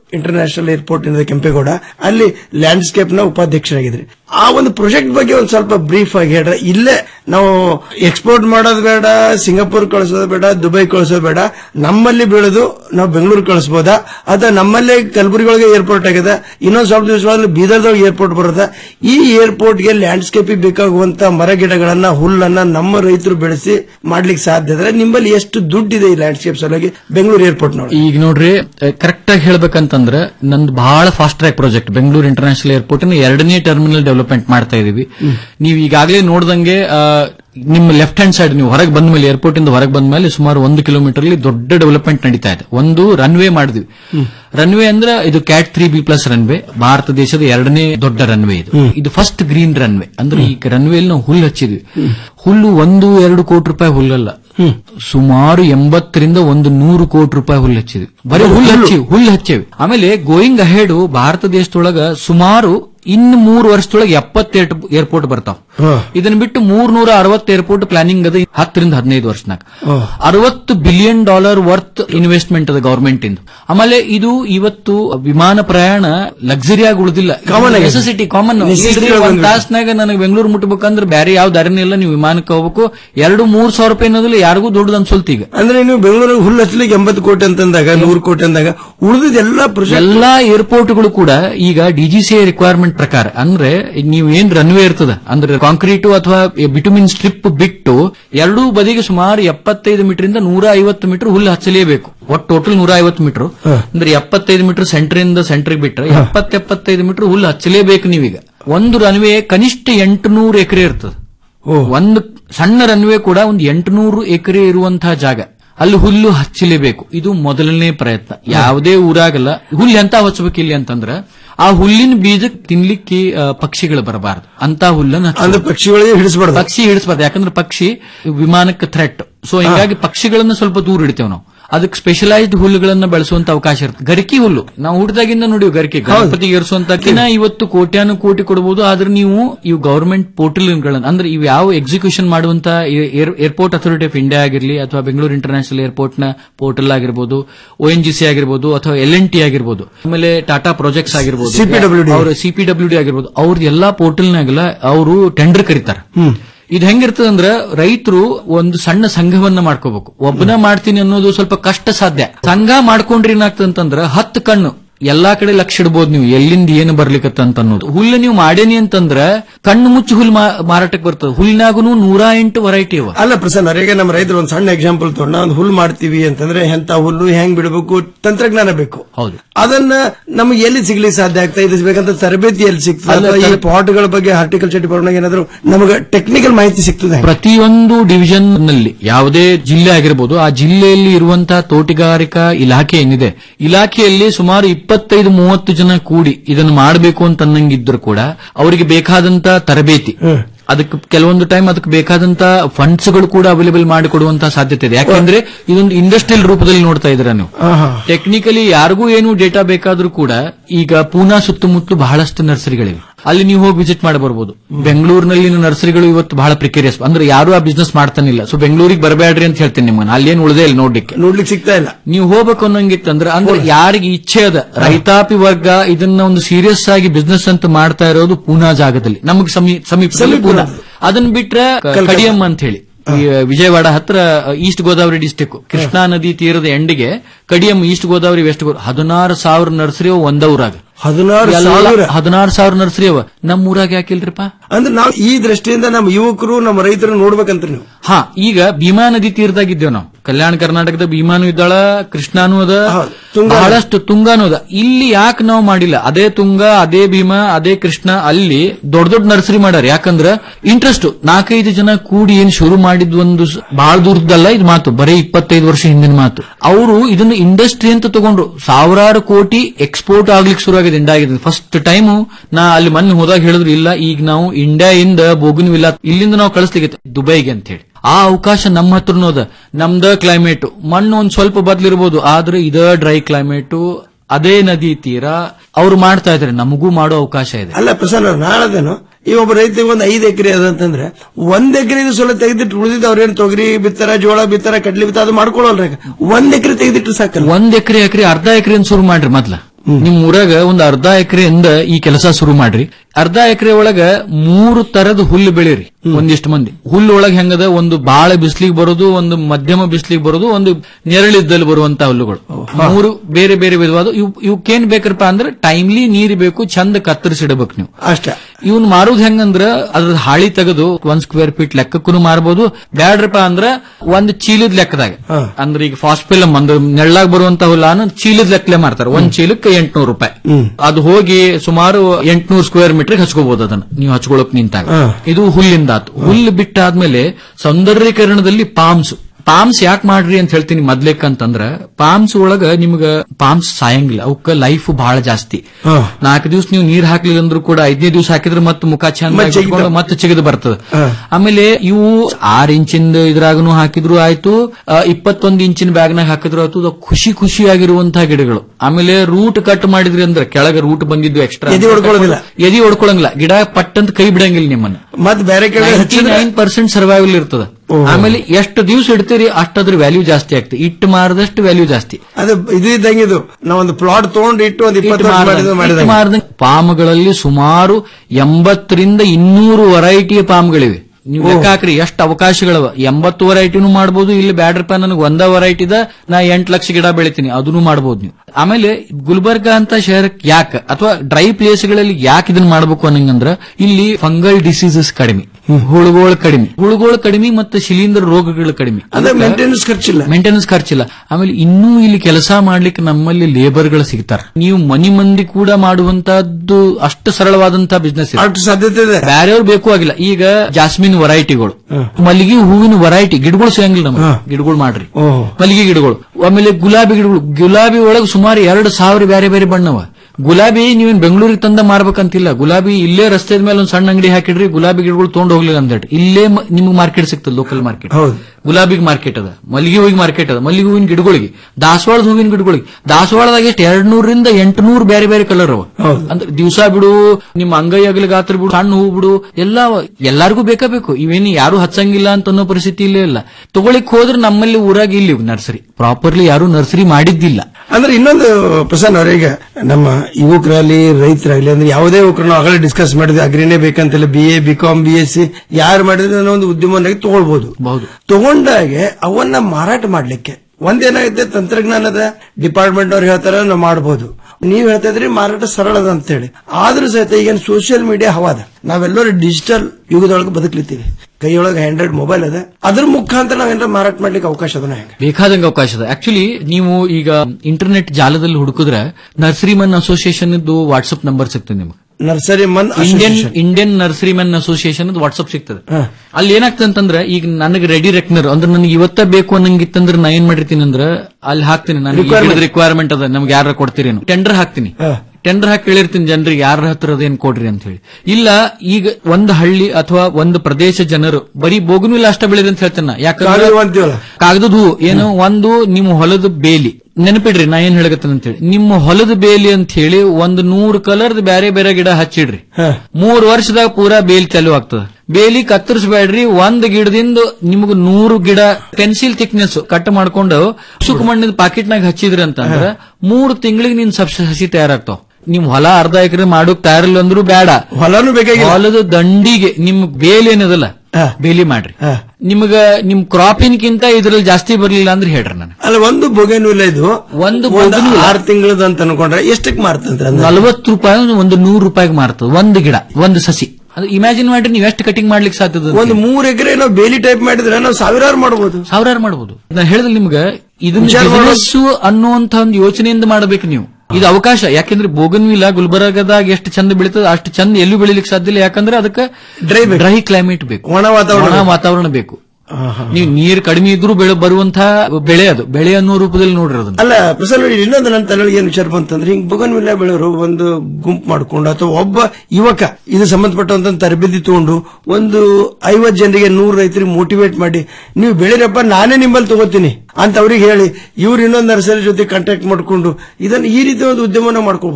ಇಂಟರ್ನ್ಯಾಷನಲ್ ಏರ್ಪೋರ್ಟ್ ಏನಿದೆ ಕೆಂಪೇಗೌಡ ಅಲ್ಲಿ ಲ್ಯಾಂಡ್ಸ್ಕೇಪ್ ನ ಉಪಾಧ್ಯಕ್ಷರಾಗಿದ್ರಿ ಆ ಒಂದು ಪ್ರಾಜೆಕ್ಟ್ ಬಗ್ಗೆ ಒಂದು ಸ್ವಲ್ಪ ಬ್ರೀಫ್ ಆಗಿ ಹೇಳ್ರೆ ಇಲ್ಲೇ ನಾವು ಎಕ್ಸ್ಪೋರ್ಟ್ ಮಾಡೋದು ಬೇಡ ಸಿಂಗಾಪುರ್ ಕಳಿಸೋದು ಬೇಡ ದುಬೈ ಕಳಿಸೋದು ಬೇಡ ನಮ್ಮಲ್ಲಿ ಬೀಳೋದು ನಾವು ಬೆಂಗಳೂರು ಕಳಿಸಬಹುದಾ ಅಥವಾ ನಮ್ಮಲ್ಲೇ ಕಲಬುರಗಿ ಒಳಗೆ ಏರ್ಪೋರ್ಟ್ ಆಗಿದೆ ಇನ್ನೊಂದು ಸ್ವಲ್ಪ ದಿವಸಗಳಲ್ಲಿ ಬೀದರ್ದೊಳಗೆ ಏರ್ಪೋರ್ಟ್ ಬರುತ್ತೆ ಈ ಏರ್ಪೋರ್ಟ್ಗೆ ಲ್ಯಾಂಡ್ಸ್ಕೇಪಿಗೆ ಬೇಕಾಗುವಂತ ಮರ ಗಿಡಗಳನ್ನ ಹುಲ್ಲನ್ನ ನಮ್ಮ ರೈತರು ಬೆಳೆಸಿ ಮಾಡ್ಲಿಕ್ಕೆ ಸಾಧ್ಯ ಇದ್ರೆ ನಿಮ್ಮಲ್ಲಿ ಎಷ್ಟು ದುಡ್ಡಿದೆ ಈ ಲ್ಯಾಂಡ್ಸ್ಕೇಪ್ ಸಲುವಾಗಿ ಬೆಂಗಳೂರು ಏರ್ಪೋರ್ಟ್ ನೋಡಿ ಈಗ ನೋಡ್ರಿ ಕರೆಕ್ಟ್ ಆಗಿ ಹೇಳ್ಬೇಕಂತಂದ್ರೆ ನಂದು ಬಹಳ fast track project Bengaluru international airport ಎರಡನೇ ಟರ್ಮಿನಲ್ ಡೆವಲಪ್ಮೆಂಟ್ ಮಾಡ್ತಾ ಇದೀವಿ ನೀವು ಈಗಾಗಲೇ ನೋಡ್ದಂಗೆ ಆ, ನಿಮ್ಮ ಲೆಫ್ಟ್ ಹ್ಯಾಂಡ್ ಸೈಡ್ ನೀವು ಹೊರಗೆ ಬಂದ ಮೇಲೆ ಏರ್ಪೋರ್ಟ್ ಇಂದ ಹೊರಗೆ ಬಂದ ಮೇಲೆ ಸುಮಾರು ಒಂದು ಕಿಲೋಮೀಟರ್ ಅಲ್ಲಿ ದೊಡ್ಡ ಡೆವಲಪ್ಮೆಂಟ್ ನಡೀತಾ ಇದೆ ಒಂದು ರನ್ವೇ ಮಾಡಿದ್ವಿ ರನ್ವೇ ಅಂದ್ರೆ ಇದು cat three B plus runway Bharat ದೇಶದ ಎರಡನೇ ದೊಡ್ಡ ರನ್ವೇ ಇದು ಇದು ಫಸ್ಟ್ ಗ್ರೀನ್ ರನ್ವೇ ಅಂದ್ರೆ ಈ ರನ್ವೇ ನಾವು ಹುಲ್ಲು ಹಚ್ಚಿದ್ವಿ ಹುಲ್ಲು ಒಂದು ಎರಡು ಕೋಟಿ ರೂಪಾಯಿ ಹುಲ್ಲಲ್ಲ ಸುಮಾರು ಎಂಬತ್ತರಿಂದ ಒಂದು ನೂರು ಕೋಟಿ ರೂಪಾಯಿ ಹುಲ್ಲು ಹಚ್ಚಿದ್ವಿ ಬರೀ ಹುಲ್ಲು ಹಚ್ಚಿ ಹುಲ್ಲು ಹಚ್ಚೇವಿ ಆಮೇಲೆ ಗೋಯಿಂಗ್ ಅಹೆಡ್ ಭಾರತ ದೇಶದೊಳಗ ಸುಮಾರು ಇನ್ನು ಮೂರು ವರ್ಷದೊಳಗೆ ಎಪ್ಪತ್ತೆರಡು ಏರ್ಪೋರ್ಟ್ ಬರ್ತಾವ ಇದನ್ನ ಬಿಟ್ಟು ಮೂರ್ನೂರ ಅರವತ್ತು ಏರ್ಪೋರ್ಟ್ ಪ್ಲಾನಿಂಗ್ ಅದ ಹತ್ತರಿಂದ ಹದಿನೈದು ವರ್ಷನಾಗ ಅರವತ್ತು ಬಿಲಿಯನ್ ಡಾಲರ್ ವರ್ತ್ ಇನ್ವೆಸ್ಟ್ಮೆಂಟ್ ಅದ ಗವರ್ಮೆಂಟ್ ಇಂದು ಆಮೇಲೆ ಇದು ಇವತ್ತು ವಿಮಾನ ಪ್ರಯಾಣ ಲಕ್ಸರಿ ಆಗಿ ಉಳಿದಿಲ್ಲ Common ಆಗಿದೆ. ನೆಸೆಸಿಟಿ ಕಾಮನ್ Necessity ಆಗಿ ಒಂದ್ ಬಂದ್ಬಿಟ್ಟಿದೆ. ತಾಸ್ನಾಗ ನನಗೆ ಬೆಂಗಳೂರು ಮುಟ್ಟಬೇಕಂದ್ರೆ ಬೇರೆ ಯಾವ ದಾರಿನೇ ಇಲ್ಲ ನೀವು ವಿಮಾನಕ್ಕೆ ಹೋಗ್ಬೇಕು ಎರಡು ಮೂರ್ ಸಾವಿರ ರೂಪಾಯಿ ಅನ್ನೋದಿಲ್ಲ ಯಾರಿಗೂ ದೊಡ್ಡದು ಅನ್ಸೋಲ್ತ ಈಗ ಅಂದ್ರೆ ನೀವು ಬೆಂಗಳೂರಿಗೆ ಹುಲ್ಲು ಹಚ್ಚಲಿಕ್ಕೆ ಎಂಬತ್ತು ಕೋಟಿ ಅಂತಂದಾಗ ನೂರು ಕೋಟಿ ಅಂದಾಗ ಉಳಿದಿದ್ದ ಎಲ್ಲಾ ಪ್ರಾಜೆಕ್ಟ್ ಎಲ್ಲಾ ಏರ್ಪೋರ್ಟ್ಗಳು ಕೂಡ ಈಗ ಡಿಜಿಸಿಐ ರಿಕ್ವೈರ್ಮೆಂಟ್ ಪ್ರಕಾರ ಅಂದ್ರೆ ನೀವು ಏನ್ ರನ್ವೇ ಇರ್ತದ ಅಂದ್ರೆ ಕಾಂಕ್ರೀಟು ಅಥವಾ ಬಿಟುಮಿನ್ ಸ್ಟ್ರಿಪ್ ಬಿಟ್ಟು ಎರಡೂ ಬದಿಗೆ ಸುಮಾರು ಎಪ್ಪತ್ತೈದು ಮೀಟರ್ ಇಂದ ನೂರ ಐವತ್ತು ಮೀಟರ್ ಹುಲ್ಲು ಹಚ್ಚಲೇಬೇಕು ಒಟ್ಟು ಟೋಟಲ್ ನೂರ ಐವತ್ತು ಮೀಟರ್ ಅಂದ್ರೆ ಎಪ್ಪತ್ತೈದು ಮೀಟರ್ ಸೆಂಟರ್ ಇಂದ ಸೆಂಟರ್ ಬಿಟ್ರೆ ಎಪ್ಪತ್ತೆಪ್ಪತ್ತೈದು ಮೀಟರ್ ಹುಲ್ಲು ಹಚ್ಚಲೇಬೇಕು ನೀವೀಗ ಒಂದು ರನ್ವೇ ಕನಿಷ್ಠ ಎಂಟುನೂರು ಎಕರೆ ಇರ್ತದೆ ಒಂದು ಸಣ್ಣ ರನ್ವೇ ಕೂಡ ಒಂದು ಎಂಟುನೂರು ಎಕರೆ ಇರುವಂತಹ ಜಾಗ ಅಲ್ಲಿ ಹುಲ್ಲು ಹಚ್ಚಲೇಬೇಕು ಇದು ಮೊದಲನೇ ಪ್ರಯತ್ನ ಯಾವುದೇ ಊರಾಗಲ್ಲ ಹುಲ್ಲು ಎಂತ ಹಚ್ಚಬೇಕು ಇಲ್ಲಿ ಅಂತಂದ್ರ ಆ ಹುಲ್ಲಿನ ಬೀಜ ತಿನ್ಲಿಕ್ಕೆ ಆ, ಪಕ್ಷಿಗಳು ಬರಬಾರದು ಅಂತ ಹುಲ್ಲನ್ನು ಹಚ್ಚಬೇಕು. ಅಂದ್ರೆ ಪಕ್ಷಿಗಳಿಗೆ ಹಿಡಿಸಬಾರ್ದು ಪಕ್ಷಿ ಹಿಡಿಸಬಾರ್ದು ಯಾಕಂದ್ರೆ ಪಕ್ಷಿ ವಿಮಾನಕ್ಕೆ ಥ್ರೆಟ್ ಸೊ ಹಿಂಗಾಗಿ ಪಕ್ಷಿಗಳನ್ನ ಸ್ವಲ್ಪ ದೂರ ಇಡ್ತೇವೆ ನಾವು ಅದಕ್ಕೆ ಸ್ಪೆಷಲೈಸ್ಡ್ ಹುಲ್ಲುಗಳನ್ನ ಬೆಳೆಸುವಂತ ಅವಕಾಶ ಇರುತ್ತೆ ಗರಿಕಿ ಹುಲ್ಲು ನಾವು ಹುಟ್ಟಿದಾಗಿಂದ ನೋಡಿ ಗರಿಕೆ ಗಣಪತಿಗೆ ಏರಿಸುವಂತಕ್ಕಿನ ಇವತ್ತು ಕೋಟ್ಯಾನು ಕೋಟಿ ಕೊಡಬಹುದು ಆದ್ರೆ ನೀವು ಇವು ಗವರ್ಮೆಂಟ್ ಪೋರ್ಟಲ್ಗಳನ್ನ ಅಂದ್ರೆ ಇವು ಯಾವ ಎಕ್ಸಿಕ್ಯೂಷನ್ ಮಾಡುವಂತ ಏರ್ಪೋರ್ಟ್ ಅಥಾರಿಟಿ ಆಫ್ ಇಂಡಿಯಾ ಆಗಿರಲಿ ಅಥವಾ ಬೆಂಗಳೂರು ಇಂಟರ್ನ್ಯಾಷನಲ್ ಏರ್ಪೋರ್ಟ್ ನ ಪೋರ್ಟಲ್ ಆಗಿರ್ಬೋದು ಒ ಎನ್ ಜಿ ಸಿ ಆಗಿರ್ಬೋದು ಅಥವಾ ಎಲ್ ಎನ್ ಟಿ ಆಗಿರ್ಬೋದು ಆಮೇಲೆ ಟಾಟಾ ಪ್ರಾಜೆಕ್ಟ್ಸ್ ಆಗಿರ್ಬೋದು CPWD. ಅವ್ರ ಸಿಪಿಡಬ್ಲ್ಯೂ ಡಿ ಆಗಿರ್ಬೋದು ಅವ್ರದ್ದು ಎಲ್ಲಾ ಪೋರ್ಟಲ್ನಾಗೆಲ್ಲ ಅವರು ಟೆಂಡರ್ ಕರೀತಾರೆ ಇದು ಹೆಂಗಿರ್ತದಂದ್ರ ರೈತರು ಒಂದು ಸಣ್ಣ ಸಂಘವನ್ನ ಮಾಡ್ಕೋಬೇಕು ಒಬ್ಬನ ಮಾಡ್ತೀನಿ ಅನ್ನೋದು ಸ್ವಲ್ಪ ಕಷ್ಟ ಸಾಧ್ಯ ಸಂಘ ಮಾಡ್ಕೊಂಡ್ರೆ ಏನಾಗ್ತದಂತಂದ್ರ ಹತ್ತು ಕಣ್ಣು ಎಲ್ಲಾ ಕಡೆ ಲಕ್ಷ ಇಡ್ಬೋದು ನೀವು ಎಲ್ಲಿಂದ ಏನು ಬರ್ಲಿಕ್ಕತ್ತ ಅಂತ ಅನ್ನೋದು ಹುಲ್ಲು ನೀವು ಮಾಡೇನಿ ಅಂತಂದ್ರ ಕಣ್ಣು ಮುಚ್ಚಿ ಹುಲ್ಲು ಮಾ- ಮಾರಾಟಕ್ಕೆ ಬರ್ತದೆ ಹುಲ್ಲಿನಾಗೂ ನೂರ ಎಂಟು ವೆರೈಟಿ ಇವ ಅಲ್ಲ ಪ್ರಸನ್ನ ಈಗ ನಮ್ಮ ರೈತರು ಒಂದು ಸಣ್ಣ ಎಕ್ಸಾಂಪಲ್ ತಗೊಂಡ ಒಂದು ಹುಲ್ಲು ಮಾಡ್ತೀವಿ ಅಂತಂದ್ರೆ ಎಂತ ಹುಲ್ಲು ಹೆಂಗ್ ಬಿಡಬೇಕು ತಂತ್ರಜ್ಞಾನ ಬೇಕು ಹೌದು ಅದನ್ನ ನಮಗೆ ಎಲ್ಲಿ ಸಿಗ್ಲಿಕ್ಕೆ ಸಾಧ್ಯ ಆಗ್ತಾ ಇದೆ ಬೇಕಂತ ತರಬೇತಿ ಎಲ್ಲಿ ಸಿಗ್ತದೆ ಅಲ್ಲ, ಅಥವಾ ಈ ತರ- ಪಾಟ್ಗಳ ಬಗ್ಗೆ ಹಾರ್ಟಿಕಲ್ಚರ್ ಡಿಪಾರ್ಟ್ಮೆಂಟ್ ಏನಾದ್ರು ನಮಗೆ ಟೆಕ್ನಿಕಲ್ ಮಾಹಿತಿ ಸಿಗ್ತದೆ ಪ್ರತಿಯೊಂದು ಡಿವಿಷನ್ ನಲ್ಲಿ ಯಾವುದೇ ಜಿಲ್ಲೆ ಆಗಿರಬಹುದು ಆ ಜಿಲ್ಲೆಯಲ್ಲಿ ಇರುವಂತಹ ತೋಟಗಾರಿಕಾ ಇಲಾಖೆ ಏನಿದೆ ಇಲಾಖೆಯಲ್ಲಿ ಸುಮಾರು ಇಪ್ಪತ್ತೈದು ಮೂವತ್ತು ಜನ ಕೂಡಿ ಇದನ್ನು ಮಾಡಬೇಕು ಅಂತ ಅನ್ನಂಗಿದ್ರು ಕೂಡ ಅವರಿಗೆ ಬೇಕಾದಂತ ತರಬೇತಿ ಅದಕ್ಕೆ ಕೆಲವೊಂದು ಟೈಮ್ ಅದಕ್ಕೆ ಬೇಕಾದಂತ ಫಂಡ್ಸ್ ಗಳು ಕೂಡ ಅವೈಲೇಬಲ್ ಮಾಡಿಕೊಡುವಂತಹ ಸಾಧ್ಯತೆ ಇದೆ ಯಾಕೆಂದ್ರೆ ಇದೊಂದು ಇಂಡಸ್ಟ್ರಿಯಲ್ ರೂಪದಲ್ಲಿ ನೋಡ್ತಾ ಇದ್ದೀರಾ ನೀವು ಟೆಕ್ನಿಕಲಿ ಯಾರಿಗೂ ಏನು ಡೇಟಾ ಬೇಕಾದ್ರೂ ಕೂಡ ಈಗ ಪೂನಾ ಸುತ್ತಮುತ್ತಲು ಬಹಳಷ್ಟು ನರ್ಸರಿಗಳಿವೆ ಅಲ್ಲಿ ನೀವು ಹೋಗಿ ವಿಸಿಟ್ ಮಾಡಿ ಬರ್ಬೋದು ಬೆಂಗಳೂರಿನಲ್ಲಿ ನರ್ಸರಿಗಳು ಇವತ್ತು ಬಹಳ ಪ್ರಿಕೇರಿಯಸ್ ಅಂದ್ರೆ ಯಾರು ಆ ಬಿಸ್ನೆಸ್ ಮಾಡ್ತಾನಿಲ್ಲ ಸೊ ಬೆಂಗಳೂರಿಗೆ ಬರಬೇಡ್ರಿ ಅಂತ ಹೇಳ್ತೀನಿ ನಿಮ್ಮನ್ನ ಅಲ್ಲೇನು ಉಳಿದೇ ಇಲ್ಲ ನೋಡ್ಲಿಕ್ಕೆ ನೋಡ್ಲಿಕ್ಕೆ ಸಿಗ್ತಾ ಇಲ್ಲ ನೀವು ಹೋಗ್ಬೇಕು ಅನ್ನೋಂಗಿತ್ತಂದ್ರೆ ಅಂದ್ರೆ ಯಾರಿಗೆ ಇಚ್ಛೆ ಅದ ರೈತಾಪಿ ವರ್ಗ ಇದನ್ನ ಒಂದು ಸೀರಿಯಸ್ ಆಗಿ ಬಿಸ್ನೆಸ್ ಅಂತ ಮಾಡ್ತಾ ಇರೋದು ಪೂನಾ ಜಾಗದಲ್ಲಿ ನಮಗೆ ಸಮೀಪದಲ್ಲಿ ಪೂನಾ ಅದನ್ನ ಬಿಟ್ರೆ ಕ- ಕಡಿಯಮ್ಮ ಅಂತ ಹೇಳಿ ಈ ವಿಜಯವಾಡ ಹತ್ರ ಈಸ್ಟ್ ಗೋದಾವರಿ ಡಿಸ್ಟಿಕ್ ಕೃಷ್ಣಾ ನದಿ ತೀರದ ಎಂಡಿಗೆ ಕಡಿಯಂ ಈಸ್ಟ್ ಗೋದಾವರಿ ವೆಸ್ಟ್ ಗೋದಾವರಿ ಹದಿನಾರು ಸಾವಿರ ನರ್ಸರಿ ಅವ ಒಂದ ಊರಾಗ ಹದಿನಾರು ಎಲ್ಲ ಸಾವಿರ ಹದಿನಾರು ಸಾವಿರ ನರ್ಸರಿ ಅವ ನಮ್ಮ ಊರಾಗ ಯಾಕಿಲ್ರಿಪ್ಪ ಅಂದ್ರೆ ನಾವು ಈ ದೃಷ್ಟಿಯಿಂದ ನಮ್ಮ ಯುವಕರು ನಮ್ಮ ರೈತರು ನೋಡ್ಬೇಕಂತ ನೀವು ಹಾ ಈಗ ಭೀಮಾ ನದಿ ತೀರದಾಗಿದ್ದೇವ್ ನಾವು ಕಲ್ಯಾಣ ಕರ್ನಾಟಕದ ಭೀಮಾನು ಇದ್ದಾಳ ಕೃಷ್ಣಾನು ಅದ ಬಹಳಷ್ಟು ತುಂಗಾನು ಅದ ಇಲ್ಲಿ ಯಾಕೆ ನಾವು ಮಾಡಿಲ್ಲ ಅದೇ ತುಂಗ ಅದೇ ಭೀಮಾ ಅದೇ ಕೃಷ್ಣ ಅಲ್ಲಿ ದೊಡ್ಡ ದೊಡ್ಡ ನರ್ಸರಿ ಮಾಡ್ಯಾರ ಯಾಕಂದ್ರ ಇಂಟ್ರೆಸ್ಟ್ ನಾಲ್ಕೈದು ಜನ ಕೂಡಿ ಏನ್ ಶುರು ಮಾಡಿದ್ ಒಂದು ಸ- ಬಹಳ ದೂರದಲ್ಲ ಇದು ಮಾತು ಬರೀ ಇಪ್ಪತ್ತೈದು ವರ್ಷ ಹಿಂದಿನ ಮಾತು ಅವರು ಇದನ್ನ ಇಂಡಸ್ಟ್ರಿ ಅಂತ ತಗೊಂಡ್ರು ಸಾವಿರಾರು ಕೋಟಿ ಎಕ್ಸ್ಪೋರ್ಟ್ ಆಗ್ಲಿಕ್ಕೆ ಶುರು ಆಗಿದೆ ಇಂಡಿಯಾ ಆಗಿದೆ ಫಸ್ಟ್ ಟೈಮ್ ನಾ ಅಲ್ಲಿ ಮೊನ್ನೆ ಹೋದಾಗ ಹೇಳಿದ್ರು ಇಲ್ಲ ಈಗ ನಾವು ಇಂಡಿಯಾ ಇಂದ ಬೋಗಿನ ವಿಲ್ಲ ಇಲ್ಲಿಂದ ನಾವು ಕಳಿಸ್ಲಿಕ್ಕೆ ದುಬೈಗೆ ಅಂತ ಹೇಳಿ ಆ ಅವಕಾಶ ನಮ್ಮ ಹತ್ರನೂ ಅದ ನಮ್ದ ಕ್ಲೈಮೇಟ್ ಮಣ್ಣು ಒಂದ್ ಸ್ವಲ್ಪ ಬದ್ಲಿರ್ಬೋದು ಆದ್ರೆ ಇದ ಡ್ರೈ ಕ್ಲೈಮೇಟ್ ಅದೇ ನದಿ ತೀರ ಅವ್ರು ಮಾಡ್ತಾ ಇದಾರೆ ನಮಗೂ ಮಾಡೋ ಅವಕಾಶ ಇದೆ ಅಲ್ಲ ಪ್ರಸನ್ನ ನಾಳದೇನು ಈ ಒಬ್ಬ ರೈತ ಒಂದ್ ಐದು ಎಕರೆ ಅದಂತಂದ್ರೆ ಒಂದ್ ಎಕರೆ ಸೊಲ ತೆಗೆದಿಟ್ಟು ಉಳಿದಿದ್ದು ಅವ್ರೇನ್ ತೊಗರಿ ಬಿತ್ತಾರ ಜೋಳ ಬಿತ್ತಾರ ಕಡ್ಲಿ ಬಿತ್ತಾರ ಅದು ಮಾಡ್ಕೊಳ್ಳಲ್ರ ಒಂದ್ ಎಕರೆ ತೆಗೆದಿಟ್ಟು ಸಾಕಲ್ಲ ಒಂದ್ ಎಕರೆ ಎಕರೆ ಅರ್ಧ ಎಕರೆ ಶುರು ಮಾಡ್ರಿ ಮೊದ್ಲ ನಿಮ್ ಊರಾಗ ಒಂದು ಅರ್ಧ ಎಕರೆಯಿಂದ ಈ ಕೆಲಸ ಶುರು ಮಾಡ್ರಿ ಅರ್ಧ ಎಕರೆ ಒಳಗ ಮೂರು ತರದ ಹುಲ್ಲು ಬೆಳೀರಿ ಒಂದಿಷ್ಟು ಮಂದಿ ಹುಲ್ಲು ಒಳಗ ಹೆಂಗದ ಒಂದು ಬಾಳ ಬಿಸ್ಲಿಗೆ ಬರೋದು ಒಂದು ಮಧ್ಯಮ ಬಿಸ್ಲಿಗೆ ಬರೋದು ಒಂದು ನೆರಳಿದ್ದಲ್ಲಿ ಬರುವಂತ ಹುಲ್ಲುಗಳು ಮೂರು ಬೇರೆ ಬೇರೆ ವಿಧವಾದ ಇವ್ ಇವಕ್ಕೇನ್ ಬೇಕ್ರಪ್ಪ ಅಂದ್ರೆ ಟೈಮ್ಲಿ ನೀರ್ ಬೇಕು ಚಂದ ಕತ್ತರಿಸಿಡಬೇಕು ನೀವು ಅಷ್ಟೇ ಇವನ್ ಮಾರುದ್ ಹೆಂಗಂದ್ರ ಅದ್ರ ಹಾಳಿ ತೆಗೆದು ಒಂದ್ ಸ್ಕ್ವೇರ್ ಫೀಟ್ ಲೆಕ್ಕಕ್ಕೂ ಮಾರ್ಬೋದು ಬ್ಯಾಡ್ರಪ್ಪ ಅಂದ್ರ ಒಂದ್ ಚೀಲದ ಲೆಕ್ಕದಾಗ ಅಂದ್ರೆ ಈಗ ಫಾಸ್ಫಿಲಮ್ ಅಂದ್ರೆ ನೆಳ್ಳಾಗ ಬರುವಂತ ಹುಲ್ಲಾನ ಚೀಲದ ಲೆಕ್ಕಲೆ ಮಾರ್ತಾರೆ ಒಂದ್ ಚೀಲಕ್ಕೆ ಎಂಟ್ನೂರು ರೂಪಾಯಿ ಅದು ಹೋಗಿ ಸುಮಾರು ಎಂಟ್ನೂರು ಸ್ಕ್ವೇರ್ ಮೀಟರ್ ಹಚ್ಕೋಬಹುದು ಅದನ್ನ ನೀವು ಹಚ್ಕೊಳಕ್ ನಿಂತಾಗ ಇದು ಹುಲ್ಲಿಂದ ಆತು ಹುಲ್ಲು ಬಿಟ್ಟಾದ್ಮೇಲೆ ಸೌಂದರ್ಯೀಕರಣದಲ್ಲಿ ಪಾಮ್ಸ್ ಪಾಮ್ಸ್ ಯಾಕೆ ಮಾಡ್ರಿ ಅಂತ ಹೇಳ್ತೀನಿ ಮೊದ್ಲೇಕ್ ಅಂತಂದ್ರ ಪಾಮ್ಸ್ ಒಳಗ ನಿಮ್ಗ ಪಾಮ್ಸ್ ಸಾಯಂಗಿಲ್ಲ ಅವಕ್ಕ ಲೈಫ್ ಬಹಳ ಜಾಸ್ತಿ ನಾಲ್ಕು ದಿವಸ ನೀವು ನೀರ್ ಹಾಕ್ಲಿಲ್ಲ ಅಂದ್ರೂ ಕೂಡ ಐದನೇ ದಿವಸ ಹಾಕಿದ್ರೆ ಮತ್ತೆ ಮುಖ ಚಂದ ಮತ್ತೆ ಚಿಗಿತಾವ. ಮತ್ತೆ ಚಿಗದು ಬರ್ತದೆ ಆಮೇಲೆ ಇವು ಆರ್ ಇಂಚಿನ ಇದ್ರಾಗನು ಹಾಕಿದ್ರು ಆಯ್ತು ಆ, ಇಪ್ಪತ್ತೊಂದು ಇಂಚಿನ ಬ್ಯಾಗ್ನಾಗ ಹಾಕಿದ್ರು ಆಯ್ತು ಅದು ಖುಷಿ ಖುಷಿಯಾಗಿರುವಂತಹ ಗಿಡಗಳು ಆಮೇಲೆ ರೂಟ್ ಕಟ್ ಮಾಡಿದ್ರಿ ಅಂದ್ರೆ ಕೆಳಗೆ ರೂಟ್ ಬಂದಿದ್ದು ಎಕ್ಸ್ಟ್ರಾ ಎದೆ ಹೊಡ್ಕೊಳ್ಳೋದಿಲ್ಲ. ಎದಿ ಹೊಡ್ಕೊಳಂಗಿಲ್ಲ ಗಿಡ ಪಟ್ಟಂತ ಕೈ ಬಿಡಂಗಿಲ್ಲ ನಿಮ್ಮನ್ನ ಮತ್ ಬೇರೆ ಕಡೆ ಹಚ್ಚಿದ್ರೆ ನೈನ್ ಪರ್ಸೆಂಟ್ ಸರ್ವೈವಲ್ ಇರ್ತದ ಆಮೇಲೆ ಎಷ್ಟು ದಿವಸ ಇಡ್ತೀರಿ ಅಷ್ಟದ್ರ ವ್ಯಾಲ್ಯೂ ಜಾಸ್ತಿ ಆಗ್ತದೆ ಇಟ್ಟು ಮಾರದಷ್ಟು ವ್ಯಾಲ್ಯೂ ಜಾಸ್ತಿ ಅದು ಇದು ಇದ್ದಂಗೆ ಇದು ನಾವೊಂದು ಪ್ಲಾಟ್ ತಗೊಂಡು ಇಟ್ಟು ಒಂದು ಇಪ್ಪತ್ತು ವರ್ಷ ಮಾಡಿದ್ರೆ ಮಾಡಿದಂಗೆ ಪಾಮ್ಗಳಲ್ಲಿ ಸುಮಾರು ಎಂಬತ್ತರಿಂದ ಇನ್ನೂರು ವೆರೈಟಿಯ ಪಾಮ್ಗಳಿವೆ ನೀವು ಲೆಕ್ಕ ಹಾಕ್ರಿ ಎಷ್ಟು ಅವಕಾಶಗಳವ ಎಂಬತ್ತು ವೆರೈಟಿನೂ ಮಾಡ್ಬೋದು ಇಲ್ಲಿ ಬ್ಯಾಡ್ರಪ್ಪ ನನಗೆ ಒಂದ ವೆರೈಟಿದ ನಾ ಎಂಟ್ ಲಕ್ಷ ಗಿಡ ಬೆಳಿತೀನಿ ಅದನ್ನು ಮಾಡ್ಬೋದು ನೀವು ಆಮೇಲೆ ಗುಲ್ಬರ್ಗ ಅಂತ ಶಹರಕ್ಕೆ ಯಾಕೆ ಅಥವಾ ಡ್ರೈ ಪ್ಲೇಸ್ಗಳಲ್ಲಿ ಯಾಕೆ ಇದನ್ನ ಮಾಡ್ಬೇಕು ಅನ್ನಂಗಂದ್ರ ಇಲ್ಲಿ ಫಂಗಲ್ ಡಿಸೀಸಸ್ ಕಡಿಮೆ ಹುಳುಗಳು ಕಡಿಮೆ ಹುಳುಗಳು ಕಡಿಮೆ ಮತ್ತು ಶಿಲೀಂಧ್ರ ರೋಗಗಳು ಕಡಿಮೆ ಅದೇ ಮೇಂಟೆನೆನ್ಸ್ ಖರ್ಚಿಲ್ಲ ಮೇಂಟೆನೆನ್ಸ್ ಖರ್ಚಿಲ್ಲ ಆಮೇಲೆ ಇನ್ನೂ ಇಲ್ಲಿ ಕೆಲಸ ಮಾಡ್ಲಿಕ್ಕೆ ನಮ್ಮಲ್ಲಿ ಲೇಬರ್ಗಳು ಸಿಗ್ತಾರೆ ನೀವು ಮನಿ ಮಂದಿ ಕೂಡ ಮಾಡುವಂತಹದ್ದು ಅಷ್ಟು ಸರಳವಾದಂತಹ ಬಿಸ್ನೆಸ್ ಅಷ್ಟು ಸಾಧ್ಯತೆ ಇದೆ ಬೇರೆಯವ್ರು ಬೇಕು ಆಗಿಲ್ಲ ಈಗ ಜಾಸ್ಮಿನ್ ವೆರೈಟಿಗಳು ಮಲ್ಲಿಗೆ ಹೂವಿನ ವೆರೈಟಿ ಗಿಡಗಳು ಸಿಗಂಗಿಲ್ಲ ನಮ್ಗೆ ಗಿಡಗಳು ಮಾಡ್ರಿ ಮಲ್ಲಿಗೆ ಗಿಡಗಳು ಆಮೇಲೆ ಗುಲಾಬಿ ಗಿಡಗಳು ಗುಲಾಬಿ ಒಳಗೆ ಸುಮಾರು ಎರಡು ಸಾವಿರ ಬೇರೆ ಬೇರೆ ಬಣ್ಣವ ಗುಲಾಬಿ ನೀವೇನ್ ಬೆಂಗಳೂರಿಗೆ ತಂದ ಮಾರ್ಬೇಕಂತಿಲ್ಲ ಗುಲಾಬಿ ಇಲ್ಲೇ ರಸ್ತೆದ ಮೇಲೆ ಒಂದು ಸಣ್ಣ ಅಂಗಡಿ ಹಾಕಿಡ್ರಿ ಗುಲಾಬಿ ಗಿಡಗಳು ತೊಗೊಂಡು ಹೋಗ್ಲಿಲ್ಲ ಅಂದೇಳಿ ಇಲ್ಲೇ ಮ- ನಿಮ್ಗೆ ಮಾರ್ಕೆಟ್ ಸಿಗ್ತದೆ ಲೋಕಲ್ ಮಾರ್ಕೆಟ್ ಗುಲಾಬಿಗೆ ಮಾರ್ಕೆಟ್ ಅದ ಮಲ್ಲಿಗೆ ಹೂವಿಗೆ ಮಾರ್ಕೆಟ್ ಅದ ಮಲ್ಲಿಗೆ ಹೂವಿನ ಗಿಡಗಳಿಗೆ ದಾಸವಾಳದ ಹೂವಿನ ಗಿಡಗಳಿಗೆ ದಾಸವಾಳದಾಗ ಎಷ್ಟು ಎರಡ್ ನೂರರಿಂದ ಎಂಟುನೂರು ಬೇರೆ ಬೇರೆ ಕಲರ್ ಅವ ಅಂದ್ರೆ ದಿವಸ ಬಿಡು ನಿಮ್ಮ ಅಂಗೈ ಅಗಲ ಗಾತ್ರ ಬಿಡು ಸಣ್ಣ ಹೂ ಬಿಡು ಎಲ್ಲ ಅವ. ಎಲ್ಲಾರ್ಗೂ ಬೇಕಾ ಬೇಕು ಇವೇನು ಯಾರು ಹಚ್ಚಂಗಿಲ್ಲ ಅಂತ ಅನ್ನೋ ಪರಿಸ್ಥಿತಿ ಇಲ್ಲೇ ಇಲ್ಲ ತಗೊಳಿಕ್ ಹೋದ್ರೆ ನಮ್ಮಲ್ಲಿ ಊರಾಗ ಇಲ್ಲಿ ನರ್ಸರಿ ಪ್ರಾಪರ್ಲಿ ಯಾರು ನರ್ಸರಿ ಮಾಡಿದ್ದಿಲ್ಲ ಅಂದ್ರೆ ಇನ್ನೊಂದು ಪ್ರಸನ್ನ ಅವರೀಗ ನಮ್ಮ ಯುವಕರಲ್ಲಿ ರೈತರಾಗ್ಲಿ ಅಂದ್ರೆ ಯಾವುದೇ ಯುವಕರನ್ನು ಆಗಲೇ ಡಿಸ್ಕಸ್ ಮಾಡಿದ್ರೆ ಅಗ್ರಿನೇ ಬೇಕಂತಿಲ್ಲ B A B com B S C ಯಾರು ಮಾಡಿದ್ರೆ ಅನ್ನೋ ಒಂದು ಉದ್ಯಮನಾಗಿ ತಗೊಳ್ಬಹುದು ತಗೊಂಡಾಗೆ ಅವನ್ನ ಮಾರಾಟ ಮಾಡ್ಲಿಕ್ಕೆ ಒಂದೇನಾಗುತ್ತೆ ತಂತ್ರಜ್ಞಾನದ ಡಿಪಾರ್ಟ್ಮೆಂಟ್ ಅವ್ರು ಹೇಳ್ತಾರೆ ನಾವು ಮಾಡಬಹುದು ನೀವ್ ಹೇಳ್ತಾ ಇದ್ರಿ ಮಾರಾಟ ಸರಳದ ಅಂತ ಹೇಳಿ ಆದ್ರೂ ಸಹಿತ ಈಗ ಸೋಷಿಯಲ್ ಮೀಡಿಯಾ ಹವಾದ ನಾವೆಲ್ಲರೂ ಡಿಜಿಟಲ್ ಯುಗದೊಳಗೆ ಬದುಕ್ಲಿತ್ತೀವಿ ಕೈಯೊಳಗೆ ಆಂಡ್ರಾಯ್ಡ್ ಮೊಬೈಲ್ ಅದ ಅದ್ರ ಮುಖಾಂತರ ನಾವೇನಾರ ಮಾರಾಟ ಮಾಡ್ಲಿಕ್ಕೆ ಅವಕಾಶ ಅದನ್ನ ಹೆಂಗ ಬೇಕಾದಂಗ ಅವಕಾಶ ಅದ ಆಕ್ಚುಲಿ ನೀವು ಈಗ ಇಂಟರ್ನೆಟ್ ಜಾಲದಲ್ಲಿ ಹುಡುಕಿದ್ರೆ nursery men association WhatsApp number ಸಿಗ್ತದೆ ನಿಮ್ಗೆ nursery men Indian Indian nursery men association WhatsApp ಸಿಗ್ತದೆ ಅಲ್ಲಿ ಏನಾಗ್ತದೆ ಅಂತಂದ್ರೆ ಈಗ ನನಗೆ ರೆಡಿ ರೆಕ್ನರ್ ಅಂದ್ರೆ ನನಗೆ ಇವತ್ತ ಬೇಕು ಅನ್ನಂಗಿತ್ತಂದ್ರೆ ನಾ ಏನ್ ಮಾಡಿರ್ತೀನಿ ಅಂದ್ರೆ ಅಲ್ಲಿ ಹಾಕ್ತೀನಿ Requirement. ನನಗೆ ರಿಕ್ವೈರ್ಮೆಂಟ್ ಅದ ನಮ್ಗೆ ಯಾರ ಕೊಡ್ತೀರೇನು ಟೆಂಡರ್ ಹಾಕ್ತೀನಿ ಟೆಂಡರ್ ಹಾಕಿ ಹೇಳಿರ್ತೀನಿ ಜನರಿಗೆ ಯಾರ ಹತ್ರ ಅದೇನ್ ಕೊಡ್ರಿ ಅಂತ ಹೇಳಿ ಇಲ್ಲ ಈಗ ಒಂದು ಹಳ್ಳಿ ಅಥವಾ ಒಂದು ಪ್ರದೇಶ ಜನರು ಬರೀ ಬೋಗನೂ ಅಷ್ಟ ಬೆಳೆದ ಅಂತ ಹೇಳ್ತೇನೆ ಯಾಕಂದ್ರೆ ಕಾಗದ ಅಂತೀವಲ್ಲ. ಕಾಗದದ ಹೂ ಏನು ಒಂದು ನಿಮ್ಮ ಹೊಲದ ಬೇಲಿ ನೆನಪಿಡ್ರಿ ನಾ ಏನ್ ಹೇಳಕತ್ತೇನೆ ಅಂತ ಹೇಳಿ ನಿಮ್ಮ ಹೊಲದ ಬೇಲಿ ಅಂತ ಹೇಳಿ ಒಂದು ನೂರು ಕಲರ್ದ ಬೇರೆ ಬೇರೆ ಗಿಡ ಹಚ್ಚಿಡ್ರಿ ಮೂರ್ ವರ್ಷದಾಗ ಪೂರಾ ಬೇಲಿ ಚಾಲು ಆಗ್ತದ ಬೇಲಿ ಕತ್ತರಿಸಬೇಡ್ರಿ ಒಂದ್ ಗಿಡದಿಂದ ನಿಮ್ಗೆ ನೂರು ಗಿಡ ಪೆನ್ಸಿಲ್ ಥಿಕ್ನೆಸ್ ಕಟ್ ಮಾಡ್ಕೊಂಡು ಸುಕ್ ಮಣ್ಣಿನ ಪಾಕೆಟ್ನಾಗ ಹಚ್ಚಿದ್ರಿ ಅಂತಂದ್ರ ಮೂರು ತಿಂಗಳಿಗೆ ನಿನ್ ಸಬ್ಸಿ ಹಸಿ ತಯಾರಾಗ್ತಾವ ನಿಮ್ ಹೊಲ ಅರ್ಧ ಎಕರೆ ಮಾಡೋಕ್ ತಯಾರಿಲ್ಲ ಅಂದ್ರೂ ಬೇಡ ಹೊಲನು ಬೇಕಾಗಿಲ್ಲ ಹೊಲದ ದಂಡಿಗೆ ನಿಮ್ ಬೇಲಿ ಏನದಲ್ಲ ಬೇಲಿ ಮಾಡ್ರಿ ನಿಮ್ಗ ನಿಮ್ ಕ್ರಾಪಿನ್ಕಿಂತ ಇದ್ರಲ್ಲಿ ಜಾಸ್ತಿ ಬರ್ಲಿಲ್ಲ ಅಂದ್ರೆ ಹೇಳ್ರಿ ನಾನು ಅಲ್ಲ ಒಂದು ಬೊಗೆನೂಲ ಇದು ಒಂದು ಒಂದು ಬೊಗೆನೂಲ. ಆರು ತಿಂಗಳದ ಅಂತ ಅನ್ಕೊಂಡ್ರೆ ಎಷ್ಟಕ್ಕೆ ಮಾರ್ತಂತ್ರ ನಲವತ್ತು ರೂಪಾಯಿ ಒಂದು ನೂರು ರೂಪಾಯಿಗೆ ಮಾರ್ತದೆ ಒಂದು ಗಿಡ ಒಂದು ಸಸಿ ಅದು ಇಮ್ಯಾಜಿನ್ ಮಾಡ್ರಿ ನೀವು ಎಷ್ಟು ಕಟಿಂಗ್ ಮಾಡ್ಲಿಕ್ಕೆ ಸಾಧ್ಯದ ಒಂದು ಮೂರ್ ಎಕರೆ ನಾವು ಬೇಲಿ ಟೈಪ್ ಮಾಡಿದ್ರೆ ನಾವು ಸಾವಿರಾರು ಮಾಡಬಹುದು ಸಾವಿರಾರು ಮಾಡಬಹುದು ನಾನು ಹೇಳಿದ್ರೆ ನಿಮ್ಗೆ ಇದನ್ನ ವಿಚಾರ ಮಾಡ್ಬೇಕು. ಬಿಸಿನೆಸ್ ಅನ್ನುವಂತ ಒಂದು ಯೋಚನೆಯಿಂದ ಮಾಡಬೇಕು ನೀವು ಇದು ಅವಕಾಶ ಯಾಕೆಂದ್ರೆ ಬೋಗನ್ವಿಲ್ಲ ಗುಲ್ಬರ್ಗದಾಗ ಎಷ್ಟು ಚಂದ ಬೆಳೀತದೆ ಅಷ್ಟು ಚಂದ ಎಲ್ಲೂ ಬೆಳಿಲಿಕ್ಕೆ ಸಾಧ್ಯ ಇಲ್ಲ ಯಾಕಂದ್ರೆ ಅದಕ್ಕೆ ಡ್ರೈ ಡ್ರೈ ಕ್ಲೈಮೇಟ್ ಬೇಕು ಒಣ ವಾತಾವರಣ ಒಣ ಬೇಕು. ವಾತಾವರಣ ಬೇಕು ನೀವು ನೀರ್ ಕಡಿಮೆ ಇದ್ರೂ ಬೆಳೆ ಬರುವಂತಹ ಬೆಳೆ ಅದು ಬೆಳೆ ಅನ್ನೋ ರೂಪದಲ್ಲಿ ನೋಡ್ರಿ ಅದನ್ನ ಅಲ್ಲ ಪ್ರಸನ್ನ ಇನ್ನೊಂದು ನನ್ನ ತಲೆಗೆ ಏನು ವಿಚಾರ ಬಂತಂದ್ರೆ ಹಿಂಗ್ ಬೊಗನ್ ವಿಲ್ಲ ಬೆಳೆಯೋರು ಒಂದು ಗುಂಪು ಮಾಡ್ಕೊಂಡು ಅಥವಾ ಒಬ್ಬ ಯುವಕ ಇದು ಸಂಬಂಧಪಟ್ಟಂತ ತರಬೇತಿ ತಗೊಂಡು ಒಂದು ಐವತ್ ಜನರಿಗೆ ನೂರು ರೈತರಿಗೆ ಮೋಟಿವೇಟ್ ಮಾಡಿ ನೀವು ಬೆಳಿರಪ್ಪ ನಾನೇ ನಿಮ್ಮಲ್ಲಿ ತಗೋತೀನಿ ಅಂತ ಅವ್ರಿಗೆ ಹೇಳಿ ಇವ್ರು ಇನ್ನೊಂದು ನರ್ಸರಿ ಜೊತೆ ಕಾಂಟ್ಯಾಕ್ಟ್ ಮಾಡ್ಕೊಂಡು ಇದನ್ನ ಈ ರೀತಿ ಒಂದು ಉದ್ಯಮನ ಮಾಡ್ಕೊಳ್ಬಹುದಲ್ಲ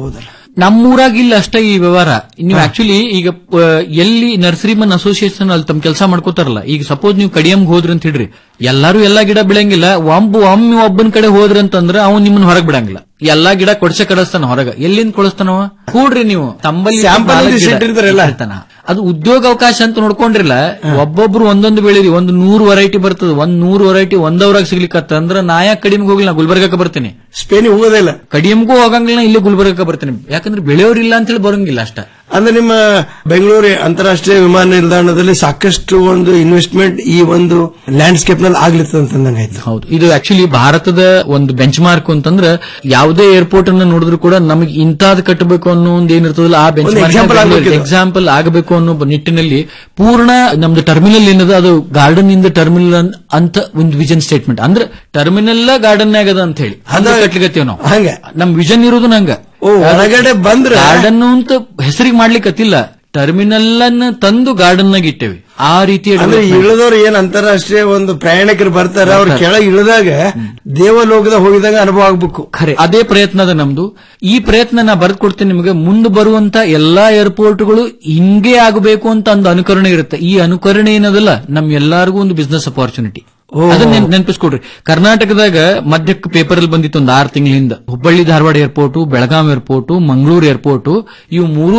ನಮ್ಮೂರಾಗ ಇಲ್ಲ ಅಷ್ಟೇ ಈ ವ್ಯವಹಾರ ನೀವು ಆಕ್ಚುಲಿ ಈಗ ಆ, ಎಲ್ಲಿ ನರ್ಸರಿ ಮನ್ ಅಸೋಸಿಯೇಷನ್ ಅಲ್ಲಿ ತಮ್ಮ ಕೆಲಸ ಮಾಡ್ಕೋತಾರಲ್ಲ ಈಗ ಸಪೋಸ್ ನೀವು ಕಡಿಯಂಗ್ ಹೋದ್ರಿ ಅಂತ ಹೇಳ್ರಿ ಎಲ್ಲಾರು ಎಲ್ಲಾ ಗಿಡ ಬೆಳಂಗಿಲ್ಲ ಒಬ್ಬ ಒಮ್ಮೆ ಒಬ್ಬನ ಕಡೆ ಹೋದ್ರಿ ಅಂತಂದ್ರೆ ಅವ್ನು ನಿಮ್ಮನ್ನ ಹೊರಗೆ ಬಿಡಂಗಿಲ್ಲ ಎಲ್ಲಾ ಗಿಡ ಕೊಡ್ಸೆ ಕಳಿಸ್ತಾನ ಹೊರಗ ಎಲ್ಲಿಂದ ಕೊಡಿಸ್ತಾನವ ಕೂಡ್ರಿ ನೀವು ತಂಬಲ್ಲಿ Sample ನಾಲ್ಕು ಇದ್ದು ಗಿಡ ಇಟ್ಟಿರ್ತಾರಲ್ಲ. ಇಟ್ಟಿರ್ತಾನ. ಅದು ಉದ್ಯೋಗ ಅವಕಾಶ ಅಂತ ನೋಡ್ಕೊಂಡ್ರಿಲ್ಲ ಒಬ್ಬೊಬ್ರು ಒಂದೊಂದು ಬೆಳೀರಿ ಒಂದು ನೂರು ವೆರೈಟಿ ಬರ್ತದ ಒಂದ್ ನೂರು ವೆರೈಟಿ ಒಂದವ್ರಾಗ ಸಿಗ್ಲಿಕ್ಕತ್ತ ಅಂದ್ರ ನಾ ಯಾಕೆ ಕಡಿಮೆಗೆ ಹೋಗಿಲ್ಲ ನಾ ಗುಲ್ಬರ್ಗಕ್ಕೆ ಬರ್ತೀನಿ ಸ್ಪೇನಿಗೆ ಹೋಗೋದಿಲ್ಲ ಕಡಿಯಮ್ಗೂ ಹೋಗಂಗಿಲ್ಲ ಇಲ್ಲಿ ಗುಲ್ಬರ್ಗಕ್ಕೆ ಬರ್ತೀನಿ ಯಾಕಂದ್ರೆ ಬೆಳೆಯೋರಿಲ್ಲ ಅಂತ ಹೇಳಿ ಬರಂಗಿಲ್ಲ ಅಷ್ಟ ಅಂದ್ರೆ ನಿಮ್ಮ ಬೆಂಗಳೂರು ಅಂತಾರಾಷ್ಟ್ರೀಯ ವಿಮಾನ ನಿಲ್ದಾಣದಲ್ಲಿ ಸಾಕಷ್ಟು ಒಂದು ಇನ್ವೆಸ್ಟ್ಮೆಂಟ್ ಈ ಒಂದು ಲ್ಯಾಂಡ್ಸ್ಕೇಪ್ ನಲ್ಲಿ ಆಗ್ಲಿತ್ತು ಅಂತಂದಂಗಾಯ್ತು ಹೌದು ಇದು ಆಕ್ಚುಲಿ ಭಾರತದ ಒಂದು ಬೆಂಚ್ ಮಾರ್ಕ್ ಅಂತಂದ್ರೆ ಯಾವುದೇ ಏರ್ಪೋರ್ಟ್ ಅನ್ನ ನೋಡಿದ್ರು ಕೂಡ ನಮಗೆ ಇಂತಾದ್ ಕಟ್ಟಬೇಕು ಅನ್ನೋ ಒಂದು ಏನಿರ್ತದಲ್ಲ ಆ ಬೆಂಚ್ ಒಂದು example ಆಗ್ಬೇಕು ಇದು. ಎಕ್ಸಾಂಪಲ್ ಆಗಬೇಕು ಅನ್ನೋ ಬ- ನಿಟ್ಟಿನಲ್ಲಿ ಪೂರ್ಣ ನಮ್ದು ಟರ್ಮಿನಲ್ ಏನದ ಅದು ಗಾರ್ಡನ್ ಇಂದ ಟರ್ಮಿನಲ್ ಅಂತ ಒಂದು ವಿಷನ್ ಸ್ಟೇಟ್ಮೆಂಟ್ ಅಂದ್ರೆ ಟರ್ಮಿನಲ್ ಗಾರ್ಡನ್ ಆಗದ ಅಂತ ಹೇಳಿ ಹಂಗ ಕಟ್ಲಿಕತ್ತೀವಿ ನಾವು ಹಂಗೆ ನಮ್ ವಿಷನ್ ಇರೋದು ನಂಗ ಓ, ಹೊರಗಡೆ ಬಂದ್ರೆ- ಗಾರ್ಡನ್ ಅಂತ ಹೆಸರಿಗೆ ಮಾಡ್ಲಿಕ್ಕತ್ತಿಲ್ಲ ಟರ್ಮಿನಲ್ ಅನ್ನ ತಂದು ಗಾರ್ಡನ್ ನಾಗ ಇಟ್ಟೇವಿ ಆ ರೀತಿ ಅಂದ್ರೆ development. ಇಳಿದವ್ರು ಏನ್ ಅಂತಾರಾಷ್ಟ್ರೀಯ ಒಂದು ಪ್ರಯಾಣಿಕರು ಬರ್ತಾರೆ ಅವ್ರು ಕೆಳಗೆ ಇಳಿದಾಗ ದೇವಲೋಕದ ಹೋಗಿದಾಗ ಅನುಭವ ಆಗ್ಬೇಕು ಖರೆ ಅದೇ ಪ್ರಯತ್ನ ಅದ ನಮ್ದು ಈ ಪ್ರಯತ್ನ ನಾ ಬರ್ದ್ ಕೊಡ್ತೀನಿ ನಿಮಗೆ ಮುಂದೆ ಬರುವಂತ ಎಲ್ಲಾ ಏರ್ಪೋರ್ಟ್ಗಳು ಹಿಂಗೆ ಆಗಬೇಕು ಅಂತ ಒಂದು ಅನುಕರಣೆ ಇರುತ್ತೆ ಈ ಅನುಕರಣೆ ಏನದಲ್ಲ ನಮ್ ಎಲ್ಲಾರ್ಗೂ ಒಂದು ಬಿಸ್ನೆಸ್ ಅಪಾರ್ಚುನಿಟಿ ಅದನ್ನ ನೆನ್- ನೆನ್ಪಿಸ್ಕೊಡ್ರಿ ಕರ್ನಾಟಕದಾಗ ಮಧ್ಯಕ್ಕೆ ಪೇಪರ್ ಅಲ್ಲಿ ಬಂದಿತ್ತು ಒಂದು ಆರು ತಿಂಗಳಿಂದ Hubballi Dharwad airport Belgaum airport Mangaluru airport ಇವು ಮೂರು